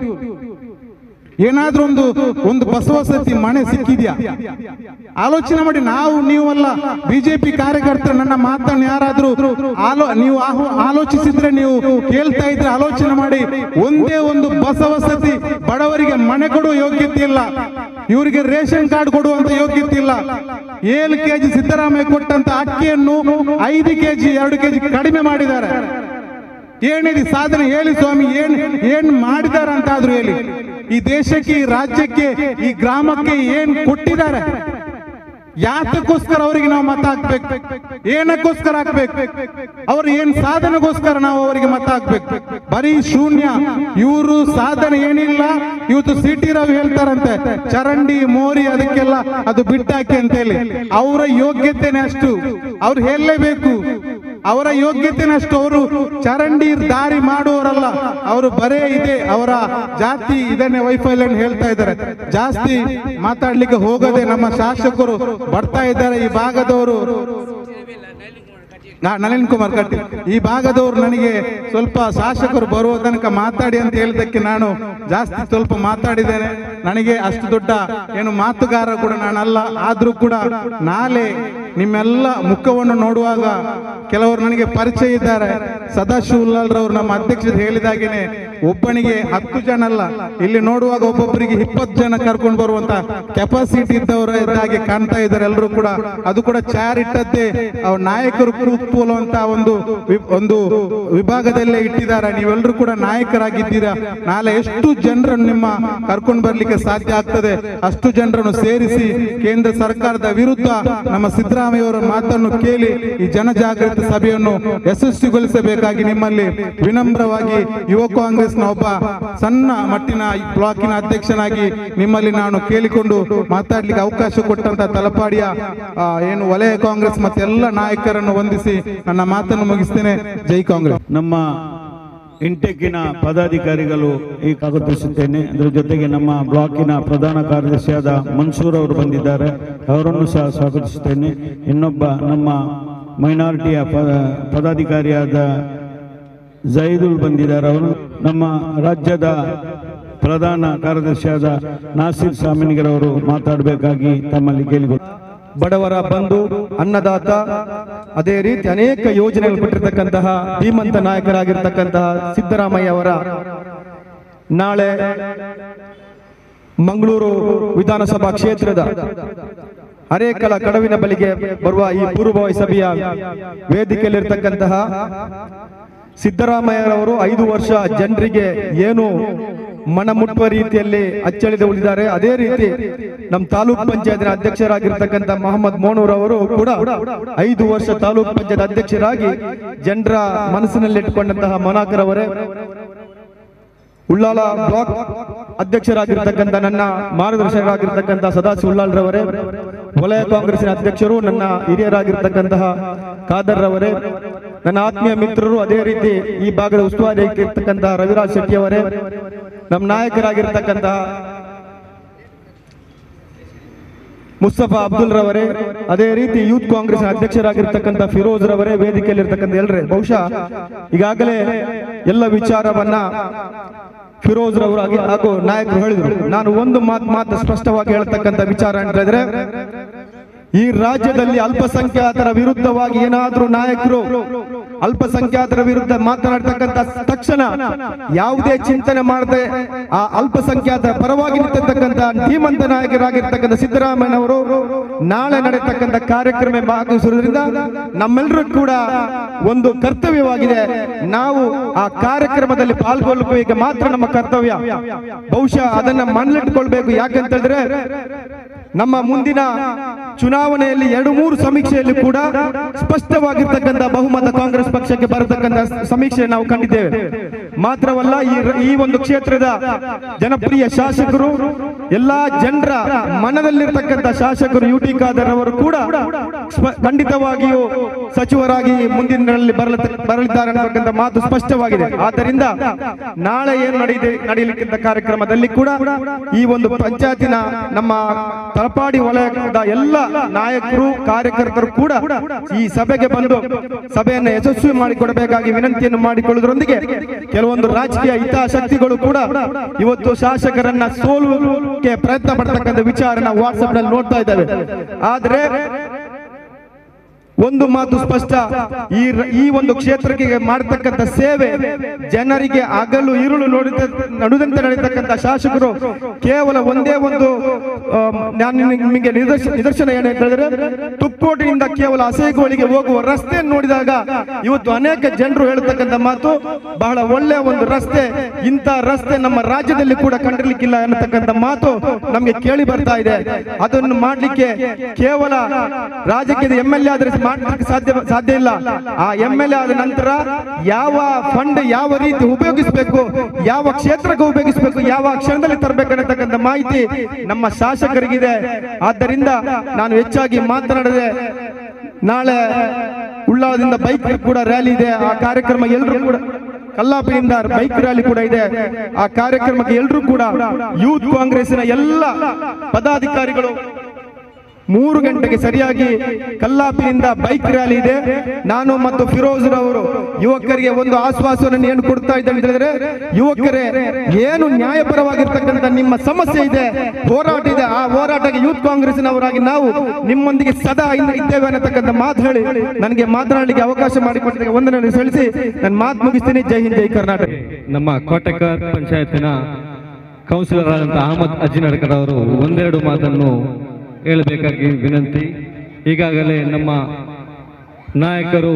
ಏನಾದ್ರೂ ಒಂದು ಒಂದು ಬಸವಸತಿ ಮನೆ ಸಿಕ್ಕಿದ್ಯಾ ಆಲೋಚನೆ ಮಾಡಿ ನಾವು ನೀವಲ್ಲ ಬಿಜೆಪಿ ಕಾರ್ಯಕರ್ತರು ನನ್ನ ಮಾತನ್ನು ಯಾರಾದ್ರೂ ಆಲೋ ನೀವು ಆಹು- ಆಲೋಚಿಸಿದ್ರೆ ನೀವು ಕೇಳ್ತಾ ಇದ್ರೆ ಆಲೋಚನೆ ಮಾಡಿ ಒಂದೇ ಒಂದು ಬಸವಸತಿ ಬಡವರಿಗೆ ಮನೆ ಕೊಡುವ ಯೋಗ್ಯತೆ ಇಲ್ಲ ಇವರಿಗೆ ರೇಷನ್ ಕಾರ್ಡ್ ಕೊಡುವಂತ ಯೋಗ್ಯತೆ ಇಲ್ಲ ಏಳು ಕೆಜಿ ಸಿದ್ದರಾಮಯ್ಯ ಕೊಟ್ಟಂತ ಅಕ್ಕಿಯನ್ನು ಐದು ಕೆಜಿ ಎರಡು ಕೆಜಿ ಕಡಿಮೆ ಮಾಡಿದ್ದಾರೆ ಏನಿದೆ ಸಾಧನೆ ಹೇಳಿ ಸ್ವಾಮಿ ಏನ್ ಏನ್ ಮಾಡಿದ್ದಾರೆ ಅಂತ ಆದ್ರೂ ಹೇಳಿ ಈ ದೇಶಕ್ಕೆ ಈ ರಾಜ್ಯಕ್ಕೆ ಈ ಗ್ರಾಮಕ್ಕೆ ಏನ್ ಕೊಟ್ಟಿದ್ದಾರೆ ಯಾತಕ್ಕೋಸ್ಕರ ಅವರಿಗೆ ನಾವು ಮತ ಹಾಕ್ಬೇಕು ಏನಕ್ಕೋಸ್ಕರ ಹಾಕ್ಬೇಕು ಅವ್ರ ಏನ್ ಸಾಧನೆಗೋಸ್ಕರ ನಾವು ಅವರಿಗೆ ಮತ ಹಾಕ್ಬೇಕು ಬರೀ ಶೂನ್ಯ ಇವರು ಸಾಧನೆ ಏನಿಲ್ಲ ಇವತ್ತು ಸಿಟಿ ರಾವ್ ಹೇಳ್ತಾರಂತೆ ಚರಂಡಿ ಮೋರಿ ಅದಕ್ಕೆಲ್ಲ ಅದು ಬಿಟ್ಟಾಕಿ ಅಂತ ಹೇಳಿ ಅವರ ಯೋಗ್ಯತೆನೇ ಅಷ್ಟು ಅವ್ರು ಹೇಳಲೇಬೇಕು ಅವರ ಯೋಗ್ಯತೆನೇ ಅಷ್ಟು ಅವರು ಚರಂಡಿ ದಾರಿ ಮಾಡುವವರಲ್ಲ ಅವರು ಬರೇ ಇದೆ ಅವರ ಜಾತಿ ಇದನ್ನೇ ವೈಫಲ್ಯ ಹೇಳ್ತಾ ಇದ್ದಾರೆ ಜಾಸ್ತಿ ಮಾತಾಡ್ಲಿಕ್ಕೆ ಹೋಗದೆ ನಮ್ಮ ಶಾಸಕರು ಬರ್ತಾ ಇದ್ದಾರೆ ಈ ಭಾಗದವರು ನಾ- ನಳಿನ್ ಕುಮಾರ್ ಕಟೀಲ್ ಈ ಭಾಗದವರು ನನಗೆ ಸ್ವಲ್ಪ ಶಾಸಕರು ಬರುವ ತನಕ ಮಾತಾಡಿ ಅಂತ ಹೇಳಿದ್ದಕ್ಕೆ ನಾನು ಜಾಸ್ತಿ ಸ್ವಲ್ಪ ಮಾತಾಡಿದ್ದೇನೆ ನನಗೆ ಅಷ್ಟು ದೊಡ್ಡ ಏನು ಮಾತುಗಾರ ಕೂಡ ನಾನಲ್ಲ ಆದ್ರೂ ಕೂಡ ನಾಳೆ ನಿಮ್ಮೆಲ್ಲ ಮುಖವನ್ನು ನೋಡುವಾಗ ಕೆಲವರು ನನಗೆ ಪರಿಚಯ ಇದ್ದಾರೆ ಸದಾಶಿವ ಉಲ್ಲಾಲ್ರವರು ನಮ್ಮ ಅಧ್ಯಕ್ಷರು ಹೇಳಿದಾಗೇನೆ ಒಬ್ಬನಿಗೆ ಹತ್ತು ಜನ ಅಲ್ಲ ಇಲ್ಲಿ ನೋಡುವಾಗ ಒಬ್ಬೊಬ್ಬರಿಗೆ ಇಪ್ಪತ್ತು ಜನ ಕರ್ಕೊಂಡು ಬರುವಂತ ಕೆಪಾಸಿಟಿ ಇದ್ದವರ ಇದ್ದಾಗೆ ಕಾಣ್ತಾ ಇದ್ದಾರೆ ಎಲ್ಲರೂ ಕೂಡ ಅದು ಕೂಡ ಚಾರ್ ಇಟ್ಟದ್ದೇ ಅವ್ರ ನಾಯಕರು ಕೂತ್ಕೊಳ್ಳುವಂತ ಒಂದು ವಿ- ಒಂದು ವಿಭಾಗದಲ್ಲೇ ಇಟ್ಟಿದ್ದಾರೆ ನೀವೆಲ್ಲರೂ ಕೂಡ ನಾಯಕರಾಗಿದ್ದೀರಾ ನಾಳೆ ಎಷ್ಟು ಜನರನ್ನು ನಿಮ್ಮ ಕರ್ಕೊಂಡು ಬರ್ಲಿಕ್ಕೆ ಸಾಧ್ಯ ಆಗ್ತದೆ ಅಷ್ಟು ಜನರನ್ನು ಸೇರಿಸಿ ಕೇಂದ್ರ ಸರ್ಕಾರದ ವಿರುದ್ಧ ನಮ್ಮ ಸಿದ್ದರಾಮಯ್ಯ ಅವರ ಮಾತನ್ನು ಕೇಳಿ ಈ ಜನಜಾಗೃತಿ ಸಭೆಯನ್ನು ಯಶಸ್ವಿಗೊಳಿಸಬೇಕಾಗಿ ನಿಮ್ಮಲ್ಲಿ ವಿನಮ್ರವಾಗಿ ಯುವ ಕಾಂಗ್ರೆಸ್ನ ಒಬ್ಬ ಸಣ್ಣ ಮಟ್ಟಿನ ಈ ಬ್ಲಾಕಿನ ಅಧ್ಯಕ್ಷನಾಗಿ ನಿಮ್ಮಲ್ಲಿ ನಾನು ಕೇಳಿಕೊಂಡು ಮಾತಾಡ್ಲಿಕ್ಕೆ ಅವಕಾಶ ಕೊಟ್ಟಂತ ತಲಪಾಡಿಯ ಆ, ಏನು ವಲಯ ಕಾಂಗ್ರೆಸ್ ಮತ್ತೆ ಎಲ್ಲ ನಾಯಕರನ್ನು ವಂದಿಸಿ ನನ್ನ ಮಾತನ್ನು ಮುಗಿಸ್ತೇನೆ ಜೈ ಕಾಂಗ್ರೆಸ್ ನಮ್ಮ ಇಂಟೆಕ್ಕಿನ ಪದಾಧಿಕಾರಿಗಳು ಈ ಸ್ವಾಗತಿಸುತ್ತೇನೆ ಅದರ ಜೊತೆಗೆ ನಮ್ಮ ಬ್ಲಾಕಿನ ಪ್ರಧಾನ ಕಾರ್ಯದರ್ಶಿಯಾದ ಮನ್ಸೂರ್ ಅವರು ಬಂದಿದ್ದಾರೆ ಅವರನ್ನು ಸಹ ಸ್ವಾಗತಿಸುತ್ತೇನೆ ಇನ್ನೊಬ್ಬ ನಮ್ಮ ಮೈನಾರಿಟಿಯ ಪ ಪದಾಧಿಕಾರಿಯಾದ ಜೈದುಲ್ ಬಂದಿದ್ದಾರೆ ಅವರು ನಮ್ಮ ರಾಜ್ಯದ ಪ್ರಧಾನ ಕಾರ್ಯದರ್ಶಿಯಾದ ನಾಸಿರ್ ಸಾಮಿನಿಗರವರು ಮಾತಾಡಬೇಕಾಗಿ ತಮ್ಮಲ್ಲಿ ಕೇಳಿಕೊಳ್ಳ ಬಡವರ ಬಂಧು ಅನ್ನದಾತ ಅದೇ ರೀತಿ ಅನೇಕ ಯೋಜನೆಗಳು ಕೊಟ್ಟಿರ್ತಕ್ಕಂತಹ ಧೀಮಂತ ನಾಯಕರಾಗಿರ್ತಕ್ಕಂತಹ ಸಿದ್ದರಾಮಯ್ಯ ಅವರ ನಾಳೆ ಮಂಗಳೂರು ವಿಧಾನಸಭಾ ಕ್ಷೇತ್ರದ ಅರೇಕಲ ಕಡವಿನ ಬಳಿಗೆ ಬರುವ ಈ ಪೂರ್ವಭಾವಿ ಸಭೆಯ ವೇದಿಕೆಯಲ್ಲಿರ್ತಕ್ಕಂತಹ ಸಿದ್ದರಾಮಯ್ಯರವರು ಐದು ವರ್ಷ ಜನರಿಗೆ ಏನು ಮನ ಮುಟ್ಟುವ ರೀತಿಯಲ್ಲಿ ಅಚ್ಚಳಿದ ಉಳಿದ್ದಾರೆ ಅದೇ ರೀತಿ ನಮ್ಮ ತಾಲೂಕ್ ಪಂಚಾಯತ್ನ ಅಧ್ಯಕ್ಷರಾಗಿರ್ತಕ್ಕಂಥ ಮೊಹಮ್ಮದ್ ಮೋನೂರ್ ಅವರು ಕೂಡ ಐದು ವರ್ಷ ತಾಲೂಕ್ ಪಂಚಾಯತ್ ಅಧ್ಯಕ್ಷರಾಗಿ ಜನರ ಮನಸ್ಸಿನಲ್ಲಿಟ್ಟುಕೊಂಡಂತಹ ಮನಾಕರ್ ಅವರೇ ಉಳ್ಳಾಲ ಬ್ಲಾಕ್ ಅಧ್ಯಕ್ಷರಾಗಿರ್ತಕ್ಕಂಥ ನನ್ನ ಮಾರ್ಗದರ್ಶಕರಾಗಿರ್ತಕ್ಕಂಥ ಸದಾಶಿವ ಉಳ್ಳಾಲ್ರವರೇ ವಲಯ ಕಾಂಗ್ರೆಸ್ಸಿನ ಅಧ್ಯಕ್ಷರು ನನ್ನ ಹಿರಿಯರಾಗಿರ್ತಕ್ಕಂತಹ ಖಾದರ್ ರವರೇ ನನ್ನ ಆತ್ಮೀಯ ಮಿತ್ರರು ಅದೇ ರೀತಿ ಈ ಭಾಗದ ಉಸ್ತುವಾರಿ ಇರ್ತಕ್ಕಂತಹ ರವಿರಾಜ್ ಶೆಟ್ಟಿ ಅವರೇ ನಮ್ಮ ನಾಯಕರಾಗಿರ್ತಕ್ಕಂತಹ ಮುಸ್ತಫಾ ಅಬ್ದುಲ್ ರವರೇ ಅದೇ ರೀತಿ ಯೂತ್ ಕಾಂಗ್ರೆಸ್ ಅಧ್ಯಕ್ಷರಾಗಿರ್ತಕ್ಕಂಥ ಫಿರೋಜ್ ರವರೇ ವೇದಿಕೆಯಲ್ಲಿರ್ತಕ್ಕಂಥ ಎಲ್ಲರೇ ಬಹುಶಃ ಈಗಾಗಲೇ ಎಲ್ಲ ವಿಚಾರವನ್ನ ಫಿರೋಜ್ ರವರು ಆಗಿ- ಹಾಗೂ ನಾಯಕರು ಹೇಳಿದ್ರು ನಾನು ಒಂದು ಮಾತು ಮಾತು ಸ್ಪಷ್ಟವಾಗಿ ಹೇಳ್ತಕ್ಕಂಥ ವಿಚಾರ ಅಂತ ಹೇಳಿದ್ರೆ ಈ ರಾಜ್ಯದಲ್ಲಿ ಅಲ್ಪಸಂಖ್ಯಾತರ ವಿರುದ್ಧವಾಗಿ ಏನಾದ್ರೂ ನಾಯಕರು ಅಲ್ಪಸಂಖ್ಯಾತರ ವಿರುದ್ಧ ಮಾತನಾಡ್ತಕ್ಕಂಥ ತಕ್ಷಣ ಯಾವುದೇ ಚಿಂತನೆ ಮಾಡದೆ ಆ ಅಲ್ಪಸಂಖ್ಯಾತರ ಪರವಾಗಿ ನಿಂತಿರ್ತಕ್ಕಂಥ ಧೀಮಂತ ನಾಯಕರಾಗಿರ್ತಕ್ಕಂಥ ಸಿದ್ದರಾಮಯ್ಯನವರು ನಾಳೆ ನಡೆಯತಕ್ಕಂಥ ಕಾರ್ಯಕ್ರಮ ಭಾಗವಹಿಸುವುದರಿಂದ ನಮ್ಮೆಲ್ಲರೂ ಕೂಡ ಒಂದು ಕರ್ತವ್ಯವಾಗಿದೆ ನಾವು ಆ ಕಾರ್ಯಕ್ರಮದಲ್ಲಿ ಪಾಲ್ಗೊಳ್ಳಬೇಕು ಮಾತ್ರ ನಮ್ಮ ಕರ್ತವ್ಯ ಬಹುಶಃ ಅದನ್ನ ಮನಲಿಟ್ಕೊಳ್ಬೇಕು ಯಾಕಂತ ಹೇಳಿದ್ರೆ ನಮ್ಮ ಮುಂದಿನ ಚುನಾವಣೆಯಲ್ಲಿ ಎರಡು ಮೂರು ಸಮೀಕ್ಷೆಯಲ್ಲಿ ಕೂಡ ಸ್ಪಷ್ಟವಾಗಿರ್ತಕ್ಕಂಥ ಬಹುಮತ ಕಾಂಗ್ರೆಸ್ ಪಕ್ಷಕ್ಕೆ ಬರತಕ್ಕಂಥ ಸಮೀಕ್ಷೆ ನಾವು ಕಂಡಿದ್ದೇವೆ ಮಾತ್ರವಲ್ಲ ಈ ಈ ಒಂದು ಕ್ಷೇತ್ರದ ಜನಪ್ರಿಯ ಶಾಸಕರು ಎಲ್ಲಾ ಜನರ ಮನದಲ್ಲಿರ್ತಕ್ಕಂಥ ಶಾಸಕರು ಯು ಟಿ ಖಾದರ್ ಅವರು ಕೂಡ ಸ್ಪ- ಖಂಡಿತವಾಗಿಯೂ ಸಚಿವರಾಗಿ ಮುಂದಿನಲ್ಲಿ ಬರಲ ಬರಲಿದ್ದಾರೆ ಅನ್ನತಕ್ಕಂಥ ಮಾತು ಸ್ಪಷ್ಟವಾಗಿದೆ ಆದ್ದರಿಂದ ನಾಳೆ ಏನು ನಡೆಯದೆ ನಡೆಯಲಿಕ್ಕಿದ್ದ ಕಾರ್ಯಕ್ರಮದಲ್ಲಿ ಕೂಡ ಈ ಒಂದು ಪಂಚಾಯತಿನ ನಮ್ಮ ತಲಪಾಡಿ ವಲಯದ ಎಲ್ಲ ನಾಯಕರು ಕಾರ್ಯಕರ್ತರು ಕೂಡ ಈ ಸಭೆಗೆ ಬಂದು ಸಭೆಯನ್ನು ಯಶಸ್ವಿ ಮಾಡಿಕೊಡಬೇಕಾಗಿ ವಿನಂತಿಯನ್ನು ಮಾಡಿಕೊಳ್ಳುವುದರೊಂದಿಗೆ ಕೆಲವೊಂದು ರಾಜಕೀಯ ಹಿತಾಸಕ್ತಿಗಳು ಕೂಡ ಇವತ್ತು ಶಾಸಕರನ್ನ ಸೋಲುಕ್ಕೆ ಪ್ರಯತ್ನ ಪಡ್ತಕ್ಕಂಥ ವಿಚಾರ ನಾವು ವಾಟ್ಸ್ಆಪ್ ನಲ್ಲಿ ನೋಡ್ತಾ ಇದ್ದೇವೆ ಆದ್ರೆ ಒಂದು ಮಾತು ಸ್ಪಷ್ಟ ಈ ರ- ಈ ಒಂದು ಕ್ಷೇತ್ರಕ್ಕೆ ಮಾಡತಕ್ಕಂಥ ಸೇವೆ ಜನರಿಗೆ ಹಗಲು ಇರುಳು ನೋಡಿದ ನಡುದಂತೆ ನಡೀತಕ್ಕಂಥ ಶಾಸಕರು ಕೇವಲ ಒಂದೇ ಒಂದು ಆ, ನಾನು ನಿಮಗೆ ನಿದರ್ಶನ ನಿದರ್ಶನ ಏನು ಅಂತ ಹೇಳಿದ್ರೆ ತುಕ್ಕೋಟಿನಿಂದ ಕೇವಲ ಹಸೇಗೋಳಿಗೆ ಹೋಗುವ ರಸ್ತೆ ನೋಡಿದಾಗ ಇವತ್ತು ಅನೇಕ ಜನರು ಹೇಳ್ತಕ್ಕಂಥ ಮಾತು ಬಹಳ ಒಳ್ಳೆಯ ಒಂದು ರಸ್ತೆ ಇಂಥ ರಸ್ತೆ ನಮ್ಮ ರಾಜ್ಯದಲ್ಲಿ ಕೂಡ ಕಂಡಿರ್ಲಿಕ್ಕಿಲ್ಲ ಅನ್ನತಕ್ಕಂಥ ಮಾತು ನಮಗೆ ಕೇಳಿ ಬರ್ತಾ ಇದೆ ಅದನ್ನು ಮಾಡ್ಲಿಕ್ಕೆ ಕೇವಲ ರಾಜಕೀಯದ ಎಂ ಎಲ್ ಎ ಆದ್ರೆ ಮಾಡ್ಲಿಕ್ಕೆ ಸಾಧ್ಯ ಸಾಧ್ಯ ಇಲ್ಲ ಆ ಎಂ ಎಲ್ ಎ ಆದ ನಂತರ ಯಾವ ಫಂಡ್ ಯಾವ ರೀತಿ ಉಪಯೋಗಿಸಬೇಕು ಯಾವ ಕ್ಷೇತ್ರಕ್ಕೆ ಉಪಯೋಗಿಸಬೇಕು ಯಾವ ಕ್ಷಣದಲ್ಲಿ ತರಬೇಕನ್ನತಕ್ಕಂಥ ಮಾಹಿತಿ ನಮ್ಮ ಶಾಸಕರಿಗಿದೆ ಆದ್ದರಿಂದ ನಾನು ಹೆಚ್ಚಾಗಿ ಮಾತನಾಡದೆ ನಾಳೆ ಉಳ್ಳಾಲದಿಂದ ಬೈಕ್ ಕೂಡ ರ್ಯಾಲಿ ಇದೆ ಆ ಕಾರ್ಯಕ್ರಮ ಎಲ್ಲರೂ ಕೂಡ ಕಲ್ಲಾಪಿನಿಂದ ಬೈಕ್ ರ್ಯಾಲಿ ಕೂಡ ಇದೆ ಆ ಕಾರ್ಯಕ್ರಮಕ್ಕೆ ಎಲ್ಲರೂ ಕೂಡ ಯೂತ್ ಕಾಂಗ್ರೆಸ್ಸಿನ ಎಲ್ಲ ಪದಾಧಿಕಾರಿಗಳು ಮೂರು ಗಂಟೆಗೆ ಸರಿಯಾಗಿ ಕಲ್ಲಾಪಿನಿಂದ ಬೈಕ್ ರ್ಯಾಲಿ ಇದೆ ನಾನು ಮತ್ತು ಫಿರೋಜ್ ರವರು ಯುವಕರಿಗೆ ಒಂದು ಆಶ್ವಾಸವನ್ನು ಏನು ಕೊಡ್ತಾ ಇದ್ದೇನೆ ಅಂತ ಹೇಳಿದ್ರೆ ಯುವಕರೇ ಏನು ನ್ಯಾಯಪರವಾಗಿರ್ತಕ್ಕಂಥ ನಿಮ್ಮ ಸಮಸ್ಯೆ ಇದೆ ಹೋರಾಟ ಇದೆ ಆ ಹೋರಾಟಕ್ಕೆ ಯೂತ್ ಕಾಂಗ್ರೆಸ್ನವರಾಗಿ ನಾವು ನಿಮ್ಮೊಂದಿಗೆ ಸದಾ ಇನ್ನ- ಇದ್ದೇವೆ ಅನ್ನತಕ್ಕಂಥ ಮಾತು ಹೇಳಿ ನನಗೆ ಮಾತನಾಡಲಿಕ್ಕೆ ಅವಕಾಶ ಮಾಡಿಕೊಟ್ಟಿದ್ದಕ್ಕೆ ವಂದನೆ ಸಲ್ಲಿಸಿ ನಾನು ಮಾತು ಮುಗಿಸ್ತೀನಿ ಜೈ ಹಿಂದ್ ಜೈ ಕರ್ನಾಟಕ ನಮ್ಮ ಕೋಟಕರ್ ಪಂಚಾಯತಿನ ಕೌನ್ಸಿಲರ್ ಆದಂಥ ಅಹಮದ್ ಅಜ್ಜಿನಡ್ಕರ್ ಅವರು ಒಂದೆರಡು ಮಾತನ್ನು ಹೇಳಬೇಕಾಗಿ ವಿನಂತಿ ಈಗಾಗಲೇ ನಮ್ಮ ನಾಯಕರು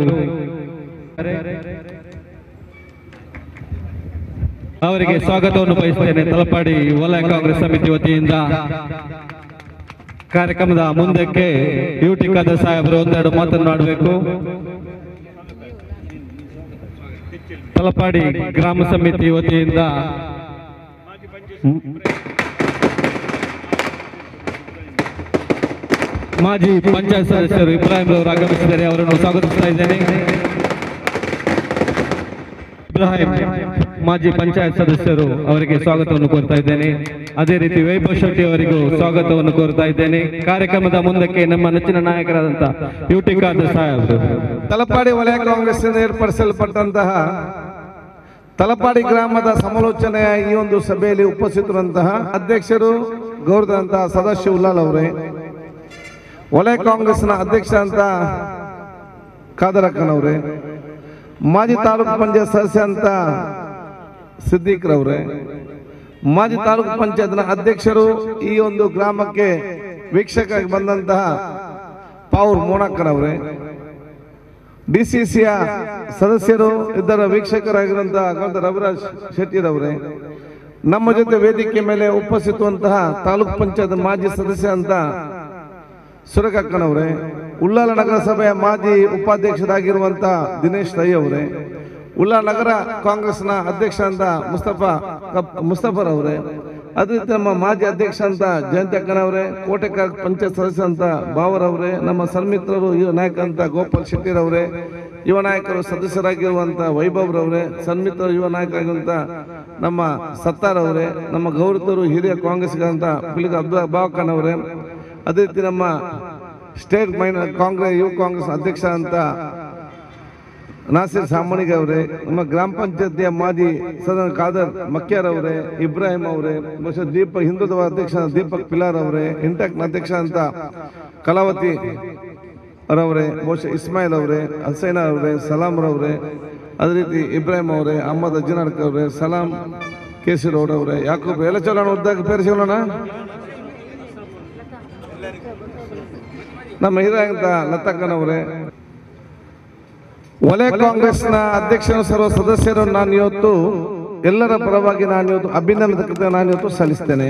ಅವರಿಗೆ ಸ್ವಾಗತವನ್ನು ಬಯಸ್ತೇನೆ ತಲಪಾಡಿ ವಲಯ ಕಾಂಗ್ರೆಸ್ ಸಮಿತಿ ವತಿಯಿಂದ ಕಾರ್ಯಕ್ರಮದ ಮುಂದಕ್ಕೆ ಯುಟಿ ಖಾದರ್ ಸಾಹೇಬರು ಒಂದೆರಡು ಮಾತನಾಡಬೇಕು ತಲಪಾಡಿ ಗ್ರಾಮ ಸಮಿತಿ ವತಿಯಿಂದ ಮಾಜಿ ಪಂಚಾಯತ್ ಸದಸ್ಯರು ಇಬ್ರಾಹಿಂ ಅವರು ಆಗಮಿಸಿದ್ದಾರೆ ಅವರನ್ನು ಸ್ವಾಗತಿಸ್ತಾ ಇದ್ದೇನೆ ಇಬ್ರಾಹಿಂ ಮಾಜಿ ಪಂಚಾಯತ್ ಸದಸ್ಯರು ಅವರಿಗೆ ಸ್ವಾಗತವನ್ನು ಕೋರ್ತಾ ಇದ್ದೇನೆ ಅದೇ ರೀತಿ ವೈಭವ್ ಶೆಟ್ಟಿ ಅವರಿಗೂ ಸ್ವಾಗತವನ್ನು ಕೋರ್ತಾ ಇದ್ದೇನೆ ಕಾರ್ಯಕ್ರಮದ ಮುಂದಕ್ಕೆ ನಮ್ಮ ನೆಚ್ಚಿನ ನಾಯಕರಾದಂಥ ಯುಟಿ ಖಾದರ್ ಸಾಹೇಬರು ತಲಪಾಡಿ ವಲಯ ಕಾಂಗ್ರೆಸ್ನಿಂದ ಏರ್ಪಡಿಸಲ್ಪಟ್ಟಂತಹ ತಲಪಾಡಿ ಗ್ರಾಮದ ಸಮಾಲೋಚನೆಯ ಈ ಒಂದು ಸಭೆಯಲ್ಲಿ ಉಪಸ್ಥಿತರಂತಹ ಅಧ್ಯಕ್ಷರು ಗೌರವಂತಹ ಸದಾಶಿವ ಉಲ್ಲಾಲ್ ಅವರೇ ವಲಯ ಕಾಂಗ್ರೆಸ್ನ ಅಧ್ಯಕ್ಷ ಅಂತ ಖಾದರಕ್ಕನವರೇ ಮಾಜಿ ತಾಲೂಕು ಪಂಚಾಯತ್ ಸದಸ್ಯ ಅಂತ ಸಿದ್ದೀಕ್ರವ್ರೆ ಮಾಜಿ ತಾಲೂಕು ಪಂಚಾಯತ್ನ ಅಧ್ಯಕ್ಷರು ಈ ಒಂದು ಗ್ರಾಮಕ್ಕೆ ವೀಕ್ಷಕ ಬಂದಂತಹ ಪಾವೂರ್ ಮೋಣಕ್ಕನವ್ರೆ ಡಿಸಿಸಿಯ ಸದಸ್ಯರು ಇದರ ವೀಕ್ಷಕರಾಗಿರುವಂತಹ ಗೌತ ರವಿರಾಜ್ ಶೆಟ್ಟಿರವರೇ ನಮ್ಮ ಜೊತೆ ವೇದಿಕೆ ಮೇಲೆ ಉಪಸ್ಥಿತವಂತಹ ತಾಲೂಕ್ ಪಂಚಾಯತ್ ಮಾಜಿ ಸದಸ್ಯ ಅಂತ ಸುರಕಕ್ಕನವರೇ ಉಳ್ಳಾಲ ನಗರಸಭೆಯ ಮಾಜಿ ಉಪಾಧ್ಯಕ್ಷರಾಗಿರುವಂತಹ ದಿನೇಶ್ ರೈ ಅವರೇ ಉಳ್ಳಾಲ ನಗರ ಕಾಂಗ್ರೆಸ್ನ ಅಧ್ಯಕ್ಷ ಅಂತ ಮುಸ್ತಫಾ ಕಪ್ ಮುಸ್ತಫರ್ ಅದೇ ರೀತಿ ನಮ್ಮ ಮಾಜಿ ಅಧ್ಯಕ್ಷ ಅಂತ ಜಯಂತಿ ಅಕ್ಕನವರೇ ಕೋಟೆಕಾರ್ ಪಂಚಾಯತ್ ಸದಸ್ಯ ಅಂತ ಬಾವರವರೇ ನಮ್ಮ ಸನ್ಮಿತ್ರರು ಯುವ ನಾಯಕ ಅಂತ ಗೋಪಾಲ್ ಶೆಟ್ಟಿರವರೇ ಯುವ ನಾಯಕರು ಸದಸ್ಯರಾಗಿರುವಂತ ವೈಭವ್ರವರೇ ಸನ್ಮಿತ್ರರು ಯುವ ನಾಯಕರಾಗಿರುವಂತ ನಮ್ಮ ಸತ್ತಾರ್ ಅವರೇ ನಮ್ಮ ಗೌರವರು ಹಿರಿಯ ಕಾಂಗ್ರೆಸ್ಗಂತ ಬಿಳಿಗ ಅಬ್ದುಲ್ ಬಾವಕ್ಕನವರೇ ಅದೇ ರೀತಿ ನಮ್ಮ ಸ್ಟೇಟ್ ಮೈನ ಕಾಂಗ್ರೆಸ್ ಯುವ ಕಾಂಗ್ರೆಸ್ ಅಧ್ಯಕ್ಷ ಅಂತ ನಾಸಿರ್ ಸಾಮಣಿಗೆ ಅವರೇ ನಮ್ಮ ಗ್ರಾಮ ಪಂಚಾಯತಿಯ ಮಾಜಿ ಸದನ ಖಾದರ್ ಮಕ್ಯಾರ್ ಅವರೇ ಇಬ್ರಾಹಿಂ ಅವರೇ ಬಹುಶಃ ದೀಪಕ್ ಹಿಂದುತ್ವ ಅಧ್ಯಕ್ಷ ದೀಪಕ್ ಪಿಲಾರ್ ಅವರೇ ಇಂಟಕ್ನ ಅಧ್ಯಕ್ಷ ಅಂತ ಕಲಾವತಿ ಅವರವರೇ ಬಹುಶಃ ಇಸ್ಮಾಯಿಲ್ ಅವರೇ ಹಸೈನ ಅವರೇ ಸಲಾಂ ರವರೇ ಅದೇ ರೀತಿ ಇಬ್ರಾಹಿಂ ಅವರೇ ಅಹಮದ್ ಅಜ್ಜನಾಡ್ಕ ಅವರೇ ಸಲಾಂ ಕೇಸಿ ರೋಡ್ ಅವರೇ ಯಾಕೂಬ್ ಎಲ್ಲ ಚಲೋಣ ಉದ್ದಾಗ ಪೇರಿಸಿಕೊಳ್ಳೋಣ ನಮ್ಮ ಹಿರಿಯ ಲತಕ್ಕನವರೇ ವಲಯ ಕಾಂಗ್ರೆಸ್ನ ಅಧ್ಯಕ್ಷರು ಸರ್ವ ಸದಸ್ಯರು ನಾನು ಇವತ್ತು ಎಲ್ಲರ ಪರವಾಗಿ ನಾನು ಇವತ್ತು ಅಭಿನಂದನೆ ನಾನು ಇವತ್ತು ಸಲ್ಲಿಸ್ತೇನೆ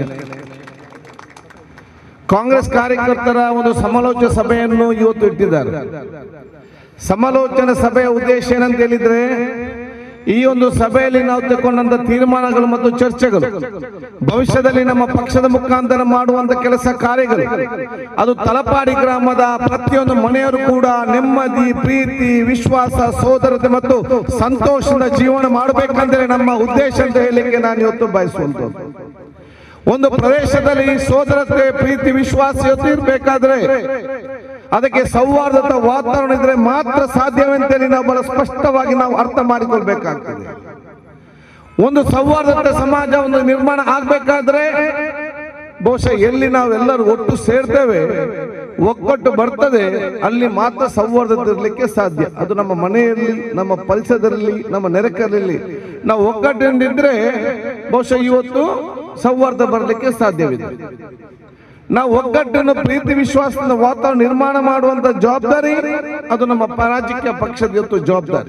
ಕಾಂಗ್ರೆಸ್ ಕಾರ್ಯಕರ್ತರ ಒಂದು ಸಮಾಲೋಚನಾ ಸಭೆಯನ್ನು ಇವತ್ತು ಇಟ್ಟಿದ್ದಾರೆ ಸಮಾಲೋಚನಾ ಸಭೆಯ ಉದ್ದೇಶ ಏನಂತ ಹೇಳಿದ್ರೆ ಈ ಒಂದು ಸಭೆಯಲ್ಲಿ ನಾವು ತಗೊಂಡಂತ ತೀರ್ಮಾನಗಳು ಮತ್ತು ಚರ್ಚೆಗಳು ಭವಿಷ್ಯದಲ್ಲಿ ನಮ್ಮ ಪಕ್ಷದ ಮುಖಾಂತರ ಮಾಡುವಂತ ಕೆಲಸ ಕಾರ್ಯಗಳು ಅದು ತಲಪಾಡಿ ಗ್ರಾಮದ ಪ್ರತಿಯೊಂದು ಮನೆಯವರು ಕೂಡ ನೆಮ್ಮದಿ ಪ್ರೀತಿ ವಿಶ್ವಾಸ ಸೋದರತೆ ಮತ್ತು ಸಂತೋಷದ ಜೀವನ ಮಾಡಬೇಕಂದ್ರೆ ನಮ್ಮ ಉದ್ದೇಶ ಅಂತ ಹೇಳಲಿಕ್ಕೆ ನಾನು ಇವತ್ತು ಬಯಸುವಂತದ್ದು ಒಂದು ಪ್ರದೇಶದಲ್ಲಿ ಸೋದರತೆ ಪ್ರೀತಿ ವಿಶ್ವಾಸ ಇವತ್ತು ಇರಬೇಕಾದ್ರೆ ಅದಕ್ಕೆ ಸೌಹಾರ್ದತ ವಾತಾವರಣ ಇದ್ರೆ ಮಾತ್ರ ಸಾಧ್ಯವೆಂತೇಳಿ ನಾವು ಬಹಳ ಸ್ಪಷ್ಟವಾಗಿ ನಾವು ಅರ್ಥ ಮಾಡಿಕೊಳ್ಬೇಕಾಗ್ತದೆ ಒಂದು ಸೌಹಾರ್ದತೆ ಸಮಾಜ ಒಂದು ನಿರ್ಮಾಣ ಆಗ್ಬೇಕಾದ್ರೆ ಬಹುಶಃ ಎಲ್ಲಿ ನಾವೆಲ್ಲರೂ ಒಟ್ಟು ಸೇರ್ತೇವೆ ಒಗ್ಗಟ್ಟು ಬರ್ತದೆ ಅಲ್ಲಿ ಮಾತ್ರ ಸಂವಾದದಿರಲಿಕ್ಕೆ ಸಾಧ್ಯ ಅದು ನಮ್ಮ ಮನೆಯಲ್ಲಿ ನಮ್ಮ ಪರಿಸರದಲ್ಲಿ ನಮ್ಮ ನೆರೆಕರಲ್ಲಿ ನಾವು ಒಗ್ಗಟ್ಟಿನಿಂದಿದ್ರೆ ಬಹುಶಃ ಇವತ್ತು ಸೌಹಾರ್ದ ಬರಲಿಕ್ಕೆ ಸಾಧ್ಯವಿದೆ ನಾವು ಒಗ್ಗಟ್ಟನ್ನು ಪ್ರೀತಿ ವಿಶ್ವಾಸದ ವಾತಾವರಣ ನಿರ್ಮಾಣ ಮಾಡುವಂತ ಜವಾಬ್ದಾರಿ ಅದು ನಮ್ಮ ರಾಜಕೀಯ ಪಕ್ಷದ ಇವತ್ತು ಜವಾಬ್ದಾರಿ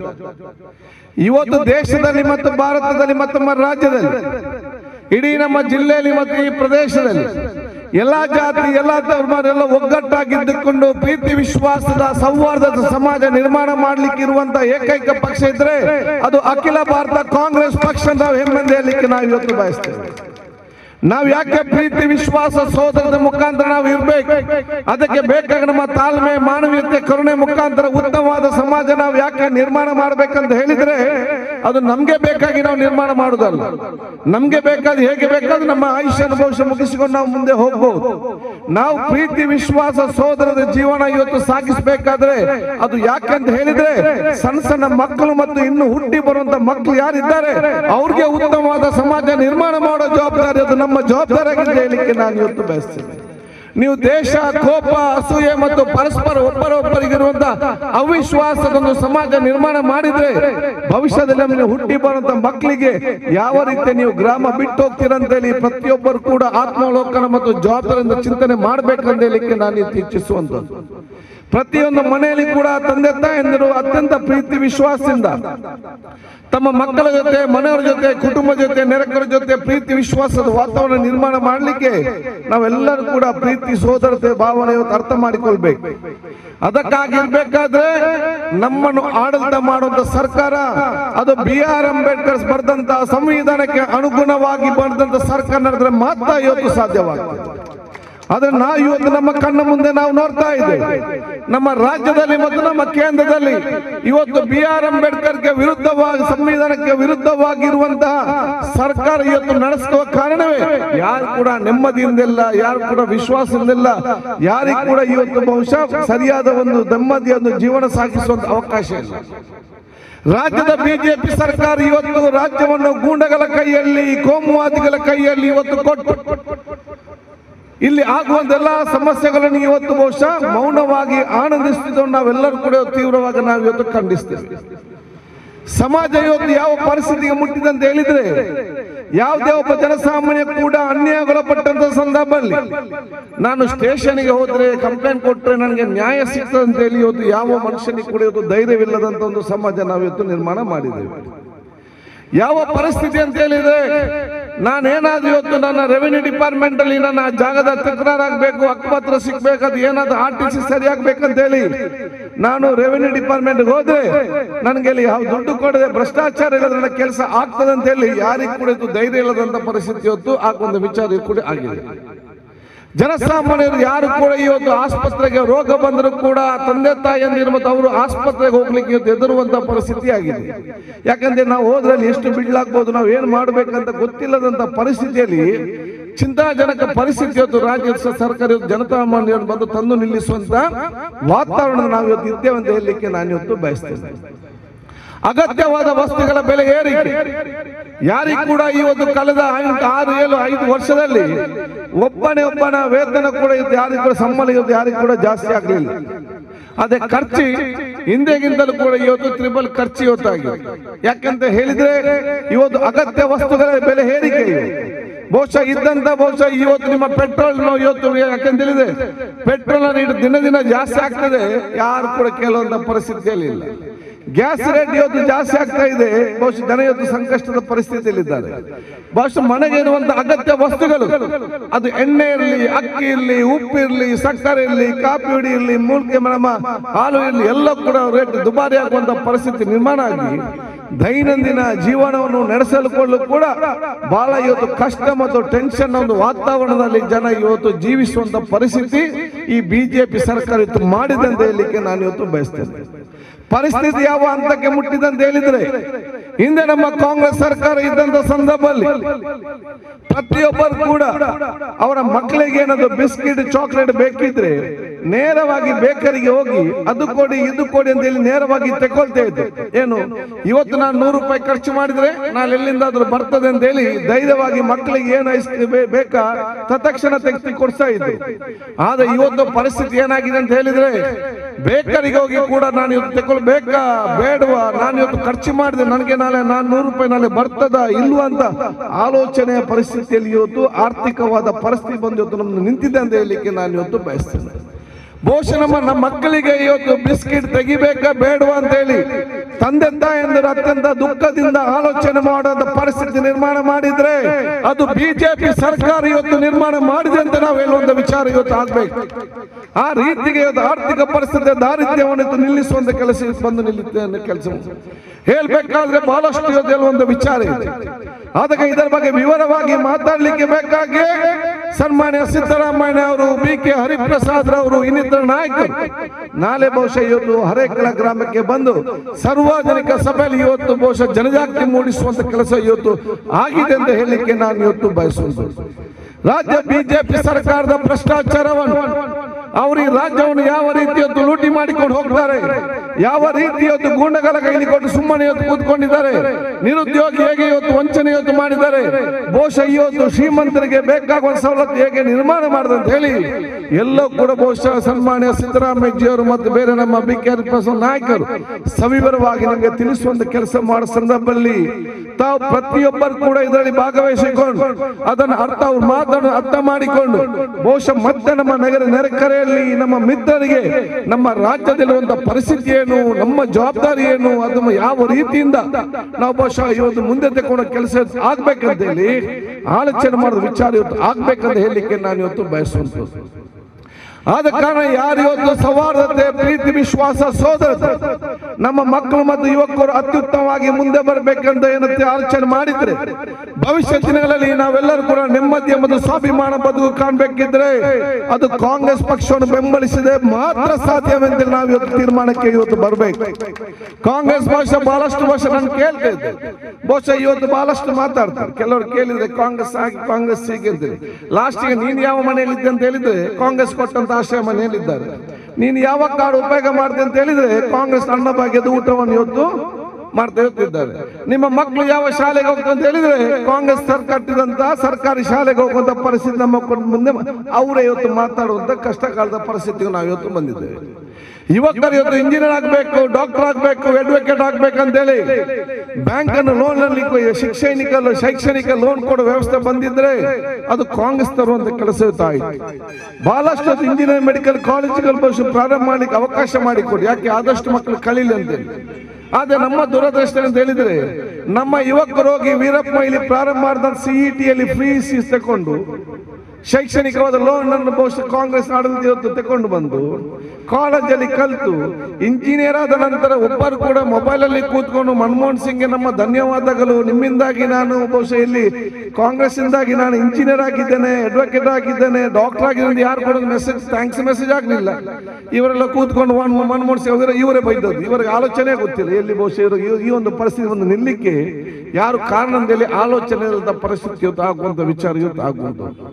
ಇವತ್ತು ದೇಶದಲ್ಲಿ ಮತ್ತು ಭಾರತದಲ್ಲಿ ಮತ್ತು ನಮ್ಮ ರಾಜ್ಯದಲ್ಲಿ ಇಡೀ ನಮ್ಮ ಜಿಲ್ಲೆಯಲ್ಲಿ ಮತ್ತು ಈ ಪ್ರದೇಶದಲ್ಲಿ ಎಲ್ಲಾ ಜಾತಿ ಎಲ್ಲಾ ಧರ್ಮರೆಲ್ಲ ಒಗ್ಗಟ್ಟಾಗಿದ್ದುಕೊಂಡು ಪ್ರೀತಿ ವಿಶ್ವಾಸದ ಸೌಹಾರ್ದದ ಸಮಾಜ ನಿರ್ಮಾಣ ಮಾಡ್ಲಿಕ್ಕೆ ಇರುವಂತ ಏಕೈಕ ಪಕ್ಷ ಇದ್ರೆ ಅದು ಅಖಿಲ ಭಾರತ ಕಾಂಗ್ರೆಸ್ ಪಕ್ಷ ಅಂತ ನಾವು ಹೆಮ್ಮೆಂದು ಹೇಳಲಿಕ್ಕೆ ನಾವು ಇವತ್ತು ಬಯಸ್ತೇವೆ ನಾವು ಯಾಕೆ ಪ್ರೀತಿ ವಿಶ್ವಾಸ ಸೋದರದ ಮುಖಾಂತರ ನಾವು ಇರ್ಬೇಕು ಅದಕ್ಕೆ ಬೇಕಾಗ ನಮ್ಮ ತಾಳ್ಮೆ ಮಾನವೀಯತೆ ಕರುಣೆ ಮುಖಾಂತರ ಉತ್ತಮವಾದ ಸಮಾಜ ನಾವು ಯಾಕೆ ನಿರ್ಮಾಣ ಮಾಡ್ಬೇಕಂತ ಹೇಳಿದ್ರೆ ಅದು ನಮ್ಗೆ ಬೇಕಾಗಿ ನಾವು ನಿರ್ಮಾಣ ಮಾಡುದಲ್ಲ ನಮ್ಗೆ ಬೇಕಾದ ಹೇಗೆ ಬೇಕಾದ್ರೆ ನಮ್ಮ ಆಯುಷ್ಯ ಭವಿಷ್ಯ ಮುಗಿಸಿಕೊಂಡು ನಾವು ಮುಂದೆ ಹೋಗ್ಬಹುದು ನಾವು ಪ್ರೀತಿ ವಿಶ್ವಾಸ ಸೋದರದ ಜೀವನ ಇವತ್ತು ಸಾಗಿಸಬೇಕಾದ್ರೆ ಅದು ಯಾಕಂತ ಹೇಳಿದ್ರೆ ಸಣ್ಣ ಸಣ್ಣ ಮಕ್ಕಳು ಮತ್ತು ಇನ್ನು ಹುಟ್ಟಿ ಬರುವಂತ ಮಕ್ಕಳು ಯಾರಿದ್ದಾರೆ ಅವ್ರಿಗೆ ಉತ್ತಮವಾದ ಸಮಾಜ ನಿರ್ಮಾಣ ಮಾಡೋ ಜವಾಬ್ದಾರಿ ಅದು ನಮ್ಮ ಜವಾಬ್ದಾರಿ ಆಗಿದೆ ಹೇಳಲಿಕ್ಕೆ ನಾನು ಇವತ್ತು ಬಯಸ್ತೇನೆ ನೀವು ದೇಶ ಕೋಪ ಅಸೂಯೆ ಮತ್ತು ಪರಸ್ಪರ ಒಬ್ಬರೊಬ್ಬರಿಗಿರುವಂತ ಅವಿಶ್ವಾಸದೊಂದು ಸಮಾಜ ನಿರ್ಮಾಣ ಮಾಡಿದ್ರೆ ಭವಿಷ್ಯದಲ್ಲಿ ನಮಗೆ ಹುಟ್ಟಿ ಬರುವಂತ ಮಕ್ಕಳಿಗೆ ಯಾವ ರೀತಿ ನೀವು ಗ್ರಾಮ ಬಿಟ್ಟು ಹೋಗ್ತೀರಂತ ಹೇಳಿ ಪ್ರತಿಯೊಬ್ಬರು ಕೂಡ ಆತ್ಮಾವಲೋಕನ ಮತ್ತು ಜವಾಬ್ದಾರಿಯಿಂದ ಚಿಂತನೆ ಮಾಡ್ಬೇಕಂತ ಹೇಳಲಿಕ್ಕೆ ನಾನು ಇವತ್ತು ಇಚ್ಛಿಸುವಂತದ್ದು ಪ್ರತಿಯೊಂದು ಮನೆಯಲ್ಲಿ ಕೂಡ ತಂದೆ ತಾಯಂದಿರು ಅತ್ಯಂತ ಪ್ರೀತಿ ವಿಶ್ವಾಸದಿಂದ ತಮ್ಮ ಮಕ್ಕಳ ಜೊತೆ ಮನೆಯವರ ಜೊತೆ ಕುಟುಂಬ ಜೊತೆ ನೆರೆಕರ ಜೊತೆ ಪ್ರೀತಿ ವಿಶ್ವಾಸದ ವಾತಾವರಣ ನಿರ್ಮಾಣ ಮಾಡಲಿಕ್ಕೆ ನಾವೆಲ್ಲರೂ ಕೂಡ ಪ್ರೀತಿ ಸೋದರತೆ ಭಾವನೆ ಇವತ್ತು ಅರ್ಥ ಮಾಡಿಕೊಳ್ಬೇಕು ಅದಕ್ಕಾಗಿ ಇರ್ಬೇಕಾದ್ರೆ ನಮ್ಮನ್ನು ಆಡಳಿತ ಮಾಡುವಂತ ಸರ್ಕಾರ ಅದು ಬಿ ಆರ್ ಅಂಬೇಡ್ಕರ್ ಬರೆದಂತ ಸಂವಿಧಾನಕ್ಕೆ ಅನುಗುಣವಾಗಿ ಬರೆದಂತ ಸರ್ಕಾರ ನಡೆದ್ರೆ ಮಾತ್ರ ಇವತ್ತು ಸಾಧ್ಯವಾಗ್ತದೆ ಆದ್ರೆ ನಾವು ಇವತ್ತು ನಮ್ಮ ಕಣ್ಣ ಮುಂದೆ ನಾವು ನೋಡ್ತಾ ಇದ್ದೇವೆ ನಮ್ಮ ರಾಜ್ಯದಲ್ಲಿ ಮತ್ತು ನಮ್ಮ ಕೇಂದ್ರದಲ್ಲಿ ಇವತ್ತು ಬಿ ಆರ್ ಅಂಬೇಡ್ಕರ್ಗೆ ವಿರುದ್ಧವಾಗಿ ಸಂವಿಧಾನಕ್ಕೆ ವಿರುದ್ಧವಾಗಿರುವಂತಹ ಸರ್ಕಾರ ಇವತ್ತು ನಡೆಸುವ ಕಾರಣವೇ ಯಾರು ಕೂಡ ನೆಮ್ಮದಿಯಿಂದಿಲ್ಲ ಯಾರು ಕೂಡ ವಿಶ್ವಾಸದಿಂದಿಲ್ಲ ಯಾರಿಗೂ ಕೂಡ ಇವತ್ತು ಬಹುಶಃ ಸರಿಯಾದ ಒಂದು ನೆಮ್ಮದಿಯ ಒಂದು ಜೀವನ ಸಾಗಿಸುವಂತ ಅವಕಾಶ ಇಲ್ಲ ರಾಜ್ಯದ ಬಿಜೆಪಿ ಸರ್ಕಾರ ಇವತ್ತು ರಾಜ್ಯವನ್ನು ಗೂಂಡಗಳ ಕೈಯಲ್ಲಿ ಕೋಮುವಾದಿಗಳ ಕೈಯಲ್ಲಿ ಇವತ್ತು ಕೊಟ್ಟು ಇಲ್ಲಿ ಆಗುವಂತ ಎಲ್ಲಾ ಸಮಸ್ಯೆಗಳನ್ನು ಇವತ್ತು ಬಹುಶಃ ಮೌನವಾಗಿ ಆನಂದಿಸ್ತಿದ್ದನ್ನು ನಾವೆಲ್ಲರೂ ಕೂಡ ತೀವ್ರವಾಗಿ ನಾವು ಇವತ್ತು ಖಂಡಿಸ್ತೇವೆ ಸಮಾಜ ಇವತ್ತು ಯಾವ ಪರಿಸ್ಥಿತಿಗೆ ಮುಟ್ಟಿದೆ ಅಂತ ಹೇಳಿದ್ರೆ ಯಾವುದೇ ಒಬ್ಬ ಜನಸಾಮಾನ್ಯ ಕೂಡ ಅನ್ಯಾಯಗೊಳಪಟ್ಟಂತ ಸಂದರ್ಭದಲ್ಲಿ ನಾನು ಸ್ಟೇಷನ್ಗೆ ಹೋದ್ರೆ ಕಂಪ್ಲೇಂಟ್ ಕೊಟ್ರೆ ನನಗೆ ನ್ಯಾಯ ಸಿಗ್ತದೆ ಅಂತ ಹೇಳಿ ಇವತ್ತು ಯಾವ ಮನುಷ್ಯನಿಗೆ ಕೂಡ ಇವತ್ತು ಧೈರ್ಯವಿಲ್ಲದಂತ ಒಂದು ಸಮಾಜ ನಾವು ಇವತ್ತು ನಿರ್ಮಾಣ ಮಾಡಿದ್ದೇವೆ ಯಾವ ಪರಿಸ್ಥಿತಿ ಅಂತ ಹೇಳಿದ್ರೆ ನಾನೇನಾದ್ರೂ ಇವತ್ತು ನನ್ನ ರೆವಿನ್ಯೂ ಡಿಪಾರ್ಟ್ಮೆಂಟ್ ಅಲ್ಲಿ ನನ್ನ ಜಾಗದ ತಕರಾರಾಗಬೇಕು ಹಕ್ಕುಪತ್ರ ಸಿಗ್ಬೇಕು ಅದು ಏನಾದ್ರು ಆರ್ ಟಿ ಸಿ ಸರಿಯಾಗ್ಬೇಕಂತ ಹೇಳಿ ನಾನು ರೆವಿನ್ಯೂ ಡಿಪಾರ್ಟ್ಮೆಂಟ್ ಹೋದ್ರೆ ನನಗೆ ಇಲ್ಲಿ ಯಾವ ದುಡ್ಡು ಕೊಡದೆ ಭ್ರಷ್ಟಾಚಾರ ಇಲ್ಲದ್ರೆ ನನ್ನ ಕೆಲಸ ಆಗ್ತದೆ ಅಂತ ಹೇಳಿ ಯಾರಿಗೂ ಕೂಡ ಇದು ಧೈರ್ಯ ಇಲ್ಲದಂತ ಪರಿಸ್ಥಿತಿ ಇವತ್ತು ಆ ಒಂದು ವಿಚಾರ ಕೂಡ ಆಗಿದೆ ಜನಸಾಮಾನ್ಯರು ಯಾರು ಕೂಡ ಇವತ್ತು ಆಸ್ಪತ್ರೆಗೆ ರೋಗ ಬಂದರೂ ಕೂಡ ತಂದೆ ತಾಯಿಯಂದಿರು ಮತ್ತು ಅವರು ಆಸ್ಪತ್ರೆಗೆ ಹೋಗ್ಲಿಕ್ಕೆ ಇವತ್ತು ಹೆದರುವಂತ ಪರಿಸ್ಥಿತಿ ಆಗಿದೆ ಯಾಕಂದ್ರೆ ನಾವು ಹೋದ್ರಲ್ಲಿ ಎಷ್ಟು ಬಿಡ್ಲಾಗ್ಬೋದು ನಾವು ಏನ್ ಮಾಡ್ಬೇಕಂತ ಗೊತ್ತಿಲ್ಲದಂತ ಪರಿಸ್ಥಿತಿಯಲ್ಲಿ ಚಿಂತಾಜನಕ ಪರಿಸ್ಥಿತಿ ಇವತ್ತು ರಾಜ್ಯ ಸ- ಸರ್ಕಾರ ಇವತ್ತು ಜನಸಾಮಾನ್ಯರನ್ನು ಬಂದು ತಂದು ನಿಲ್ಲಿಸುವಂತ ವಾತಾವರಣ ನಾವು ಇವತ್ತು ಇದ್ದೇವೆ ಅಂತ ಹೇಳಲಿಕ್ಕೆ ನಾನು ಇವತ್ತು ಬಯಸ್ತೇನೆ ಅಗತ್ಯವಾದ ವಸ್ತುಗಳ ಬೆಲೆ ಏರಿಕೆ ಯಾರಿಗೂ ಕೂಡ ಇವತ್ತು ಕಳೆದ ಐದು ಆರು ಏಳು ಐದು ವರ್ಷದಲ್ಲಿ ಒಬ್ಬನೇ ಒಬ್ಬನ ವೇತನ ಕೂಡ ಇವತ್ತು ಯಾರಿಗೂ ಕೂಡ ಸಂಬಳ ಇವತ್ತು ಯಾರಿಗೂ ಕೂಡ ಜಾಸ್ತಿ ಆಗಲಿಲ್ಲ ಅದೇ ಖರ್ಚು ಹಿಂದೆಗಿಂತಲೂ ಕೂಡ ಇವತ್ತು ತ್ರಿಬಲ್ ಖರ್ಚು ಇವತ್ತಾಗಿದೆ ಯಾಕಂತ ಹೇಳಿದ್ರೆ ಇವತ್ತು ಅಗತ್ಯ ವಸ್ತುಗಳ ಬೆಲೆ ಏರಿಕೆ ಇದೆ ಬಹುಶಃ ಇದ್ದಂತ ಬಹುಶಃ ಇವತ್ತು ನಿಮ್ಮ ಪೆಟ್ರೋಲ್ ಇವತ್ತು ಯಾಕಂತ ಹೇಳಿದ್ರೆ ಪೆಟ್ರೋಲ್ ರೇಟ್ ದಿನ ದಿನ ಜಾಸ್ತಿ ಆಗ್ತದೆ ಯಾರು ಕೂಡ ಕೇಳುವಂತ ಪರಿಸ್ಥಿತಿಯಲ್ಲಿ ಇಲ್ಲ ಗ್ಯಾಸ್ ರೇಟ್ ಇವತ್ತು ಜಾಸ್ತಿ ಆಗ್ತಾ ಇದೆ ಬಹುಶಃ ಜನ ಇವತ್ತು ಸಂಕಷ್ಟದ ಪರಿಸ್ಥಿತಿಯಲ್ಲಿದ್ದಾರೆ ಬಹುಶಃ ಮನೆಗೆ ಇರುವಂತ ಅಗತ್ಯ ವಸ್ತುಗಳು ಅದು ಎಣ್ಣೆ ಇರಲಿ ಅಕ್ಕಿ ಇರಲಿ ಉಪ್ಪು ಇರಲಿ ಸಕ್ಕರೆ ಇರಲಿ ಕಾಫಿ ಹುಡಿ ಇರಲಿ ಮೂಲಿಕೆ ನಮ್ಮ ಹಾಲು ಇರಲಿ ಎಲ್ಲ ಕೂಡ ರೇಟ್ ದುಬಾರಿ ಆಗುವಂತ ಪರಿಸ್ಥಿತಿ ನಿರ್ಮಾಣ ಆಗಿ ದೈನಂದಿನ ಜೀವನವನ್ನು ನಡೆಸಲು ಕೂಡ ಬಹಳ ಇವತ್ತು ಕಷ್ಟ ಮತ್ತು ಟೆನ್ಷನ್ ಒಂದು ವಾತಾವರಣದಲ್ಲಿ ಜನ ಇವತ್ತು ಜೀವಿಸುವಂತ ಪರಿಸ್ಥಿತಿ ಈ ಬಿಜೆಪಿ ಸರ್ಕಾರ ಇವತ್ತು ಮಾಡಿದೆ ಅಂತ ಹೇಳಲಿಕ್ಕೆ ನಾನು ಇವತ್ತು ಬಯಸ್ತೇನೆ ಪರಿಸ್ಥಿತಿ ಯಾವ ಹಂತಕ್ಕೆ ಮುಟ್ಟಿದೆ ಅಂತ ಹೇಳಿದ್ರೆ ಹಿಂದೆ ನಮ್ಮ ಕಾಂಗ್ರೆಸ್ ಸರ್ಕಾರ ಇದ್ದಂತ ಸಂದರ್ಭದಲ್ಲಿ ಪ್ರತಿಯೊಬ್ಬರು ಕೂಡ ಅವರ ಮಕ್ಕಳಿಗೆ ಏನಾದ್ರು ಬಿಸ್ಕಿಟ್ ಚಾಕ್ಲೇಟ್ ಬೇಕಿದ್ರೆ ನೇರವಾಗಿ ಬೇಕರಿಗೆ ಹೋಗಿ ಅದು ಕೊಡಿ ಇದು ಕೊಡಿ ಅಂತ ಹೇಳಿ ನೇರವಾಗಿ ತಗೊಳ್ತಾ ಇದ್ದು ಏನು ಇವತ್ತು ನಾನು ನೂರು ರೂಪಾಯಿ ಖರ್ಚು ಮಾಡಿದ್ರೆ ನಾಳೆ ಎಲ್ಲಿಂದಾದ್ರೂ ಬರ್ತದೆ ಅಂತ ಹೇಳಿ ಧೈರ್ಯವಾಗಿ ಮಕ್ಕಳಿಗೆ ಏನು ಐಸ್ ಬೇ- ಬೇಕಾ ತತ್ಕ್ಷಣ ತೆಗೆದು ಕೊಡ್ತಾ ಇದ್ದು ಆದ್ರೆ ಇವತ್ತು ಪರಿಸ್ಥಿತಿ ಏನಾಗಿದೆ ಅಂತ ಹೇಳಿದ್ರೆ ಬೇಕರಿಗೆ ಹೋಗಿ ಕೂಡ ನಾನು ಇವತ್ತು ತಗೊಳ್ಬೇಕಾ ಬೇಡವಾ ನಾನು ಇವತ್ತು ಖರ್ಚು ಮಾಡಿದೆ ನನಗೆ ನಾಳೆ ನಾನು ನೂರು ರೂಪಾಯಿ ನಾಳೆ ಬರ್ತದ ಇಲ್ವಾ ಅಂತ ಆಲೋಚನೆಯ ಪರಿಸ್ಥಿತಿಯಲ್ಲಿ ಇವತ್ತು ಆರ್ಥಿಕವಾದ ಪರಿಸ್ಥಿತಿ ಬಂದು ಇವತ್ತು ನಮ್ದು ನಿಂತಿದೆ ಅಂತ ಹೇಳಲಿಕ್ಕೆ ನಾನು ಇವತ್ತು ಬಯಸ್ತೇನೆ ಬಹುಶಃ ನಮ್ಮ ನಮ್ಮ ಮಕ್ಕಳಿಗೆ ಇವತ್ತು ಬಿಸ್ಕಿಟ್ ತೆಗಿಬೇಕಾ ಬೇಡವಾ ಅಂತ ಹೇಳಿ ತಂದೆ ತಾಯಂದಿರು ಅತ್ಯಂತ ದುಃಖದಿಂದ ಆಲೋಚನೆ ಮಾಡುವಂತ ಪರಿಸ್ಥಿತಿ ನಿರ್ಮಾಣ ಮಾಡಿದ್ರೆ ಅದು ಬಿಜೆಪಿ ಸರ್ಕಾರ ಇವತ್ತು ನಿರ್ಮಾಣ ಮಾಡಿದೆ ಅಂತ ನಾವು ಹೇಳುವಂತ ವಿಚಾರ ಇವತ್ತು ಆಗ್ಬೇಕು ಆ ರೀತಿಗೆ ಇವತ್ತು ಆರ್ಥಿಕ ಪರಿಸ್ಥಿತಿ ದಾರಿದ್ರ್ಯವನ್ನು ಇವತ್ತು ನಿಲ್ಲಿಸುವಂತ ಕೆಲಸ ಇವತ್ತು ಬಂದು ನಿಲ್ಲುತ್ತೆ ಕೆಲಸ ಹೇಳ್ಬೇಕಾದ್ರೆ ಬಹಳಷ್ಟು ಇವತ್ತು ಹೇಳುವಂತ ವಿಚಾರ ಇದೆ ಅದಕ್ಕೆ ಇದರ ಬಗ್ಗೆ ವಿವರವಾಗಿ ಮಾತಾಡ್ಲಿಕ್ಕೆ ಬೇಕಾಗಿ ಸನ್ಮಾನ್ಯ ಸಿದ್ದರಾಮಯ್ಯ ಅವರು ಬಿ ಕೆ ಹರಿಪ್ರಸಾದ್ ರವರು ಇನ್ನಿತರ ನಾಯಕರು ನಾಳೆ ಬಹುಶಃ ಇವತ್ತು ಹರೇಕಳ ಗ್ರಾಮಕ್ಕೆ ಬಂದು ಸಾರ್ವಜನಿಕ ಸಭೆಯಲ್ಲಿ ಇವತ್ತು ಬಹುಶಃ ಜನಜಾಗೃತಿ ಮೂಡಿಸುವಂತ ಕೆಲಸ ಇವತ್ತು ಆಗಿದೆ ಅಂತ ಹೇಳಲಿಕ್ಕೆ ನಾನು ಇವತ್ತು ಬಯಸುವುದು ರಾಜ್ಯ ಬಿಜೆಪಿ ಸರ್ಕಾರದ ಭ್ರಷ್ಟಾಚಾರವನ್ನು ಅವರು ಈ ರಾಜ್ಯವನ್ನು ಯಾವ ರೀತಿಯದ್ದು ಲೂಟಿ ಮಾಡಿಕೊಂಡು ಹೋಗ್ತಾರೆ ಯಾವ ರೀತಿಯದ್ದು ಗೂಂಡಗಳ ಕೈಲಿ ಕೊಟ್ಟು ಸುಮ್ಮನೆ ಇವತ್ತು ಕೂತ್ಕೊಂಡಿದ್ದಾರೆ ನಿರುದ್ಯೋಗಿ ಹೇಗೆ ಇವತ್ತು ವಂಚನೆ ಇವತ್ತು ಮಾಡಿದ್ದಾರೆ ಬಹುಶಃ ಇವತ್ತು ಶ್ರೀಮಂತರಿಗೆ ಬೇಕಾಗುವ ಸವಲತ್ತು ಹೇಗೆ ನಿರ್ಮಾಣ ಮಾಡಿದಂತ ಹೇಳಿ ಎಲ್ಲೋ ಕೂಡ ಬಹುಶಃ ಸನ್ಮಾನ್ಯ ಸಿದ್ದರಾಮಯ್ಯಜಿಯವರು ಮತ್ತು ಬೇರೆ ನಮ್ಮ ಬಿ ಕೆ ನಾಯಕರು ಸವಿವರವಾಗಿ ನಮಗೆ ತಿಳಿಸುವಂತ ಕೆಲಸ ಮಾಡೋ ಸಂದರ್ಭದಲ್ಲಿ ತಾವು ಪ್ರತಿಯೊಬ್ಬರು ಕೂಡ ಇದರಲ್ಲಿ ಭಾಗವಹಿಸಿಕೊಂಡು ಅದನ್ನು ಅರ್ಥ ಅವ್ರ ಮಾತನ್ನು ಅರ್ಥ ಮಾಡಿಕೊಂಡು ಬಹುಶಃ ಮತ್ತೆ ನಮ್ಮ ನಗರ ನೆರೆಕರೆಯಲ್ಲಿ ನಮ್ಮ ಮಿತ್ರರಿಗೆ ನಮ್ಮ ರಾಜ್ಯದಲ್ಲಿರುವಂತಹ ಪರಿಸ್ಥಿತಿ ಏನು ನಮ್ಮ ಜವಾಬ್ದಾರಿ ಏನು ಅದನ್ನು ಯಾವ ರೀತಿಯಿಂದ ನಾವು ಬಹುಶಃ ಇವತ್ತು ಮುಂದೆ ತಗೊಂಡ ಕೆಲಸ ಆಗ್ಬೇಕಂತ ಹೇಳಿ ಆಲೋಚನೆ ಮಾಡೋದು ವಿಚಾರ ಇವತ್ತು ಆಗ್ಬೇಕಂತ ಹೇಳಲಿಕ್ಕೆ ನಾನು ಇವತ್ತು ಬಯಸುವಂಥದ್ದು ಆದ ಕಾರಣ ಯಾರು ಇವತ್ತು ಸೌಹಾರ್ದತೆ ಪ್ರೀತಿ ವಿಶ್ವಾಸ ಸೋದರತೆ ನಮ್ಮ ಮಕ್ಕಳು ಮತ್ತು ಯುವಕರು ಅತ್ಯುತ್ತಮವಾಗಿ ಮುಂದೆ ಬರಬೇಕಂತ ಏನಂತೆ ಆಲೋಚನೆ ಮಾಡಿದ್ರೆ ಭವಿಷ್ಯ ದಿನಗಳಲ್ಲಿ ನಾವೆಲ್ಲರೂ ಕೂಡ ನೆಮ್ಮದಿಯ ಮತ್ತು ಸ್ವಾಭಿಮಾನ ಬದುಕು ಕಾಣಬೇಕಿದ್ರೆ ಅದು ಕಾಂಗ್ರೆಸ್ ಪಕ್ಷವನ್ನು ಬೆಂಬಲಿಸಿದೆ ಮಾತ್ರ ಸಾಧ್ಯವೆಂದು ನಾವು ಇವತ್ತು ತೀರ್ಮಾನಕ್ಕೆ ಇವತ್ತು ಬರಬೇಕು ಕಾಂಗ್ರೆಸ್ ಬಹುಶಃ ಬಹಳಷ್ಟು ವರ್ಷ ನಾನು ಕೇಳ್ತಾ ಇದ್ದೆ ಬಹುಶಃ ಇವತ್ತು ಬಹಳಷ್ಟು ಮಾತಾಡ್ತಾರೆ ಕೆಲವರು ಕೇಳಿದ್ರೆ ಕಾಂಗ್ರೆಸ್ ಆಗಿ ಕಾಂಗ್ರೆಸ್ ಹೀಗೆ ಅಂತೇಳಿ ಲಾಸ್ಟಿಗೆ ನೀನು ಯಾವ ಮನೆಯಲ್ಲಿದ್ದೆ ಅಂತ ಹೇಳಿದ್ರೆ ಕಾಂಗ್ರೆಸ್ ಕೊಟ್ಟಂತ ಆಶ್ರಯ ಮನೆಯಲ್ಲಿದ್ದಾರೆ ನೀನು ಯಾವ ಕಾರ್ಡ್ ಉಪಯೋಗ ಮಾಡಿದೆ ಅಂತ ಹೇಳಿದ್ರೆ ಕಾಂಗ್ರೆಸ್ ಅನ್ನ ಭಾಗ್ಯದ ಊಟವನ್ನು ಇವತ್ತು ಮಾಡ್ತಾ ಇರ್ತಿದ್ದಾರೆ ನಿಮ್ಮ ಮಕ್ಕಳು ಯಾವ ಶಾಲೆಗೆ ಹೋಗ್ತಾರೆ ಅಂತ ಹೇಳಿದ್ರೆ ಕಾಂಗ್ರೆಸ್ ಸರ್ಕಾರ ಕಟ್ಟಿದಂತ ಸರ್ಕಾರಿ ಶಾಲೆಗೆ ಹೋಗುವಂತ ಪರಿಸ್ಥಿತಿ ನಮ್ಮ ಕೊಂಡು ಮುಂದೆ ಅವರೇ ಇವತ್ತು ಮಾತಾಡುವಂತ ಕಷ್ಟ ಕಾಲದ ಪರಿಸ್ಥಿತಿಗೆ ನಾವು ಇವತ್ತು ಬಂದಿದ್ದೇವೆ ಯುವಕರು ಇವತ್ತು ಇಂಜಿನಿಯರ್ ಆಗ್ಬೇಕು ಡಾಕ್ಟರ್ ಆಗ್ಬೇಕು ಅಡ್ವೊಕೇಟ್ ಆಗ್ಬೇಕು ಅಂತ ಹೇಳಿ ಬ್ಯಾಂಕ್ ಅನ್ನು ಲೋನ್ ನಲ್ಲಿ ಶೈಕ್ಷಣಿಕ ಶೈಕ್ಷಣಿಕ ಲೋನ್ ಕೊಡೋ ವ್ಯವಸ್ಥೆ ಬಂದಿದ್ರೆ ಅದು ಕಾಂಗ್ರೆಸ್ ತರುವಂತ ಕೆಲಸ ಇವತ್ತು ಆಯ್ತು ಬಹಳಷ್ಟು ಇಂಜಿನಿಯರ್ ಮೆಡಿಕಲ್ ಕಾಲೇಜುಗಳು ಬಹುಶಃ ಪ್ರಾರಂಭ ಮಾಡ್ಲಿಕ್ಕೆ ಅವಕಾಶ ಮಾಡಿಕೊಡಿ ಯಾಕೆ ಆದಷ್ಟು ಮಕ್ಕಳು ಕಲೀಲಿ ಅಂತೇಳಿ ಆದ್ರೆ ನಮ್ಮ ದುರದೃಷ್ಟ ಅಂತ ಹೇಳಿದ್ರೆ ನಮ್ಮ ಯುವಕರು ಹೋಗಿ ವೀರಪ್ಪ ಇಲ್ಲಿ ಪ್ರಾರಂಭ ಮಾಡಿದ ಸಿಇಟಿಯಲ್ಲಿ ಫ್ರೀ ಸೀಸ್ ತಕೊಂಡು ಶೈಕ್ಷಣಿಕವಾದ ಲೋನ್ ಅನ್ನು ಬಹುಶಃ ಕಾಂಗ್ರೆಸ್ ಆಡಳಿತ ಇವತ್ತು ತಕೊಂಡು ಬಂದು ಕಾಲೇಜಲ್ಲಿ ಕಲಿತು ಇಂಜಿನಿಯರ್ ಆದ ನಂತರ ಒಬ್ಬರು ಕೂಡ ಮೊಬೈಲ್ ಅಲ್ಲಿ ಕೂತ್ಕೊಂಡು ಮನಮೋಹನ್ ಸಿಂಗ್ಗೆ ನಮ್ಮ ಧನ್ಯವಾದಗಳು ನಿಮ್ಮಿಂದಾಗಿ ನಾನು ಬಹುಶಃ ಇಲ್ಲಿ ಕಾಂಗ್ರೆಸ್ ಇಂದಾಗಿ ನಾನು ಇಂಜಿನಿಯರ್ ಆಗಿದ್ದೇನೆ ಅಡ್ವೊಕೇಟ್ ಆಗಿದ್ದೇನೆ ಡಾಕ್ಟರ್ ಆಗಿದ್ದೇನೆ ಯಾರು ಕೂಡ ಮೆಸೇಜ್ ಥ್ಯಾಂಕ್ಸ್ ಮೆಸೇಜ್ ಆಗಲಿಲ್ಲ ಇವರೆಲ್ಲ ಕೂತ್ಕೊಂಡು ಮನ್- ಮನಮೋಹನ್ ಸಿಂಗ್ ಅವರ ಇವರೇ ಬೈದದ್ದು ಇವರಿಗೆ ಆಲೋಚನೆ ಗೊತ್ತಿಲ್ಲ ಎಲ್ಲಿ ಬಹುಶಃ ಇವರು ಈ- ಈ ಒಂದು ಪರಿಸ್ಥಿತಿ ಒಂದು ನಿಲ್ಲಿಕ್ಕೆ ಯಾರು ಕಾರಣ ಅಂತ ಹೇಳಿ ಆಲೋಚನೆ ಇಲ್ಲದ ಪರಿಸ್ಥಿತಿ ಇವತ್ತು ಆಗುವಂತ ವಿಚಾರ ಇವತ್ತು ಆಗುವಂಥದ್ದು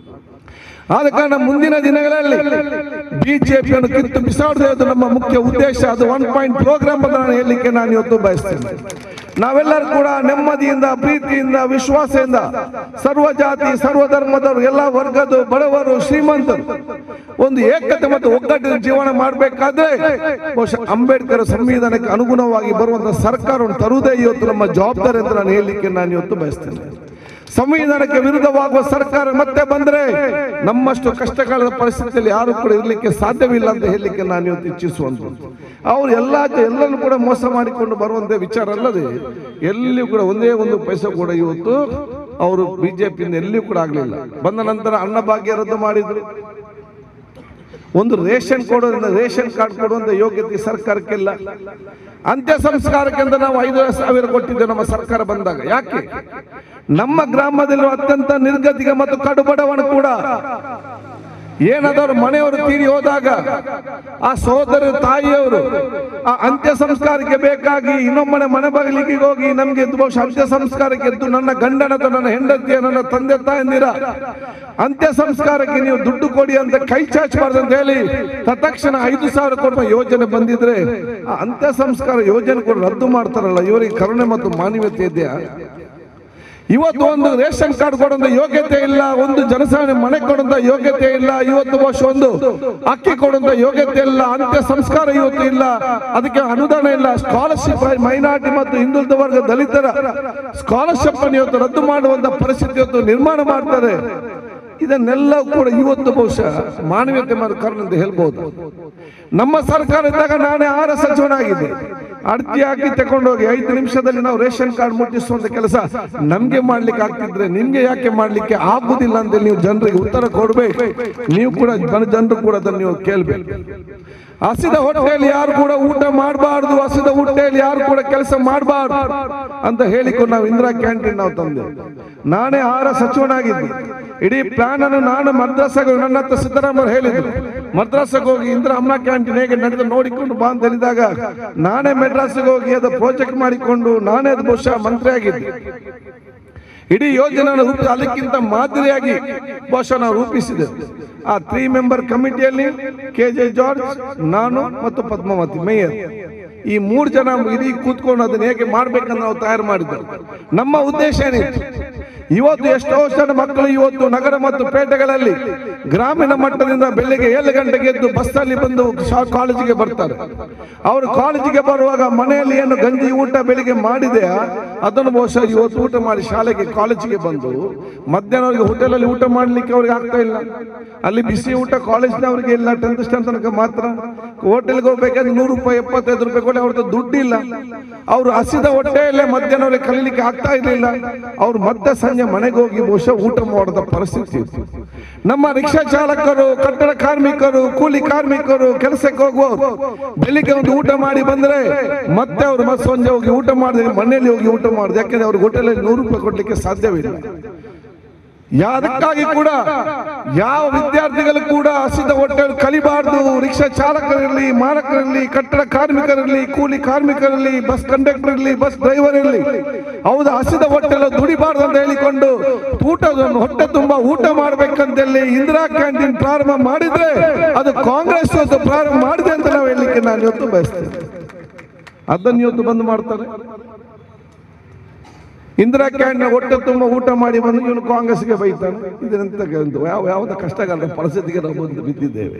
ಆದ ಕಾರಣ ಮುಂದಿನ ದಿನಗಳಲ್ಲಿ ಬಿಜೆಪಿಯನ್ನು ಕಿತ್ತು ಬಿಸಾಡುವುದು ನಮ್ಮ ಮುಖ್ಯ ಉದ್ದೇಶ ಅದು ಒನ್ ಪಾಯಿಂಟ್ ಪ್ರೋಗ್ರಾಮ್ ಅಂತ ನಾನು ಹೇಳಲಿಕ್ಕೆ ನಾನು ಇವತ್ತು ಬಯಸ್ತೇನೆ ನಾವೆಲ್ಲರೂ ಕೂಡ ನೆಮ್ಮದಿಯಿಂದ ಪ್ರೀತಿಯಿಂದ ವಿಶ್ವಾಸದಿಂದ ಸರ್ವ ಜಾತಿ ಸರ್ವ ಧರ್ಮದವರು ಎಲ್ಲ ವರ್ಗದ ಬಡವರು ಶ್ರೀಮಂತರು ಒಂದು ಏಕತೆ ಮತ್ತು ಒಗ್ಗಟ್ಟಿನ ಜೀವನ ಮಾಡಬೇಕಾದ್ರೆ ಬಹುಶಃ ಅಂಬೇಡ್ಕರ್ ಸಂವಿಧಾನಕ್ಕೆ ಅನುಗುಣವಾಗಿ ಬರುವಂತಹ ಸರ್ಕಾರವನ್ನು ತರುವುದೇ ಇವತ್ತು ನಮ್ಮ ಜವಾಬ್ದಾರಿ ಅಂತ ನಾನು ಹೇಳಲಿಕ್ಕೆ ನಾನು ಇವತ್ತು ಬಯಸ್ತೇನೆ ಸಂವಿಧಾನಕ್ಕೆ ವಿರುದ್ಧವಾಗುವ ಸರ್ಕಾರ ಮತ್ತೆ ಬಂದ್ರೆ ನಮ್ಮಷ್ಟು ಕಷ್ಟಕಾಲದ ಪರಿಸ್ಥಿತಿಯಲ್ಲಿ ಯಾರು ಕೂಡ ಇರಲಿಕ್ಕೆ ಸಾಧ್ಯವಿಲ್ಲ ಅಂತ ಹೇಳಲಿಕ್ಕೆ ನಾನು ಇವತ್ತು ಇಚ್ಛಿಸುವಂಥದ್ದು ಅವರು ಎಲ್ಲ ಎಲ್ಲರೂ ಕೂಡ ಮೋಸ ಮಾಡಿಕೊಂಡು ಬರುವಂತ ವಿಚಾರ ಅಲ್ಲದೆ ಎಲ್ಲಿಯೂ ಕೂಡ ಒಂದೇ ಒಂದು ಪೈಸೆ ಕೂಡ ಇವತ್ತು ಅವರು ಬಿಜೆಪಿಯಿಂದ ಎಲ್ಲಿಯೂ ಕೂಡ ಆಗಲಿಲ್ಲ ಬಂದ ನಂತರ ಅನ್ನಭಾಗ್ಯ ರದ್ದು ಮಾಡಿದ್ರು ಒಂದು ರೇಷನ್ ಕೊಡೋದ್ರಿಂದ ರೇಷನ್ ಕಾರ್ಡ್ ಕೊಡುವಂತ ಯೋಗ್ಯತೆ ಸರ್ಕಾರಕ್ಕಿಲ್ಲ ಅಂತ್ಯ ಸಂಸ್ಕಾರಕ್ಕೆ ಅಂತ ನಾವು ಐದು ಸಾವಿರ ಕೊಟ್ಟಿದ್ದೇವೆ ನಮ್ಮ ಸರ್ಕಾರ ಬಂದಾಗ ಯಾಕೆ ನಮ್ಮ ಗ್ರಾಮದಲ್ಲಿರುವ ಅತ್ಯಂತ ನಿರ್ಗತಿಕ ಮತ್ತು ಕಡುಬಡವನು ಕೂಡ ಏನಾದರೂ ಮನೆಯವರು ತೀರಿ ಹೋದಾಗ ಆ ಸೋದರ ತಾಯಿಯವರು ಆ ಅಂತ್ಯ ಸಂಸ್ಕಾರಕ್ಕೆ ಬೇಕಾಗಿ ಇನ್ನೊಮ್ಮನೆ ಮನೆ ಬಾಗಿಲಿಗೆ ಹೋಗಿ ನಮ್ಗೆ ಎದ್ದು ಬಹುಶಃ ಅಂತ್ಯ ಸಂಸ್ಕಾರಕ್ಕೆ ಎದ್ದು ನನ್ನ ಗಂಡನ ಅಥವಾ ನನ್ನ ಹೆಂಡತಿಯ ನನ್ನ ತಂದೆ ತಾಯಂದಿರ ಅಂತ್ಯ ಸಂಸ್ಕಾರಕ್ಕೆ ನೀವು ದುಡ್ಡು ಕೊಡಿ ಅಂತ ಕೈ ಚಾಚಬಾರ್ದು ಅಂತ ಹೇಳಿ ತತ್ಕ್ಷಣ ಐದು ಸಾವಿರ ಕೊಡುವ ಯೋಜನೆ ಬಂದಿದ್ರೆ ಆ ಅಂತ್ಯ ಸಂಸ್ಕಾರ ಯೋಜನೆ ಕೂಡ ರದ್ದು ಮಾಡ್ತಾರಲ್ಲ ಇವರಿಗೆ ಕರುಣೆ ಮತ್ತು ಮಾನವೀಯತೆ ಇದೆಯಾ ಇವತ್ತು ಒಂದು ರೇಷನ್ ಕಾರ್ಡ್ ಕೊಡುವಂತ ಯೋಗ್ಯತೆ ಇಲ್ಲ ಒಂದು ಜನಸಾಮಾನ್ಯ ಮನೆ ಕೊಡುವಂತ ಯೋಗ್ಯತೆ ಇಲ್ಲ ಇವತ್ತು ಬಹುಶಃ ಒಂದು ಅಕ್ಕಿ ಕೊಡುವಂತ ಯೋಗ್ಯತೆ ಇಲ್ಲ ಅಂತ್ಯ ಸಂಸ್ಕಾರ ಇವತ್ತು ಇಲ್ಲ ಅದಕ್ಕೆ ಅನುದಾನ ಇಲ್ಲ ಸ್ಕಾಲರ್ಶಿಪ್ ಮೈನಾರಿಟಿ ಮತ್ತು ಹಿಂದುಳಿದ ವರ್ಗ ದಲಿತರ ಸ್ಕಾಲರ್ಶಿಪ್ ಅನ್ನು ಇವತ್ತು ರದ್ದು ಮಾಡುವಂತ ಪರಿಸ್ಥಿತಿ ಇವತ್ತು ನಿರ್ಮಾಣ ಮಾಡ್ತಾರೆ ಇದನ್ನೆಲ್ಲ ಕೂಡ ಇವತ್ತು ಬಹುಶಃ ಮಾನವೀಯತೆ ಮತ್ತು ಕಾರಣ ಅಂತ ಹೇಳ್ಬೋದು ನಮ್ಮ ಸರ್ಕಾರ ಇದ್ದಾಗ ನಾನೇ ಆಹಾರ ಸಚಿವನಾಗಿದ್ದೆ ಅರ್ಜಿ ಹಾಕಿ ತಗೊಂಡೋಗಿ ಐದು ನಿಮಿಷದಲ್ಲಿ ನಾವು ರೇಷನ್ ಕಾರ್ಡ್ ಮುಟ್ಟಿಸುವಂತ ಕೆಲಸ ನಮ್ಗೆ ಮಾಡ್ಲಿಕ್ಕೆ ಆಗ್ತಿದ್ರೆ ನಿಮ್ಗೆ ಯಾಕೆ ಮಾಡ್ಲಿಕ್ಕೆ ಆಗುದಿಲ್ಲ ಅಂತ ನೀವು ಜನರಿಗೆ ಉತ್ತರ ಕೊಡ್ಬೇಕು ನೀವು ಕೂಡ ಜನ- ಜನರು ಕೂಡ ಅದನ್ನು ನೀವು ಕೇಳ್ಬೇಕು ಹಸಿದ ಹೊಟ್ಟೆಯಲ್ಲಿ ಯಾರು ಕೂಡ ಊಟ ಮಾಡಬಾರ್ದು ಹಸಿದ ಹೊಟ್ಟೆಯಲ್ಲಿ ಯಾರು ಕೂಡ ಕೆಲಸ ಮಾಡಬಾರ್ದು ಅಂತ ಹೇಳಿಕೊಂಡು ನಾವು ಇಂದಿರಾ ಕ್ಯಾಂಟೀನ್ ನಾವು ತಂದೆ ನಾನೇ ಆಹಾರ ಸಚಿವನಾಗಿದ್ದೆ ಇಡೀ ಪ್ಲಾನ್ ಅನ್ನು ನಾನು ಮದ್ರಾಸಾಗ ನನ್ನ ಹತ್ರ ಸಿದ್ದರಾಮಯ್ಯ ಹೇಳಿದ್ರು ಮದ್ರಾಸಿಗೆ ಹೋಗಿ ಇಂದಿರಾ ಅಮ್ಮ ಕ್ಯಾಂಟೀನ್ ಹೇಗೆ ನಡೆದು ನೋಡಿಕೊಂಡು ಬಾ ಅಂತ ಹೇಳಿದಾಗ ನಾನೇ ಮೆಡ್ರಾಸಿಗೆ ಹೋಗಿ ಅದು ಪ್ರಾಜೆಕ್ಟ್ ಮಾಡಿಕೊಂಡು ನಾನೇ ಅದು ಬಹುಶಃ ಮಂತ್ರಿ ಆಗಿದ್ದೆ ಇಡೀ ಯೋಜನೆಯನ್ನು ರೂಪಿಸಿ ಅದಕ್ಕಿಂತ ಮಾದರಿಯಾಗಿ ಬಹುಶಃ ನಾವು ರೂಪಿಸಿದೆ ಆ ತ್ರೀ ಮೆಂಬರ್ ಕಮಿಟಿಯಲ್ಲಿ ಕೆ ಜೆ ಜಾರ್ಜ್ ನಾನು ಮತ್ತು ಪದ್ಮಾವತಿ ಮೇಯರ್ ಈ ಮೂರು ಜನ ಇಡೀ ಕೂತ್ಕೊಂಡು ಅದನ್ನ ಹೇಗೆ ಮಾಡ್ಬೇಕಂತ ನಾವು ತಯಾರು ಮಾಡಿದ್ದೇವೆ ನಮ್ಮ ಉದ್ದೇಶ ಏನಿತ್ತು ಇವತ್ತು ಎಷ್ಟೋ ಜನ ಮಕ್ಕಳು ಇವತ್ತು ನಗರ ಮತ್ತು ಪೇಟೆಗಳಲ್ಲಿ ಗ್ರಾಮೀಣ ಮಟ್ಟದಿಂದ ಬೆಳಿಗ್ಗೆ ಏಳು ಗಂಟೆಗೆ ಎದ್ದು ಬಸ್ಸಲ್ಲಿ ಬಂದು ಶಾ- ಕಾಲೇಜಿಗೆ ಬರ್ತಾರೆ ಅವರು ಕಾಲೇಜಿಗೆ ಬರುವಾಗ ಮನೆಯಲ್ಲಿ ಏನು ಗಂಜಿ ಊಟ ಬೆಳಿಗ್ಗೆ ಮಾಡಿದೆಯಾ ಅದನ್ನು ಬಹುಶಃ ಇವತ್ತು ಊಟ ಮಾಡಿ ಶಾಲೆಗೆ ಕಾಲೇಜಿಗೆ ಬಂದು ಮಧ್ಯಾಹ್ನ ಅವರಿಗೆ ಹೋಟೆಲಲ್ಲಿ ಊಟ ಮಾಡ್ಲಿಕ್ಕೆ ಅವ್ರಿಗೆ ಆಗ್ತಾ ಇಲ್ಲ ಅಲ್ಲಿ ಬಿಸಿ ಊಟ ಕಾಲೇಜ್ನವರಿಗೆ ಇಲ್ಲ ಟೆಂತ್ ಸ್ಟ್ಯಾಂಡ್ ತನಕ ಮಾತ್ರ ಹೋಟೆಲ್ಗೆ ಹೋಗ್ಬೇಕಾದ್ರೆ ನೂರು ರೂಪಾಯಿ ಎಪ್ಪತ್ತೈದು ರೂಪಾಯಿ ಕೊಡಿ ಅವ್ರದ್ದು ದುಡ್ಡಿಲ್ಲ ಅವರು ಹಸಿದ ಹೊಟ್ಟೆಯಲ್ಲೇ ಮಧ್ಯಾಹ್ನ ಅವ್ರಿಗೆ ಕಲೀಲಿಕ್ಕೆ ಆಗ್ತಾ ಇರಲಿಲ್ಲ ಅವ್ರು ಮತ್ತೆ ಸಂಜೆ ಮನೆಗೆ ಹೋಗಿ ಬಹುಶಃ ಊಟ ಮಾಡದ ಪರಿಸ್ಥಿತಿ ಇತ್ತು ನಮ್ಮ ರಿಕ್ಷಾ ಚಾಲಕರು ಕಟ್ಟಡ ಕಾರ್ಮಿಕರು ಕೂಲಿ ಕಾರ್ಮಿಕರು ಕೆಲಸಕ್ಕೆ ಹೋಗುವವರು ಬೆಳಿಗ್ಗೆ ಒಂದು ಊಟ ಮಾಡಿ ಬಂದ್ರೆ ಮತ್ತೆ ಅವರು ಮತ್ತೆ ಸಂಜೆ ಹೋಗಿ ಊಟ ಮಾಡಿದ್ರೆ ಮನೆಯಲ್ಲಿ ಹೋಗಿ ಊಟ ಮಾಡುದು ಯಾಕೆಂದ್ರೆ ಅವ್ರಿಗೆ ಹೋಟೆಲಲ್ಲಿ ನೂರು ರೂಪಾಯಿ ಕೊಡ್ಲಿಕ್ಕೆ ಸಾಧ್ಯವಿಲ್ಲ ಯಾದಕ್ಕಾಗಿ ಕೂಡ ಯಾವ ವಿದ್ಯಾರ್ಥಿಗಳು ಕೂಡ ಹಸಿದ ಹೊಟ್ಟೆ ಕಲಿಬಾರ್ದು ರಿಕ್ಷಾ ಚಾಲಕರಿರಲಿ ಮಾಲಕರಿರಲಿ ಕಟ್ಟಡ ಕಾರ್ಮಿಕರಿರಲಿ ಕೂಲಿ ಕಾರ್ಮಿಕರಿರಲಿ ಬಸ್ ಕಂಡಕ್ಟರ್ ಇರಲಿ ಬಸ್ ಡ್ರೈವರ್ ಇರಲಿ ಹೌದು ಹಸಿದ ಹೊಟ್ಟೆಲ್ಲ ದುಡಿಬಾರ್ದು ಅಂತ ಹೇಳಿಕೊಂಡು ಊಟವನ್ನು ಹೊಟ್ಟೆ ತುಂಬಾ ಊಟ ಮಾಡ್ಬೇಕಂತೇಳಿ ಇಂದಿರಾ ಕ್ಯಾಂಟೀನ್ ಪ್ರಾರಂಭ ಮಾಡಿದ್ರೆ ಅದು ಕಾಂಗ್ರೆಸ್ ಇವತ್ತು ಪ್ರಾರಂಭ ಮಾಡಿದೆ ಅಂತ ನಾವು ಹೇಳಲಿಕ್ಕೆ ನಾನು ಇವತ್ತು ಬಯಸ್ತೇನೆ ಅದನ್ನು ಇವತ್ತು ಬಂದ್ ಮಾಡ್ತಾರೆ ಇಂದಿರಾ ಕ್ಯಾಂಟೀನ್ ಹೊಟ್ಟೆ ತುಂಬ ಊಟ ಮಾಡಿ ಬಂದು ಇವನು ಕಾಂಗ್ರೆಸ್ಗೆ ಬೈತಾನೆ ಇದೆಂತ ಒಂದು ಯಾವ ಯಾವುದ ಕಷ್ಟಗಾಲ ಪರಿಸ್ಥಿತಿಗೆ ನಾವು ಬಂದು ಬಿದ್ದಿದ್ದೇವೆ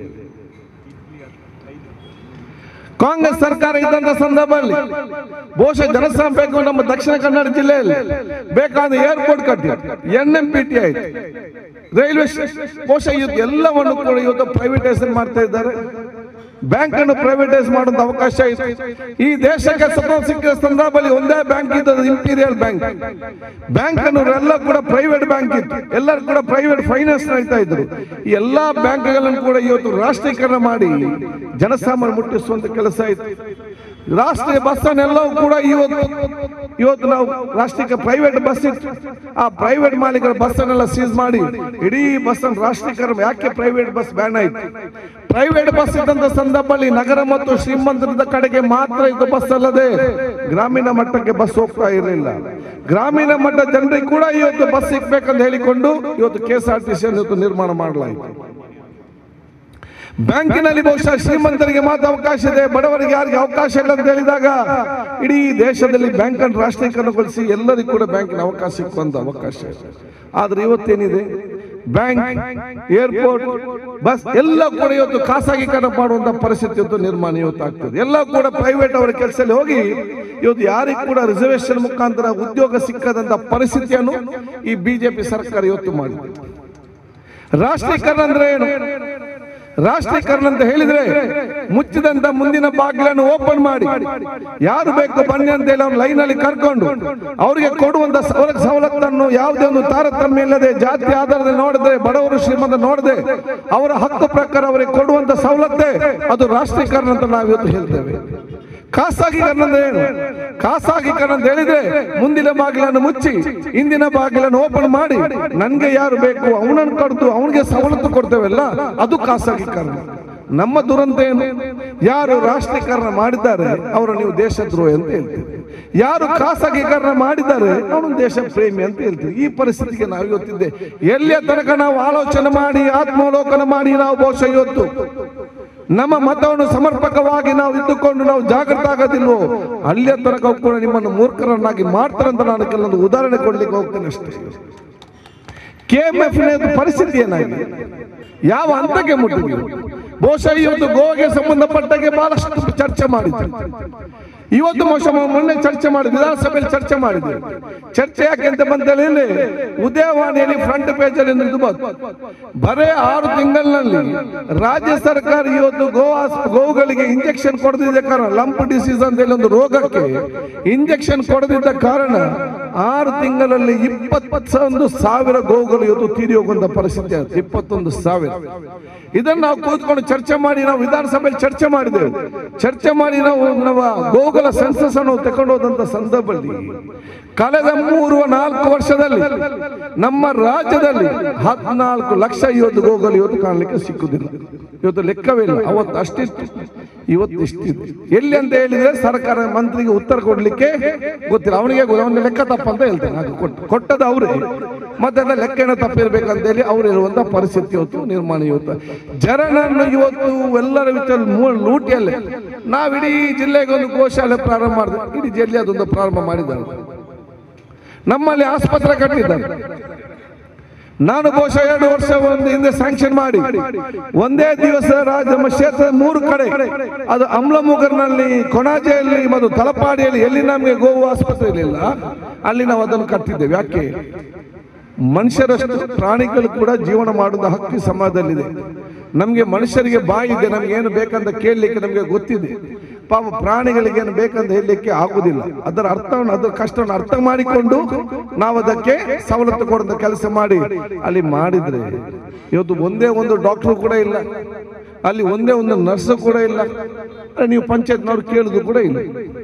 ಕಾಂಗ್ರೆಸ್ ಸರ್ಕಾರ ಇದ್ದಂತ ಸಂದರ್ಭದಲ್ಲಿ ಬಹುಶಃ ಜನಸಂಖ್ಯೆ ನಮ್ಮ ದಕ್ಷಿಣ ಕನ್ನಡ ಜಿಲ್ಲೆಯಲ್ಲಿ ಬೇಕಾದ ಏರ್ಪೋರ್ಟ್ ಕಟ್ಟಿ ಎನ್ ಎಂ ಪಿ ಟಿ ಆಯ್ತು ರೈಲ್ವೆ ಸ್ಟೇಷನ್ ಬಹುಶಃ ಇವತ್ತು ಎಲ್ಲವನ್ನು ಕೂಡ ಇವತ್ತು ಪ್ರೈವೇಟೈಸೇಷನ್ ಮಾಡ್ತಾ ಇದ್ದಾರೆ ಬ್ಯಾಂಕ್ ಅನ್ನು ಪ್ರೈವೇಟೈಸ್ ಮಾಡುವಂತ ಅವಕಾಶ ಇದೆ ಈ ದೇಶಕ್ಕೆ ಸ್ವತಂತ್ರ ಸಿಕ್ಕಿದ ಸಂದರ್ಭದಲ್ಲಿ ಒಂದೇ ಬ್ಯಾಂಕ್ ಇದ್ದದ್ದು ಇಂಪೀರಿಯಲ್ ಬ್ಯಾಂಕ್ ಬ್ಯಾಂಕ್ ಅನ್ನು ಎಲ್ಲ ಕೂಡ ಪ್ರೈವೇಟ್ ಬ್ಯಾಂಕ್ ಇತ್ತು ಎಲ್ಲರೂ ಕೂಡ ಪ್ರೈವೇಟ್ ಫೈನಾನ್ಸ್ ನಡೀತಾ ಇದ್ರು ಈ ಎಲ್ಲಾ ಬ್ಯಾಂಕ್ಗಳನ್ನು ಕೂಡ ಇವತ್ತು ರಾಷ್ಟ್ರೀಕರಣ ಮಾಡಿ ಜನಸಾಮಾನ್ಯ ಮುಟ್ಟಿಸುವಂತ ಕೆಲಸ ಆಯ್ತು ರಾಷ್ಟ್ರೀಯ ಬಸ್ ಅನ್ನೆಲ್ಲವೂ ಕೂಡ ಇವತ್ತು ಇವತ್ತು ನಾವು ರಾಷ್ಟ್ರೀಯ ಪ್ರೈವೇಟ್ ಬಸ್ ಇತ್ತು ಆ ಪ್ರೈವೇಟ್ ಮಾಲೀಕರ ಬಸ್ ಅನ್ನೆಲ್ಲ ಸೀಸ್ ಮಾಡಿ ಇಡೀ ಬಸ್ ಅನ್ನು ರಾಷ್ಟ್ರೀಕರಣ ಯಾಕೆ ಪ್ರೈವೇಟ್ ಬಸ್ ಬ್ಯಾನ್ ಆಯ್ತು ಪ್ರೈವೇಟ್ ಬಸ್ ಇದ್ದಂತ ಸಂದರ್ಭದಲ್ಲಿ ನಗರ ಮತ್ತು ಶ್ರೀಮಂತರದ ಕಡೆಗೆ ಮಾತ್ರ ಇದು ಬಸ್ ಅಲ್ಲದೆ ಗ್ರಾಮೀಣ ಮಟ್ಟಕ್ಕೆ ಬಸ್ ಹೋಗ್ತಾ ಇರಲಿಲ್ಲ ಗ್ರಾಮೀಣ ಮಟ್ಟ ಜನರಿಗೆ ಕೂಡ ಇವತ್ತು ಬಸ್ ಸಿಗ್ಬೇಕಂತ ಹೇಳಿಕೊಂಡು ಇವತ್ತು K S R T C ಇವತ್ತು ನಿರ್ಮಾಣ ಮಾಡಲಾಯಿತು ಬ್ಯಾಂಕಿನಲ್ಲಿ ಬಹುಶಃ ಶ್ರೀಮಂತರಿಗೆ ಮಾತ್ರ ಅವಕಾಶ ಇದೆ ಬಡವರಿಗೆ ಯಾರಿಗೆ ಅವಕಾಶ ಇಲ್ಲ ಅಂತ ಹೇಳಿದಾಗ ಇಡೀ ದೇಶದಲ್ಲಿ ಬ್ಯಾಂಕ್ ಅನ್ನು ರಾಷ್ಟ್ರೀಕರಣಗೊಳಿಸಿ ಎಲ್ಲರಿಗೂ ಕೂಡ ಬ್ಯಾಂಕಿನ ಅವಕಾಶ ಸಿಕ್ಕುವಂತ ಅವಕಾಶ ಇದೆ ಆದ್ರೆ ಇವತ್ತೇನಿದೆ ಬ್ಯಾಂಕ್ ಏರ್ಪೋರ್ಟ್ ಬಸ್ ಎಲ್ಲ ಕೂಡ ಇವತ್ತು ಖಾಸಗೀಕರಣ ಮಾಡುವಂತ ಪರಿಸ್ಥಿತಿ ಇವತ್ತು ನಿರ್ಮಾಣ ಇವತ್ತು ಆಗ್ತದೆ ಎಲ್ಲ ಕೂಡ ಪ್ರೈವೇಟ್ ಅವರ ಕೆಲಸದಲ್ಲಿ ಹೋಗಿ ಇವತ್ತು ಯಾರಿಗೂ ಕೂಡ ರಿಸರ್ವೇಶನ್ ಮುಖಾಂತರ ಉದ್ಯೋಗ ಸಿಕ್ಕದಂತ ಪರಿಸ್ಥಿತಿಯನ್ನು ಈ ಬಿಜೆಪಿ ಸರ್ಕಾರ ಇವತ್ತು ಮಾಡಿದೆ ರಾಷ್ಟ್ರೀಕರಣ ಅಂದ್ರೆ ಏನು ರಾಷ್ಟ್ರೀಕರಣ ಅಂತ ಹೇಳಿದ್ರೆ ಮುಚ್ಚಿದಂತ ಮುಂದಿನ ಬಾಗಿಲನ್ನು ಓಪನ್ ಮಾಡಿ ಯಾರು ಬೇಕು ಬನ್ನಿ ಅಂತ ಹೇಳಿ ಅವ್ರ ಲೈನ್ ಅಲ್ಲಿ ಕರ್ಕೊಂಡು ಅವರಿಗೆ ಕೊಡುವಂತ ಸವಲ- ಸವಲತ್ತನ್ನು ಯಾವುದೇ ಒಂದು ತಾರತಮ್ಯ ಇಲ್ಲದೆ ಜಾತಿ ಆಧಾರದ ನೋಡದೆ ಬಡವರು ಶ್ರೀಮಂತ ನೋಡದೆ ಅವರ ಹಕ್ಕು ಪ್ರಕಾರ ಅವರಿಗೆ ಕೊಡುವಂತ ಸವಲತ್ತೆ ಅದು ರಾಷ್ಟ್ರೀಕರಣ ಅಂತ ನಾವು ಇವತ್ತು ಹೇಳ್ತೇವೆ ಖಾಸಗೀಕರಣ ಅಂದ್ರೆ ಏನು ಖಾಸಗೀಕರಣ ಅಂತ ಹೇಳಿದ್ರೆ ಮುಂದಿನ ಬಾಗಿಲನ್ನು ಮುಚ್ಚಿ ಹಿಂದಿನ ಬಾಗಿಲನ್ನು ಓಪನ್ ಮಾಡಿ ನನ್ಗೆ ಯಾರು ಬೇಕು ಅವನನ್ನು ಕಡ್ದು ಅವನಿಗೆ ಸವಲತ್ತು ಕೊಡ್ತೇವಲ್ಲ ಅದು ಖಾಸಗೀಕರಣ ನಮ್ಮ ದುರಂತ ಏನು ಯಾರು ರಾಷ್ಟ್ರೀಕರಣ ಮಾಡಿದ್ದಾರೆ ಅವರು ನೀವು ದೇಶದ್ರೋಹಿ ಅಂತ ಹೇಳ್ತೀವಿ ಯಾರು ಖಾಸಗೀಕರಣ ಮಾಡಿದ್ದಾರೆ ಅವನು ದೇಶ ಪ್ರೇಮಿ ಅಂತ ಹೇಳ್ತೀವಿ ಈ ಪರಿಸ್ಥಿತಿಗೆ ನಾವು ಇವತ್ತಿದ್ದೆ ಎಲ್ಲಿಯ ತನಕ ನಾವು ಆಲೋಚನೆ ಮಾಡಿ ಆತ್ಮಾವಲೋಕನ ಮಾಡಿ ನಾವು ಬಹುಶಃ ಇವತ್ತು ನಮ್ಮ ಮತವನ್ನು ಸಮರ್ಪಕವಾಗಿ ನಾವು ಇದ್ದುಕೊಂಡು ನಾವು ಜಾಗೃತ ಆಗೋದಿಲ್ವೋ ಅಲ್ಲಿಯ ತನಕ ಕೂಡ ನಿಮ್ಮನ್ನು ಮೂರ್ಖರನ್ನಾಗಿ ಮಾಡ್ತಾರಂತ ನಾನು ಕೆಲವೊಂದು ಉದಾಹರಣೆ ಕೊಡ್ಲಿಕ್ಕೆ ಹೋಗ್ತೇನೆ ಅಷ್ಟೇ ಕೆ ಎಂ ಎಫ್ ಪರಿಸ್ಥಿತಿ ಏನಾಗಿದೆ ಯಾವ ಹಂತಕ್ಕೆ ಮುಟ್ಟಿದೆ ಬಹುಶಃ ಇವತ್ತು ಗೋವಾಗೆ ಸಂಬಂಧಪಟ್ಟಾಗೆ ಬಹಳಷ್ಟು ಚರ್ಚೆ ಮಾಡಿದ್ರು ಇವತ್ತು ಮೋಶ ಮೊನ್ನೆ ಚರ್ಚೆ ಮಾಡಿದ್ವಿ ವಿಧಾನಸಭೆಯಲ್ಲಿ ಚರ್ಚೆ ಮಾಡಿದ್ವಿ ಚರ್ಚೆ ಯಾಕೆ ಅಂತ ಬಂತ ಹೇಳಿದ್ರೆ ಉದಯವಾಣಿಯಲ್ಲಿ ಫ್ರಂಟ್ ಪೇಜ್ ಅಲ್ಲಿ ಇದು ಬಂತು ಬರೇ ಆರು ತಿಂಗಳಿನಲ್ಲಿ ರಾಜ್ಯ ಸರ್ಕಾರ ಇವತ್ತು ಗೋವಾ ಗೋವುಗಳಿಗೆ ಇಂಜೆಕ್ಷನ್ ಕೊಡದಿದ್ದ ಕಾರಣ ಲಂಪ್ ಡಿಸೀಸ್ ಅಂತ ಹೇಳಿ ಒಂದು ರೋಗಕ್ಕೆ ಇಂಜೆಕ್ಷನ್ ಕೊಡದಿದ್ದ ಕಾರಣ ಆರು ತಿಂಗಳಲ್ಲಿ ಇಪ್ಪತ್ತೊಂದು ಸಾವಿರ ಗೋವುಗಳು ಇವತ್ತು ತೀರಿ ಹೋಗುವಂತ ಪರಿಸ್ಥಿತಿ ಆಯ್ತು ಇಪ್ಪತ್ತೊಂದು ಸಾವಿರ ಇದನ್ನು ನಾವು ಕೂತ್ಕೊಂಡು ಚರ್ಚೆ ಮಾಡಿ ನಾವು ವಿಧಾನಸಭೆಯಲ್ಲಿ ಚರ್ಚೆ ಮಾಡಿದ್ದೇವೆ ಚರ್ಚೆ ಮಾಡಿ ನಾವು ನಮ್ಮ ಗೋವುಗಳ ಸೆನ್ಸಸ್ ಅನ್ನು ತಕೊಂಡು ಹೋದಂತ ಸಂದರ್ಭದಲ್ಲಿ ಕಳೆದ ಮೂರು ನಾಲ್ಕು ವರ್ಷದಲ್ಲಿ ನಮ್ಮ ರಾಜ್ಯದಲ್ಲಿ ಹದಿನಾಲ್ಕು ಲಕ್ಷ ಇವತ್ತು ಗೋವುಗಳು ಇವತ್ತು ಕಾಣಲಿಕ್ಕೆ ಸಿಕ್ಕುದಿಲ್ಲ ಇವತ್ತು ಲೆಕ್ಕವೇ ಇಲ್ಲ ಅವತ್ತು ಅಷ್ಟಿತ್ತು ಇವತ್ತು ಇಷ್ಟಿದೆ ಎಲ್ಲಿ ಅಂತ ಹೇಳಿದ್ರೆ ಸರ್ಕಾರ ಮಂತ್ರಿಗೆ ಉತ್ತರ ಕೊಡ್ಲಿಕ್ಕೆ ಗೊತ್ತಿಲ್ಲ ಅವನಿಗೆ ಗೊ- ಅವನ ಲೆಕ್ಕ ತಪ್ಪಂತ ಹೇಳ್ತಾನೆ ಹಾಗೆ ಕೊಟ್ಟು ಕೊಟ್ಟದ್ದು ಅವರೇ ಮತ್ತೆ ಅದನ್ನ ಲೆಕ್ಕ ಏನೋ ತಪ್ಪಿರ್ಬೇಕಂತ ಹೇಳಿ ಅವ್ರು ಇರುವಂತ ಪರಿಸ್ಥಿತಿ ಇವತ್ತು ನಿರ್ಮಾಣ ಇವತ್ತು ಜನರನ್ನು ಇವತ್ತು ಎಲ್ಲರ ವಿಚಾರ ಲೂಟಿಯಲ್ಲೇ ನಾವಿಡೀ ಜಿಲ್ಲೆಗೆ ಒಂದು ಗೋಶಾಲೆ ಪ್ರಾರಂಭ ಮಾಡಿದ್ವಿ ಇಡೀ ಜಿಲ್ಲೆ ಅದೊಂದು ಪ್ರಾರಂಭ ಮಾಡಿದ್ದಾರೆ ನಮ್ಮಲ್ಲಿ ಆಸ್ಪತ್ರೆ ಕಟ್ಟಿದ್ದಾರೆ ನಾನು ಬಹುಶಃ ಎರಡು ವರ್ಷ ಒಂದು ಹಿಂದೆ ಸ್ಯಾಂಕ್ಷನ್ ಮಾಡಿ ಒಂದೇ ದಿವಸ ರಾಜ್ಯ ನಮ್ಮ ಕ್ಷೇತ್ರದ ಮೂರು ಕಡೆ ಅದು ಅಮ್ಲಮುಗರ್ನಲ್ಲಿ ಕೊಣಾಜೆಯಲ್ಲಿ ಮತ್ತು ತಲಪಾಡಿಯಲ್ಲಿ ಎಲ್ಲಿ ನಮಗೆ ಗೋವು ಆಸ್ಪತ್ರೆ ಇರಲಿಲ್ಲ ಅಲ್ಲಿ ನಾವು ಅದನ್ನು ಕಟ್ಟಿದ್ದೇವೆ ಯಾಕೆ ಮನುಷ್ಯರಷ್ಟು ಪ್ರಾಣಿಗಳು ಕೂಡ ಜೀವನ ಮಾಡುವ ಹಕ್ಕಿ ಸಮಾಜದಲ್ಲಿದೆ ನಮಗೆ ಮನುಷ್ಯರಿಗೆ ಬಾಯಿ ಇದೆ ನಮ್ಗೆ ಏನು ಬೇಕಂತ ಕೇಳಲಿಕ್ಕೆ ನಮಗೆ ಗೊತ್ತಿದೆ ಪಾಪ ಪ್ರಾಣಿಗಳಿಗೆ ಏನು ಬೇಕಂತ ಹೇಳಲಿಕ್ಕೆ ಆಗುದಿಲ್ಲ ಅದರ ಅರ್ಥವನ್ನು ಅದರ ಕಷ್ಟವನ್ನು ಅರ್ಥ ಮಾಡಿಕೊಂಡು ನಾವು ಅದಕ್ಕೆ ಸವಲತ್ತು ಕೊಡುವಂತ ಕೆಲಸ ಮಾಡಿ ಅಲ್ಲಿ ಮಾಡಿದ್ರೆ ಇವತ್ತು ಒಂದೇ ಒಂದು ಡಾಕ್ಟರ್ ಕೂಡ ಇಲ್ಲ ಅಲ್ಲಿ ಒಂದೇ ಒಂದು ನರ್ಸ್ ಕೂಡ ಇಲ್ಲ ನೀವು ಪಂಚಾಯತ್ನವ್ರು ಕೇಳುದು ಕೂಡ ಇಲ್ಲ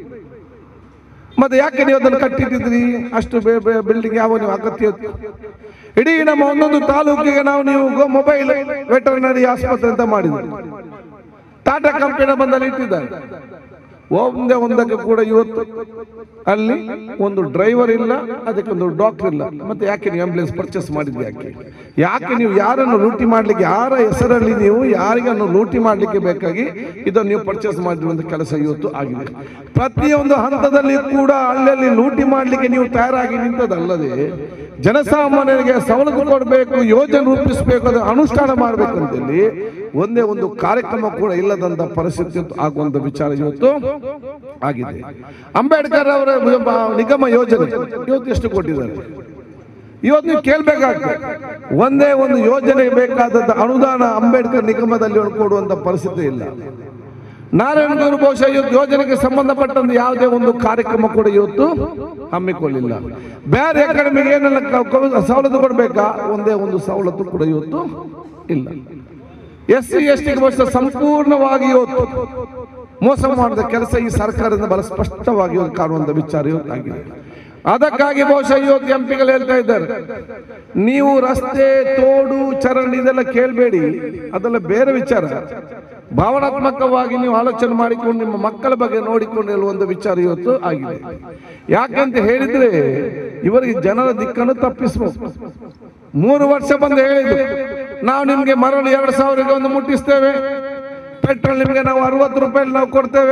ಮತ್ತೆ ಯಾಕೆ ನೀವು ಅದನ್ನು ಕಟ್ಟಿಟ್ಟಿದ್ರಿ ಅಷ್ಟು ಬಿಲ್ಡಿಂಗ್ ಯಾವ ನೀವು ಅಗತ್ಯ ಇತ್ತು? ಇಡೀ ನಮ್ಮ ಒಂದೊಂದು ತಾಲೂಕಿಗೆ ನಾವು ನೀವು ಮೊಬೈಲ್ ವೆಟರ್ನರಿ ಆಸ್ಪತ್ರೆ ಅಂತ ಮಾಡಿದ್ವಿ ಟಾಟಾ ಕಂಪನಿ ಬಂದಲ್ಲಿ ಇಟ್ಟಿದ್ದಾರೆ ಒಂದೇ ಒಂದಕ್ಕೆ ಕೂಡ ಇವತ್ತು ಅಲ್ಲಿ ಒಂದು ಡ್ರೈವರ್ ಇಲ್ಲ ಅದಕ್ಕೆ ಒಂದು ಡಾಕ್ಟರ್ ಇಲ್ಲ ಮತ್ತೆ ಯಾಕೆ ನೀವು ಆಂಬುಲೆನ್ಸ್ ಪರ್ಚೇಸ್ ಮಾಡಿದ್ರಿ ಯಾಕೆ ಯಾಕೆ ನೀವು ಯಾರನ್ನು ಲೂಟಿ ಮಾಡ್ಲಿಕ್ಕೆ ಯಾರ ಹೆಸರಲ್ಲಿ ನೀವು ಯಾರಿಗನ್ನು ಲೂಟಿ ಮಾಡ್ಲಿಕ್ಕೆ ಬೇಕಾಗಿ ಇದನ್ನು ನೀವು ಪರ್ಚೇಸ್ ಮಾಡಿರುವಂತ ಕೆಲಸ ಇವತ್ತು ಆಗಿದೆ ಪ್ರತಿಯೊಂದು ಹಂತದಲ್ಲಿ ಕೂಡ ಅಲ್ಲಲ್ಲಿ ಲೂಟಿ ಮಾಡ್ಲಿಕ್ಕೆ ನೀವು ತಯಾರಾಗಿ ನಿಂತದಲ್ಲದೆ ಜನಸಾಮಾನ್ಯರಿಗೆ ಸವಲತ್ತು ಕೊಡಬೇಕು ಯೋಜನೆ ರೂಪಿಸಬೇಕು ಅದನ್ನು ಅನುಷ್ಠಾನ ಮಾಡಬೇಕಂತೇಳಿ ಒಂದೇ ಒಂದು ಕಾರ್ಯಕ್ರಮ ಕೂಡ ಇಲ್ಲದಂತ ಪರಿಸ್ಥಿತಿ ಇವತ್ತು ಆಗುವಂತ ವಿಚಾರ ಇವತ್ತು ಆಗಿದೆ ಅಂಬೇಡ್ಕರ್ ಅವರ ನಿಗಮ ಯೋಜನೆ ಇವತ್ತು ಎಷ್ಟು ಕೊಟ್ಟಿದ್ದಾರೆ ಇವತ್ತು ನೀವು ಕೇಳ್ಬೇಕಾಗ್ತದೆ ಒಂದೇ ಒಂದು ಯೋಜನೆ ಬೇಕಾದಂತ ಅನುದಾನ ಅಂಬೇಡ್ಕರ್ ನಿಗಮದಲ್ಲಿ ಕೊಡುವಂತ ಪರಿಸ್ಥಿತಿ ಇಲ್ಲ ನಾರಾಯಣಗೌಡ ಬಹುಶಃ ಇವತ್ತು ಯೋಜನೆಗೆ ಸಂಬಂಧಪಟ್ಟಂತ ಯಾವುದೇ ಒಂದು ಕಾರ್ಯಕ್ರಮ ಕೂಡ ಇವತ್ತು ಹಮ್ಮಿಕೊಳ್ಳಿಲ್ಲ ಬೇರೆ ಅಕಾಡೆಮಿಗೆ ಏನೆಲ್ಲ ಕ- ಕ- ಸವಲತ್ತು ಕೊಡಬೇಕಾ ಒಂದೇ ಒಂದು ಸವಲತ್ತು ಕೂಡ ಇವತ್ತು ಇಲ್ಲ ಎಸ್ ಸಿ ಎಸ್ ಟಿಗೆ ಬಹುಶಃ ಸಂಪೂರ್ಣವಾಗಿ ಇವತ್ತು ಮೋಸ ಮಾಡಿದ ಕೆಲಸ ಈ ಸರ್ಕಾರದಿಂದ ಬಹಳ ಸ್ಪಷ್ಟವಾಗಿ ಇವತ್ತು ಕಾಣುವಂತ ವಿಚಾರ ಇವತ್ತಾಗಿದೆ ಅದಕ್ಕಾಗಿ ಬಹುಶಃ ಇವತ್ತು ಎಂ ಪಿಗಳು ಹೇಳ್ತಾ ಇದ್ದಾರೆ ನೀವು ರಸ್ತೆ ತೋಡು ಚರಂಡಿ ಇದೆಲ್ಲ ಕೇಳಬೇಡಿ ಅದೆಲ್ಲ ಬೇರೆ ವಿಚಾರ ಭಾವನಾತ್ಮಕವಾಗಿ ನೀವು ಆಲೋಚನೆ ಮಾಡಿಕೊಂಡು ನಿಮ್ಮ ಮಕ್ಕಳ ಬಗ್ಗೆ ನೋಡಿಕೊಂಡು ಹೇಳುವಂತ ವಿಚಾರ ಇವತ್ತು ಆಗಿದೆ ಯಾಕಂತ ಹೇಳಿದ್ರೆ ಇವರಿಗೆ ಜನರ ದಿಕ್ಕನ್ನು ತಪ್ಪಿಸಬೇಕು ಮೂರು ವರ್ಷ ಬಂದು ಹೇಳಿದ್ರು ನಾವು ನಿಮ್ಗೆ ಮರಳು ಎರಡು ಸಾವಿರಕ್ಕೆ ಒಂದು ಮುಟ್ಟಿಸ್ತೇವೆ ಪೆಟ್ರೋಲ್ ನಿಮ್ಗೆ ನಾವು ಅರವತ್ತು ರೂಪಾಯಿ ನಾವು ಕೊಡ್ತೇವೆ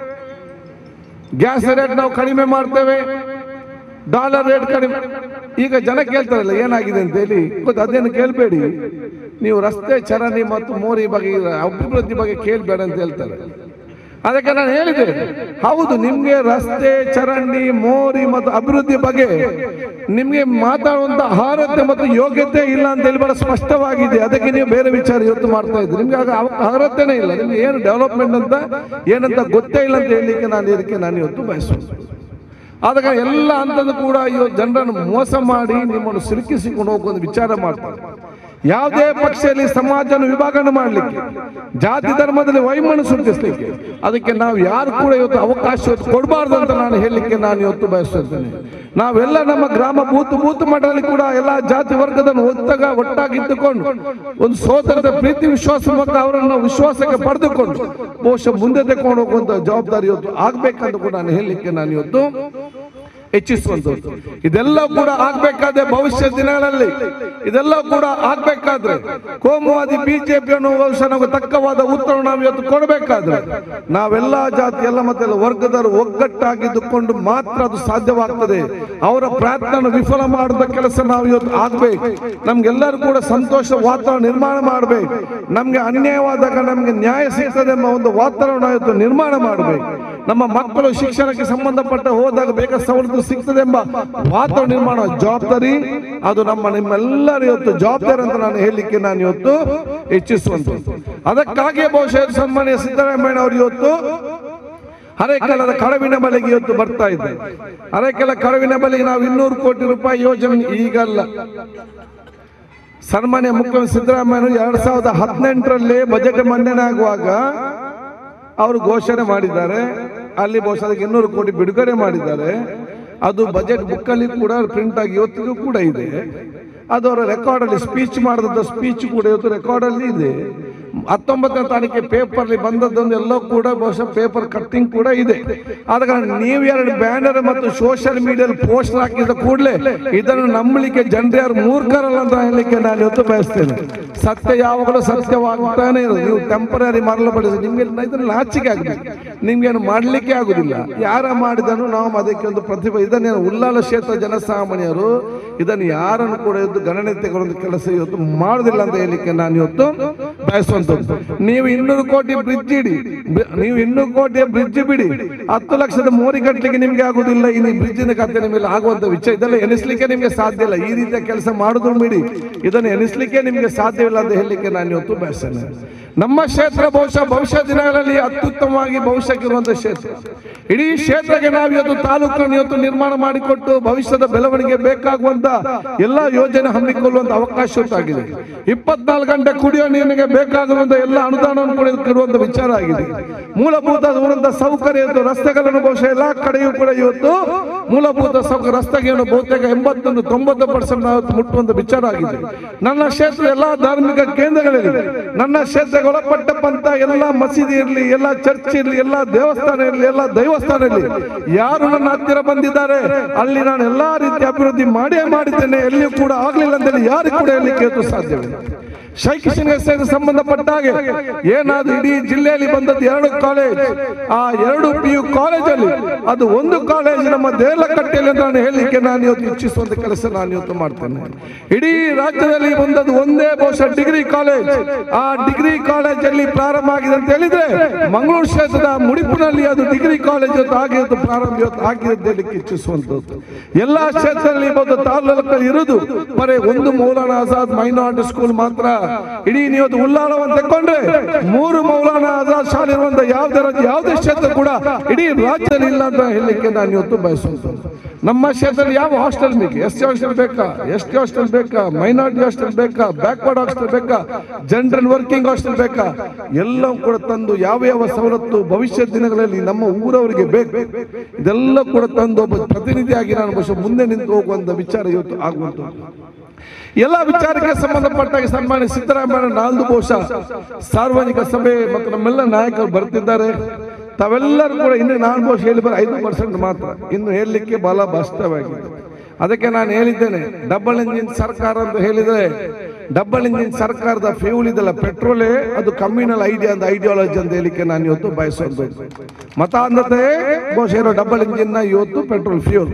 ಗ್ಯಾಸ್ ರೇಟ್ ನಾವು ಕಡಿಮೆ ಮಾಡ್ತೇವೆ ಡಾಲರ್ ರೇಟ್ ಕಡಿಮೆ ಈಗ ಜನ ಕೇಳ್ತಾರಲ್ಲ ಏನಾಗಿದೆ ಅಂತ ಹೇಳಿ ಗೊತ್ತು ಅದೇನು ಕೇಳಬೇಡಿ ನೀವು ರಸ್ತೆ ಚರಂಡಿ ಮತ್ತು ಮೋರಿ ಬಗ್ಗೆ ಅಭಿವೃದ್ಧಿ ಬಗ್ಗೆ ಕೇಳಬೇಡ ಅಂತ ಹೇಳ್ತಾರೆ ಅದಕ್ಕೆ ನಾನು ಹೇಳಿದೆ ಹೌದು ನಿಮ್ಗೆ ರಸ್ತೆ ಚರಂಡಿ ಮೋರಿ ಮತ್ತು ಅಭಿವೃದ್ಧಿ ಬಗ್ಗೆ ನಿಮ್ಗೆ ಮಾತಾಡುವಂತ ಅರ್ಹತೆ ಮತ್ತು ಯೋಗ್ಯತೆ ಇಲ್ಲ ಅಂತ ಹೇಳಿ ಬಹಳ ಸ್ಪಷ್ಟವಾಗಿದೆ ಅದಕ್ಕೆ ನೀವು ಬೇರೆ ವಿಚಾರ ಇವತ್ತು ಮಾಡ್ತಾ ಇದ್ದೀರಿ ನಿಮ್ಗೆ ಆಗ ಅವ- ಅರ್ಹತೆನೇ ಇಲ್ಲ ನಿಮ್ಗೆ ಏನು ಡೆವಲಪ್ಮೆಂಟ್ ಅಂತ ಏನಂತ ಗೊತ್ತೇ ಇಲ್ಲ ಅಂತ ಹೇಳಲಿಕ್ಕೆ ನಾನು ಇದಕ್ಕೆ ನಾನು ಇವತ್ತು ಬಯಸುವುದು ಆದಾಗ ಎಲ್ಲ ಹಂತದ ಕೂಡ ಇವತ್ತು ಜನರನ್ನು ಮೋಸ ಮಾಡಿ ನಿಮ್ಮನ್ನು ಸಿಲುಕಿಸಿಕೊಂಡು ಹೋಗುವ ಒಂದು ವಿಚಾರ ಮಾಡ್ತಾರೆ ಯಾವುದೇ ಪಕ್ಷದಲ್ಲಿ ಸಮಾಜನ ವಿಭಾಗನ ಮಾಡಲಿಕ್ಕೆ ಜಾತಿ ಧರ್ಮದಲ್ಲಿ ವೈಮನ ಸೃಷ್ಟಿಸಲಿಕ್ಕೆ ಅದಕ್ಕೆ ನಾವು ಯಾರು ಕೂಡ ಇವತ್ತು ಅವಕಾಶ ಇವತ್ತು ಕೊಡಬಾರ್ದು ಅಂತ ನಾನು ಹೇಳಲಿಕ್ಕೆ ನಾನು ಇವತ್ತು ಬಯಸುತ್ತೇನೆ ನಾವೆಲ್ಲ ನಮ್ಮ ಗ್ರಾಮ ಬೂತ್ ಬೂತ್ ಮಟ್ಟದಲ್ಲಿ ಕೂಡ ಎಲ್ಲ ಜಾತಿ ವರ್ಗದನ್ನು ಒತ್ತಾಗ ಒಟ್ಟಾಗಿದ್ದುಕೊಂಡು ಒಂದು ಸೋದರದ ಪ್ರೀತಿ ವಿಶ್ವಾಸ ಮೂಲಕ ಅವರನ್ನು ವಿಶ್ವಾಸಕ್ಕೆ ಪಡೆದುಕೊಂಡು ಬಹುಶಃ ಮುಂದೆ ತೆಕೊಂಡು ಹೋಗುವಂತ ಜವಾಬ್ದಾರಿ ಇವತ್ತು ಆಗ್ಬೇಕಂತ ಕೂಡ ನಾನು ಹೇಳಲಿಕ್ಕೆ ನಾನು ಇವತ್ತು ಹೆಚ್ಚಿಸುವಂತದ್ದು ಇದೆಲ್ಲ ಕೂಡ ಆಗ್ಬೇಕಾದ್ರೆ ಭವಿಷ್ಯ ದಿನಗಳಲ್ಲಿ ಇದೆಲ್ಲ ಕೂಡ ಆಗ್ಬೇಕಾದ್ರೆ ಕೋಮುವಾದಿ ಬಿಜೆಪಿಯನ್ನು ಬಹುಶಃ ನಮಗೆ ತಕ್ಕವಾದ ಉತ್ತರ ನಾವು ಇವತ್ತು ಕೊಡಬೇಕಾದ್ರೆ ನಾವೆಲ್ಲ ಜಾತಿ ಎಲ್ಲ ಮತ್ತೆ ಎಲ್ಲ ವರ್ಗದವರು ಒಗ್ಗಟ್ಟಾಗಿದ್ದುಕೊಂಡು ಮಾತ್ರ ಅದು ಸಾಧ್ಯವಾಗ್ತದೆ ಅವರ ಪ್ರಾರ್ಥನೆ ವಿಫಲ ಮಾಡಿದ ಕೆಲಸ ನಾವು ಇವತ್ತು ಆಗ್ಬೇಕು ನಮ್ಗೆಲ್ಲರೂ ಕೂಡ ಸಂತೋಷ ವಾತಾವರಣ ನಿರ್ಮಾಣ ಮಾಡಬೇಕು ನಮ್ಗೆ ಅನ್ಯಾಯವಾದಾಗ ನಮ್ಗೆ ನ್ಯಾಯ ಸಿಗ್ತದೆ ಎಂಬ ಒಂದು ವಾತಾವರಣ ಇವತ್ತು ನಿರ್ಮಾಣ ಮಾಡಬೇಕು ನಮ್ಮ ಮಕ್ಕಳು ಶಿಕ್ಷಣಕ್ಕೆ ಸಂಬಂಧಪಟ್ಟ ಹೋದಾಗ ಬೇಗ ಸವಲತ್ತು ಸಿಗ್ತದೆ ಎಂಬ ವಾತಾವರಣ ನಿರ್ಮಾಣ ಜವಾಬ್ದಾರಿ ಅದು ನಮ್ಮ ನಿಮ್ಮೆಲ್ಲರ ಇವತ್ತು ಜವಾಬ್ದಾರಿ ಅಂತ ನಾನು ಹೇಳಲಿಕ್ಕೆ ನಾನು ಇವತ್ತು ಹೆಚ್ಚಿಸುವಂತ ಅದಕ್ಕಾಗಿಯೇ ಬಹುಶಃ ಸನ್ಮಾನ್ಯ ಸಿದ್ದರಾಮಯ್ಯ ಅವರು ಇವತ್ತು ಅರೆಕೆಲದ ಕಡವಿನ ಬಲೆಗೆ ಇವತ್ತು ಬರ್ತಾ ಇದೆ ಅರೆಕೆಲ ಕಡವಿನ ಬಲೆಗೆ ನಾವು ಇನ್ನೂರು ಕೋಟಿ ರೂಪಾಯಿ ಯೋಜನೆ ಈಗಲ್ಲ ಸನ್ಮಾನ್ಯ ಮುಖ್ಯಮಂತ್ರಿ ಸಿದ್ದರಾಮಯ್ಯ ಎರಡ್ ಸಾವಿರದ ಹದಿನೆಂಟರಲ್ಲಿ ಬಜೆಟ್ ಮಂಡನೆ ಆಗುವಾಗ ಅವರು ಘೋಷಣೆ ಮಾಡಿದ್ದಾರೆ ಅಲ್ಲಿ ಬಹುಶಃ ಅದಕ್ಕೆ ಇನ್ನೂರು ಕೋಟಿ ಬಿಡುಗಡೆ ಮಾಡಿದ್ದಾರೆ ಅದು ಬಜೆಟ್ ಬುಕ್ ಅಲ್ಲಿ ಕೂಡ ಪ್ರಿಂಟ್ ಆಗಿ ಇವತ್ತಿಗೂ ಕೂಡ ಇದೆ ಅದು ಅವರ ರೆಕಾರ್ಡ್ ಅಲ್ಲಿ ಸ್ಪೀಚ್ ಮಾಡಿದ ಸ್ಪೀಚ್ ಕೂಡ ಇವತ್ತು ರೆಕಾರ್ಡ್ ಅಲ್ಲಿ ಇದೆ ಹತ್ತೊಂಬತ್ತನೇ ತಾರೀಕಿಗೆ ಪೇಪರ್ ಅಲ್ಲಿ ಬಂದದ್ದೊಂದು ಎಲ್ಲ ಕೂಡ ಬಹುಶಃ ಪೇಪರ್ ಕಟ್ಟಿಂಗ್ ಕೂಡ ಇದೆ ಆದ ಕಾರಣ ನೀವು ಎರಡು ಬ್ಯಾನರ್ ಮತ್ತು ಸೋಷಿಯಲ್ ಮೀಡಿಯಲ್ಲಿ ಪೋಸ್ಟರ್ ಹಾಕಿದ ಕೂಡಲೇ ಇದನ್ನು ನಂಬಲಿಕ್ಕೆ ಜನರು ಯಾರು ಮೂರ್ಖರಲ್ಲ ಅಂತ ಹೇಳಲಿಕ್ಕೆ ನಾನು ಇವತ್ತು ಬಯಸ್ತೇನೆ ಸತ್ಯ ಯಾವಾಗಲೂ ಸತ್ಯವಾಗ್ತಾನೆ ಇರೋದು ನೀವು ಟೆಂಪರರಿ ಮರಳು ಪಡಿಸಿ ನಿಮ್ಗೆ ಇದನ್ನು ನಾಚಿಕೆ ಆಗಬೇಕು ನಿಮ್ಗೇನು ಮಾಡಲಿಕ್ಕೆ ಆಗುದಿಲ್ಲ ಯಾರ ಮಾಡಿದನು ನಾವು ಅದಕ್ಕೆ ಒಂದು ಪ್ರತಿಭೆ ಇದನ್ನೇನು ಉಲ್ಲಾಲ ಕ್ಷೇತ್ರ ಜನಸಾಮಾನ್ಯರು ಇದನ್ನು ಯಾರನ್ನು ಕೂಡ ಇವತ್ತು ಗಣನೆ ತೆಗೆದುಕೊಂಡು ಕೆಲಸ ಇವತ್ತು ಮಾಡುದಿಲ್ಲ ಅಂತ ಹೇಳಲಿಕ್ಕೆ ನಾನು ಇವತ್ತು ಬಯಸುವಂತದ್ದು ನೀವು ಇನ್ನೂರು ಕೋಟಿ ಬ್ರಿಡ್ಜ್ ಇಡಿ ಬಿ- ನೀವು ಇನ್ನೂರು ಕೋಟಿ ಬ್ರಿಡ್ಜ್ ಬಿಡಿ ಹತ್ತು ಲಕ್ಷದ ಮೋರಿ ಕಟ್ಟಲಿಕ್ಕೆ ನಿಮ್ಗೆ ಆಗುದಿಲ್ಲ ಈ ಬ್ರಿಡ್ಜಿನ ಕತೆ ನಿಮಗೆ ಆಗುವಂತ ವಿಷಯ ಇದೆಲ್ಲ ಎನಿಸ್ಲಿಕ್ಕೆ ನಿಮ್ಗೆ ಸಾಧ್ಯ ಇಲ್ಲ ಈ ರೀತಿಯ ಕೆಲಸ ಮಾಡುದು ಬಿಡಿ ಇದನ್ನು ಎನಿಸ್ಲಿಕ್ಕೆ ನಿಮ್ಗೆ ಸಾಧ್ಯವಿಲ್ಲ ಅಂತ ಹೇಳಲಿಕ್ಕೆ ನಾನು ಇವತ್ತು ಬಯಸ್ತೇನೆ ನಮ್ಮ ಕ್ಷೇತ್ರ ಬಹುಶಃ ಭವಿಷ್ಯ ದಿನಗಳಲ್ಲಿ ಅತ್ಯುತ್ತಮವಾಗಿ ಭವಿಷ್ಯಕ್ಕಿರುವಂತಹ ಕ್ಷೇತ್ರ ಇಡೀ ಕ್ಷೇತ್ರಕ್ಕೆ ನಾವು ಇವತ್ತು ತಾಲೂಕನ್ನು ಇವತ್ತು ನಿರ್ಮಾಣ ಮಾಡಿಕೊಟ್ಟು ಭವಿಷ್ಯದ ಬೆಳವಣಿಗೆ ಬೇಕಾಗುವಂತ ಎಲ್ಲಾ ಯೋಜನೆ ಹಮ್ಮಿಕೊಳ್ಳುವಂತ ಅವಕಾಶ ಉಂಟಾಗಿದೆ ಇಪ್ಪತ್ನಾಲ್ಕು ಗಂಟೆ ಕುಡಿಯೋ ನೀರಿನಿಗೆ ಬೇಕಾಗಿರುವಂತ ಎಲ್ಲ ಅನುದಾನವನ್ನು ಕೂಡ ಇರುವಂತ ವಿಚಾರ ಆಗಿದೆ ಮೂಲಭೂತ ಇರುವಂತ ಸೌಕರ್ಯ ಇತ್ತು ರಸ್ತೆಗಳನ್ನು ಬಹುಶಃ ಎಲ್ಲಾ ಕಡೆಯೂ ಕೂಡ ಇವತ್ತು ಮೂಲಭೂತ ಸೌಕರ್ಯ ರಸ್ತೆಗಳನ್ನು ಬಹುತೇಕ ಎಂಬತ್ತೊಂದು ತೊಂಬತ್ತು ಪರ್ಸೆಂಟ್ ಮುಟ್ಟುವಂತ ವಿಚಾರ ಆಗಿದೆ ನನ್ನ ಕ್ಷೇತ್ರ ಎಲ್ಲಾ ಧಾರ್ಮಿಕ ಕೇಂದ್ರಗಳಿವೆ ನನ್ನ ಕ್ಷೇತ್ರಕ್ಕೆ ಒಳಪಟ್ಟಪ್ಪಂತ ಎಲ್ಲ ಮಸೀದಿ ಇರಲಿ ಎಲ್ಲ ಚರ್ಚ್ ಇರಲಿ ಎಲ್ಲ ದೇವಸ್ಥಾನ ಇರಲಿ ಎಲ್ಲ ದೈವಸ್ಥಾನ ಇರಲಿ ಯಾರು ನನ್ನ ಹತ್ತಿರ ಬಂದಿದ್ದಾರೆ ಅಲ್ಲಿ ನಾನು ಎಲ್ಲಾ ರೀತಿಯ ಅಭಿವೃದ್ಧಿ ಮಾಡೇ ಮಾಡಿದ್ದೇನೆ ಎಲ್ಲಿಯೂ ಕೂಡ ಆಗ್ಲಿಲ್ಲ ಅಂತೇಳಿ ಯಾರಿಗೂ ಕೂಡ ಹೇಳಲಿಕ್ಕೆ ಇವತ್ತು ಸಾಧ್ಯವಿಲ್ಲ ಶೈಕ್ಷಣಿಕ ಸೇವೆ ಸಂಬಂಧಪಟ್ಟ ಹಾಗೆ ಏನಾದ್ರು ಇಡೀ ಜಿಲ್ಲೆಯಲ್ಲಿ ಬಂದದ್ದು ಎರಡು ಕಾಲೇಜ್ ಆ ಎರಡು ಪಿ ಯು ಕಾಲೇಜಲ್ಲಿ ಅದು ಒಂದು ಕಾಲೇಜ್ ನಮ್ಮ ದೇಲಕಟ್ಟೆಯಲ್ಲಿ ಅಂತ ನಾನು ಹೇಳಲಿಕ್ಕೆ ನಾನು ಇವತ್ತು ಇಚ್ಛಿಸುವಂತ ಕೆಲಸ ನಾನು ಇವತ್ತು ಮಾಡ್ತೇನೆ ಇಡೀ ರಾಜ್ಯದಲ್ಲಿ ಬಂದದ್ದು ಒಂದೇ ಬಹುಶಃ ಡಿಗ್ರಿ ಕಾಲೇಜ್ ಆ ಡಿಗ್ರಿ ಕಾಲೇಜಲ್ಲಿ ಪ್ರಾರಂಭ ಆಗಿದೆ ಅಂತ ಹೇಳಿದ್ರೆ ಮಂಗಳೂರು ಕ್ಷೇತ್ರದ ಮುಡಿಪಿನಲ್ಲಿ ಅದು ಡಿಗ್ರಿ ಕಾಲೇಜ್ ಇವತ್ತು ಆಗಿ ಇವತ್ತು ಪ್ರಾರಂಭ ಇವತ್ತು ಆಗಿದೆ ಅಂತ ಹೇಳಲಿಕ್ಕೆ ಇಚ್ಛಿಸುವಂತದ್ದು ಎಲ್ಲಾ ಕ್ಷೇತ್ರದಲ್ಲಿ ಇವತ್ತು ತಾಲೂಕಲ್ಲಿ ಇರುವುದು ಬರೀ ಒಂದು ಮೌಲಾನಾ ಆಜಾದ್ ಮೈನಾರಿಟಿ ಸ್ಕೂಲ್ ಮಾತ್ರ ಇಡೀ ನೀವು ಅದು ಉಲ್ಲಾಳವನ್ನು ತಕೊಂಡ್ರೆ ಮೂರು ಮೌಲಾನಾ ಆಜಾದ್ ಶಾಲೆ ಇರುವಂತ ಯಾವುದೇ ರಾಜ್ಯ ಯಾವುದೇ ಕ್ಷೇತ್ರ ಕೂಡ ಇಡೀ ರಾಜ್ಯದಲ್ಲಿ ಇಲ್ಲ ಅಂತ ಹೇಳಲಿಕ್ಕೆ ನಾನು ಇವತ್ತು ಬಯಸುವಂತದ್ದು ನಮ್ಮ ಕ್ಷೇತ್ರದಲ್ಲಿ ಯಾವ ಹಾಸ್ಟೆಲ್ ಬೇಕು ಎಸ್ ಟಿ ಹಾಸ್ಟೆಲ್ ಬೇಕಾ ಎಸ್ ಟಿ ಹಾಸ್ಟೆಲ್ ಬೇಕಾ ಮೈನಾರಿಟಿ ಹಾಸ್ಟೆಲ್ ಬೇಕಾ ಬ್ಯಾಕ್ವರ್ಡ್ ಹಾಸ್ಟೆಲ್ ಬೇಕಾ ಜನರಲ್ ವರ್ಕಿಂಗ್ ಹಾಸ್ಟೆಲ್ ಬೇಕಾ ಎಲ್ಲವೂ ಕೂಡ ತಂದು ಯಾವ ಯಾವ ಸವಲತ್ತು ಭವಿಷ್ಯ ದಿನಗಳಲ್ಲಿ ನಮ್ಮ ಊರವರಿಗೆ ಬೇಕು ಇದೆಲ್ಲ ಕೂಡ ತಂದು ಒಬ್ಬ ಪ್ರತಿನಿಧಿಯಾಗಿ ನಾನು ಬಹುಶಃ ಮುಂದೆ ನಿಂತು ಹೋಗುವಂತ ವಿಚಾರ ಇವತ್ತು ಆಗುವಂಥದ್ದು ಎಲ್ಲ ವಿಚಾರಕ್ಕೆ ಸಂಬಂಧಪಟ್ಟಾಗ ಸನ್ಮಾನ್ಯ ಸಿದ್ದರಾಮಯ್ಯ ನಾಲ್ದು ಬಹುಶಃ ಸಾರ್ವಜನಿಕ ಸಭೆ ಮತ್ತು ನಮ್ಮೆಲ್ಲ ನಾಯಕರು ಬರ್ತಿದ್ದಾರೆ ತಾವೆಲ್ಲರೂ ಕೂಡ ಇನ್ನು ನಾನು ಬಹುಶಃ ಹೇಳಿ ಬರ ಐದು ಪರ್ಸೆಂಟ್ ಮಾತ್ರ ಇನ್ನು ಹೇಳಲಿಕ್ಕೆ ಬಲ ಭ್ರಷ್ಟವಾಗಿದೆ ಅದಕ್ಕೆ ನಾನು ಹೇಳಿದ್ದೇನೆ ಡಬಲ್ ಇಂಜಿನ್ ಸರ್ಕಾರ ಅಂತ ಹೇಳಿದ್ರೆ ಡಬಲ್ ಇಂಜಿನ್ ಸರ್ಕಾರದ ಫ್ಯೂಲ್ ಇದೆಲ್ಲ ಪೆಟ್ರೋಲೇ ಅದು ಕಮ್ಯುನಲ್ ಐಡಿಯಾ ಅಂತ ಐಡಿಯಾಲಜಿ ಅಂತ ಹೇಳಿಕ್ಕೆ ನಾನು ಇವತ್ತು ಬಯಸುವಂಥದ್ದು ಮತಾಂಧತೆ ಬಹುಶಃ ಇರೋ ಡಬಲ್ ಇಂಜಿನ್ ನ ಇವತ್ತು ಪೆಟ್ರೋಲ್ ಫ್ಯೂಲ್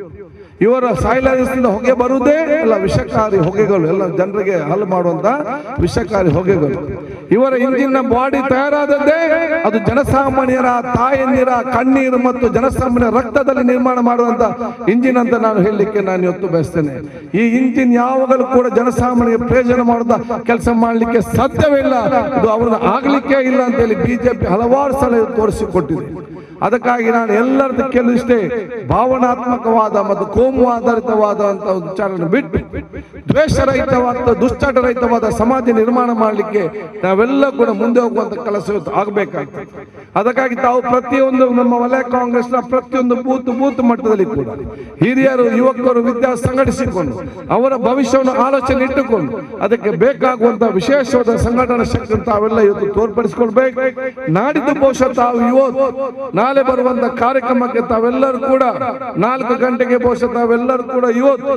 ಇವರ ಸಾಯಿಲಾರಿಸಿಂದ ಹೊಗೆ ಬರುವುದೇ ಎಲ್ಲ ವಿಷಕಾರಿ ಹೊಗೆಗಳು ಎಲ್ಲ ಜನರಿಗೆ ಹಲ್ಲು ಮಾಡುವಂತ ವಿಷಕಾರಿ ಹೊಗೆಗಳು ಇವರ ಇಂಜಿನ್ ಬಾಡಿ ತಯಾರಾದದ್ದೇ ಅದು ಜನಸಾಮಾನ್ಯರ ತಾಯಂದಿರ ಕಣ್ಣೀರು ಮತ್ತು ಜನಸಾಮಾನ್ಯ ರಕ್ತದಲ್ಲಿ ನಿರ್ಮಾಣ ಮಾಡುವಂತ ಇಂಜಿನ್ ಅಂತ ನಾನು ಹೇಳಲಿಕ್ಕೆ ನಾನು ಇವತ್ತು ಬಯಸ್ತೇನೆ ಈ ಇಂಜಿನ್ ಯಾವಾಗಲೂ ಕೂಡ ಜನಸಾಮಾನ್ಯ ಪ್ರಯೋಜನ ಮಾಡುವ ಕೆಲಸ ಮಾಡಲಿಕ್ಕೆ ಸಾಧ್ಯವೇ ಇಲ್ಲ ಇದು ಅವ್ರನ್ನ ಆಗ್ಲಿಕ್ಕೆ ಇಲ್ಲ ಅಂತ ಹೇಳಿ ಬಿಜೆಪಿ ಹಲವಾರು ಸಲ ತೋರಿಸಿಕೊಟ್ಟಿದೆ ಅದಕ್ಕಾಗಿ ನಾನು ಎಲ್ಲರದ್ದು ಕೆಲವಿಷ್ಟೇ ಭಾವನಾತ್ಮಕವಾದ ಮತ್ತು ಕೋಮು ಕೋಮು ಆಧಾರಿತವಾದಂತಹ ವಿಚಾರವನ್ನು ಬಿಟ್ಟು ದ್ವೇಷರಹಿತವಾದ ದುಶ್ಚಟರಹಿತವಾದ ಸಮಾಜ ನಿರ್ಮಾಣ ಮಾಡಲಿಕ್ಕೆ ನಾವೆಲ್ಲ ಕೂಡ ಮುಂದೆ ಹೋಗುವಂತ ಕೆಲಸ ಇವತ್ತು ಆಗಬೇಕಾಗ್ತದೆ ಅದಕ್ಕಾಗಿ ತಾವು ಪ್ರತಿಯೊಂದು ನಮ್ಮ ವಲಯ ಕಾಂಗ್ರೆಸ್ನ ಪ್ರತಿಯೊಂದು ಬೂತ್ ಬೂತ್ ಮಟ್ಟದಲ್ಲಿ ಕೂಡ ಹಿರಿಯರು ಯುವಕರು ವಿದ್ಯಾ ಸಂಘಟಿಸಿಕೊಂಡು ಅವರ ಭವಿಷ್ಯವನ್ನು ಆಲೋಚನೆ ಇಟ್ಟುಕೊಂಡು ಅದಕ್ಕೆ ಬೇಕಾಗುವಂತಹ ವಿಶೇಷವಾದ ಸಂಘಟನಾ ಶಕ್ತಿ ತಾವೆಲ್ಲ ಇವತ್ತು ತೋರ್ಪಡಿಸಿಕೊಳ್ಬೇಕು ನಾಡಿದ್ದು ಬಹುಶಃ ತಾವು ಇವತ್ತು ನಾಳೆ ಬರುವಂತ ಕಾರ್ಯಕ್ರಮಕ್ಕೆ ತಾವೆಲ್ಲರೂ ಕೂಡ ನಾಲ್ಕು ಗಂಟೆಗೆ ಬಹುಶಃ ತಾವೆಲ್ಲರೂ ಕೂಡ ಇವತ್ತು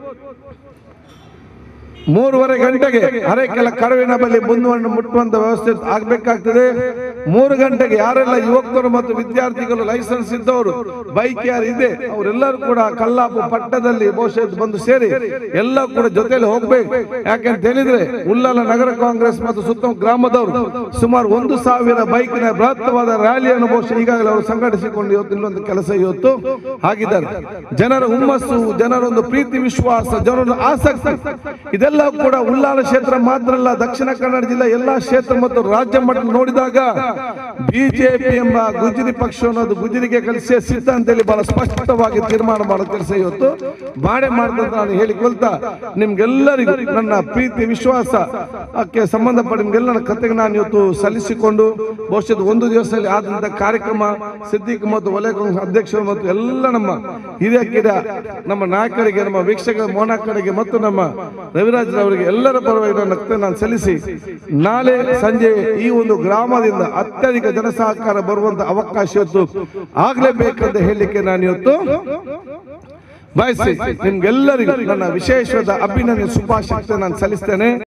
ಮೂರುವರೆ ಗಂಟೆಗೆ ಅರೆಕೆಲ ಕರುವಿನ ಬಳಿ ಮುಂದುವನ್ನು ಮುಟ್ಟುವಂತ ವ್ಯವಸ್ಥೆ ಆಗ್ಬೇಕಾಗ್ತದೆ ಮೂರು ಗಂಟೆಗೆ ಯಾರೆಲ್ಲ ಯುವಕರು ಮತ್ತು ವಿದ್ಯಾರ್ಥಿಗಳು ಲೈಸೆನ್ಸ್ ಇದ್ದವರು ಬೈಕ್ ಯಾರು ಇದೆ ಅವರೆಲ್ಲರೂ ಕೂಡ ಕಲ್ಲಾಪು ಪಟ್ಟದಲ್ಲಿ ಬಹುಶಃ ಬಂದು ಸೇರಿ ಎಲ್ಲ ಕೂಡ ಜೊತೆಯಲ್ಲಿ ಹೋಗ್ಬೇಕು ಯಾಕೆಂತ ಹೇಳಿದ್ರೆ ಉಳ್ಳಾಲ ನಗರ ಕಾಂಗ್ರೆಸ್ ಮತ್ತು ಸುತ್ತ ಗ್ರಾಮದವರು ಸುಮಾರು ಒಂದು ಸಾವಿರ ಬೈಕ್ನ ಬೃಹತ್ತವಾದ ರ್ಯಾಲಿಯನ್ನು ಬಹುಶಃ ಈಗಾಗಲೇ ಅವರು ಸಂಘಟಿಸಿಕೊಂಡು ಇವತ್ತು ಇಲ್ಲೊಂದು ಕೆಲಸ ಇವತ್ತು ಆಗಿದ್ದಾರೆ ಜನರ ಹುಮ್ಮಸ್ಸು ಜನರೊಂದು ಪ್ರೀತಿ ವಿಶ್ವಾಸ ಜನರ ಆಸಕ್ತಿ ಇದೆಲ್ಲ ಕೂಡ ಉಳ್ಳಾಲ ಕ್ಷೇತ್ರ ಮಾತ್ರ ಅಲ್ಲ ದಕ್ಷಿಣ ಕನ್ನಡ ಜಿಲ್ಲೆ ಎಲ್ಲಾ ಕ್ಷೇತ್ರ ಮತ್ತು ರಾಜ್ಯ ಮಟ್ಟ ನೋಡಿದಾಗ ಬಿಜೆಪಿ ಎಂಬ ಗುಜರಿ ಪಕ್ಷ ಅನ್ನೋದು ಗುಜರಿಗೆ ಕಳಿಸಿ ಸಿದ್ಧ ಅಂತೇಳಿ ಬಹಳ ಸ್ಪಷ್ಟವಾಗಿ ತೀರ್ಮಾನ ಮಾಡೋ ಕೆಲಸ ಇವತ್ತು ಮಾಡೇ ಮಾಡ್ತಂತ ನಾನು ಹೇಳಿಕೊಳ್ತಾ ನಿಮ್ಗೆಲ್ಲರಿಗೂ ನನ್ನ ಪ್ರೀತಿ ವಿಶ್ವಾಸ ಕ್ಕೆ ಸಂಬಂಧಪಟ್ಟ ನಿಮ್ಗೆಲ್ಲ ಕತೆಗೆ ನಾನು ಇವತ್ತು ಸಲ್ಲಿಸಿಕೊಂಡು ಬಹುಶಃ ಇದು ಒಂದು ದಿವಸದಲ್ಲಿ ಆದಂತ ಕಾರ್ಯಕ್ರಮ ಸಿದ್ದಿಕ್ ಮತ್ತು ವಲಯ ಕಾಂಗ್ರೆಸ್ ಅಧ್ಯಕ್ಷರು ಮತ್ತು ಎಲ್ಲ ನಮ್ಮ ಹಿರಿಯ ಕಿರಿಯ ನಮ್ಮ ನಾಯಕರಿಗೆ ನಮ್ಮ ವೀಕ್ಷಕ ಮೋನ ಕಡೆಗೆ ಮತ್ತು ನಮ್ಮ ರವಿರಾಜ್ ಅವರಿಗೆ ಎಲ್ಲರ ಪರವಾಗಿ ನನ್ನ ನಕ್ತೆ ನಾನು ಸಲ್ಲಿಸಿ ನಾಳೆ ಸಂಜೆ ಈ ಒಂದು ಗ್ರಾಮದಿಂದ ಅತ್ಯಧಿಕ ಜನಸಹಕಾರ ಬರುವಂತ ಅವಕಾಶ ಇವತ್ತು ಆಗ್ಲೇಬೇಕಂತ ಹೇಳಲಿಕ್ಕೆ ನಾನು ಇವತ್ತು ಬಯಸಿ ನಿಮ್ಗೆಲ್ಲರಿಗೂ ನನ್ನ ವಿಶೇಷವಾದ ಅಭಿನಂದನೆ ಶುಭಾಶಯ ನಾನು ಸಲ್ಲಿಸ್ತೇನೆ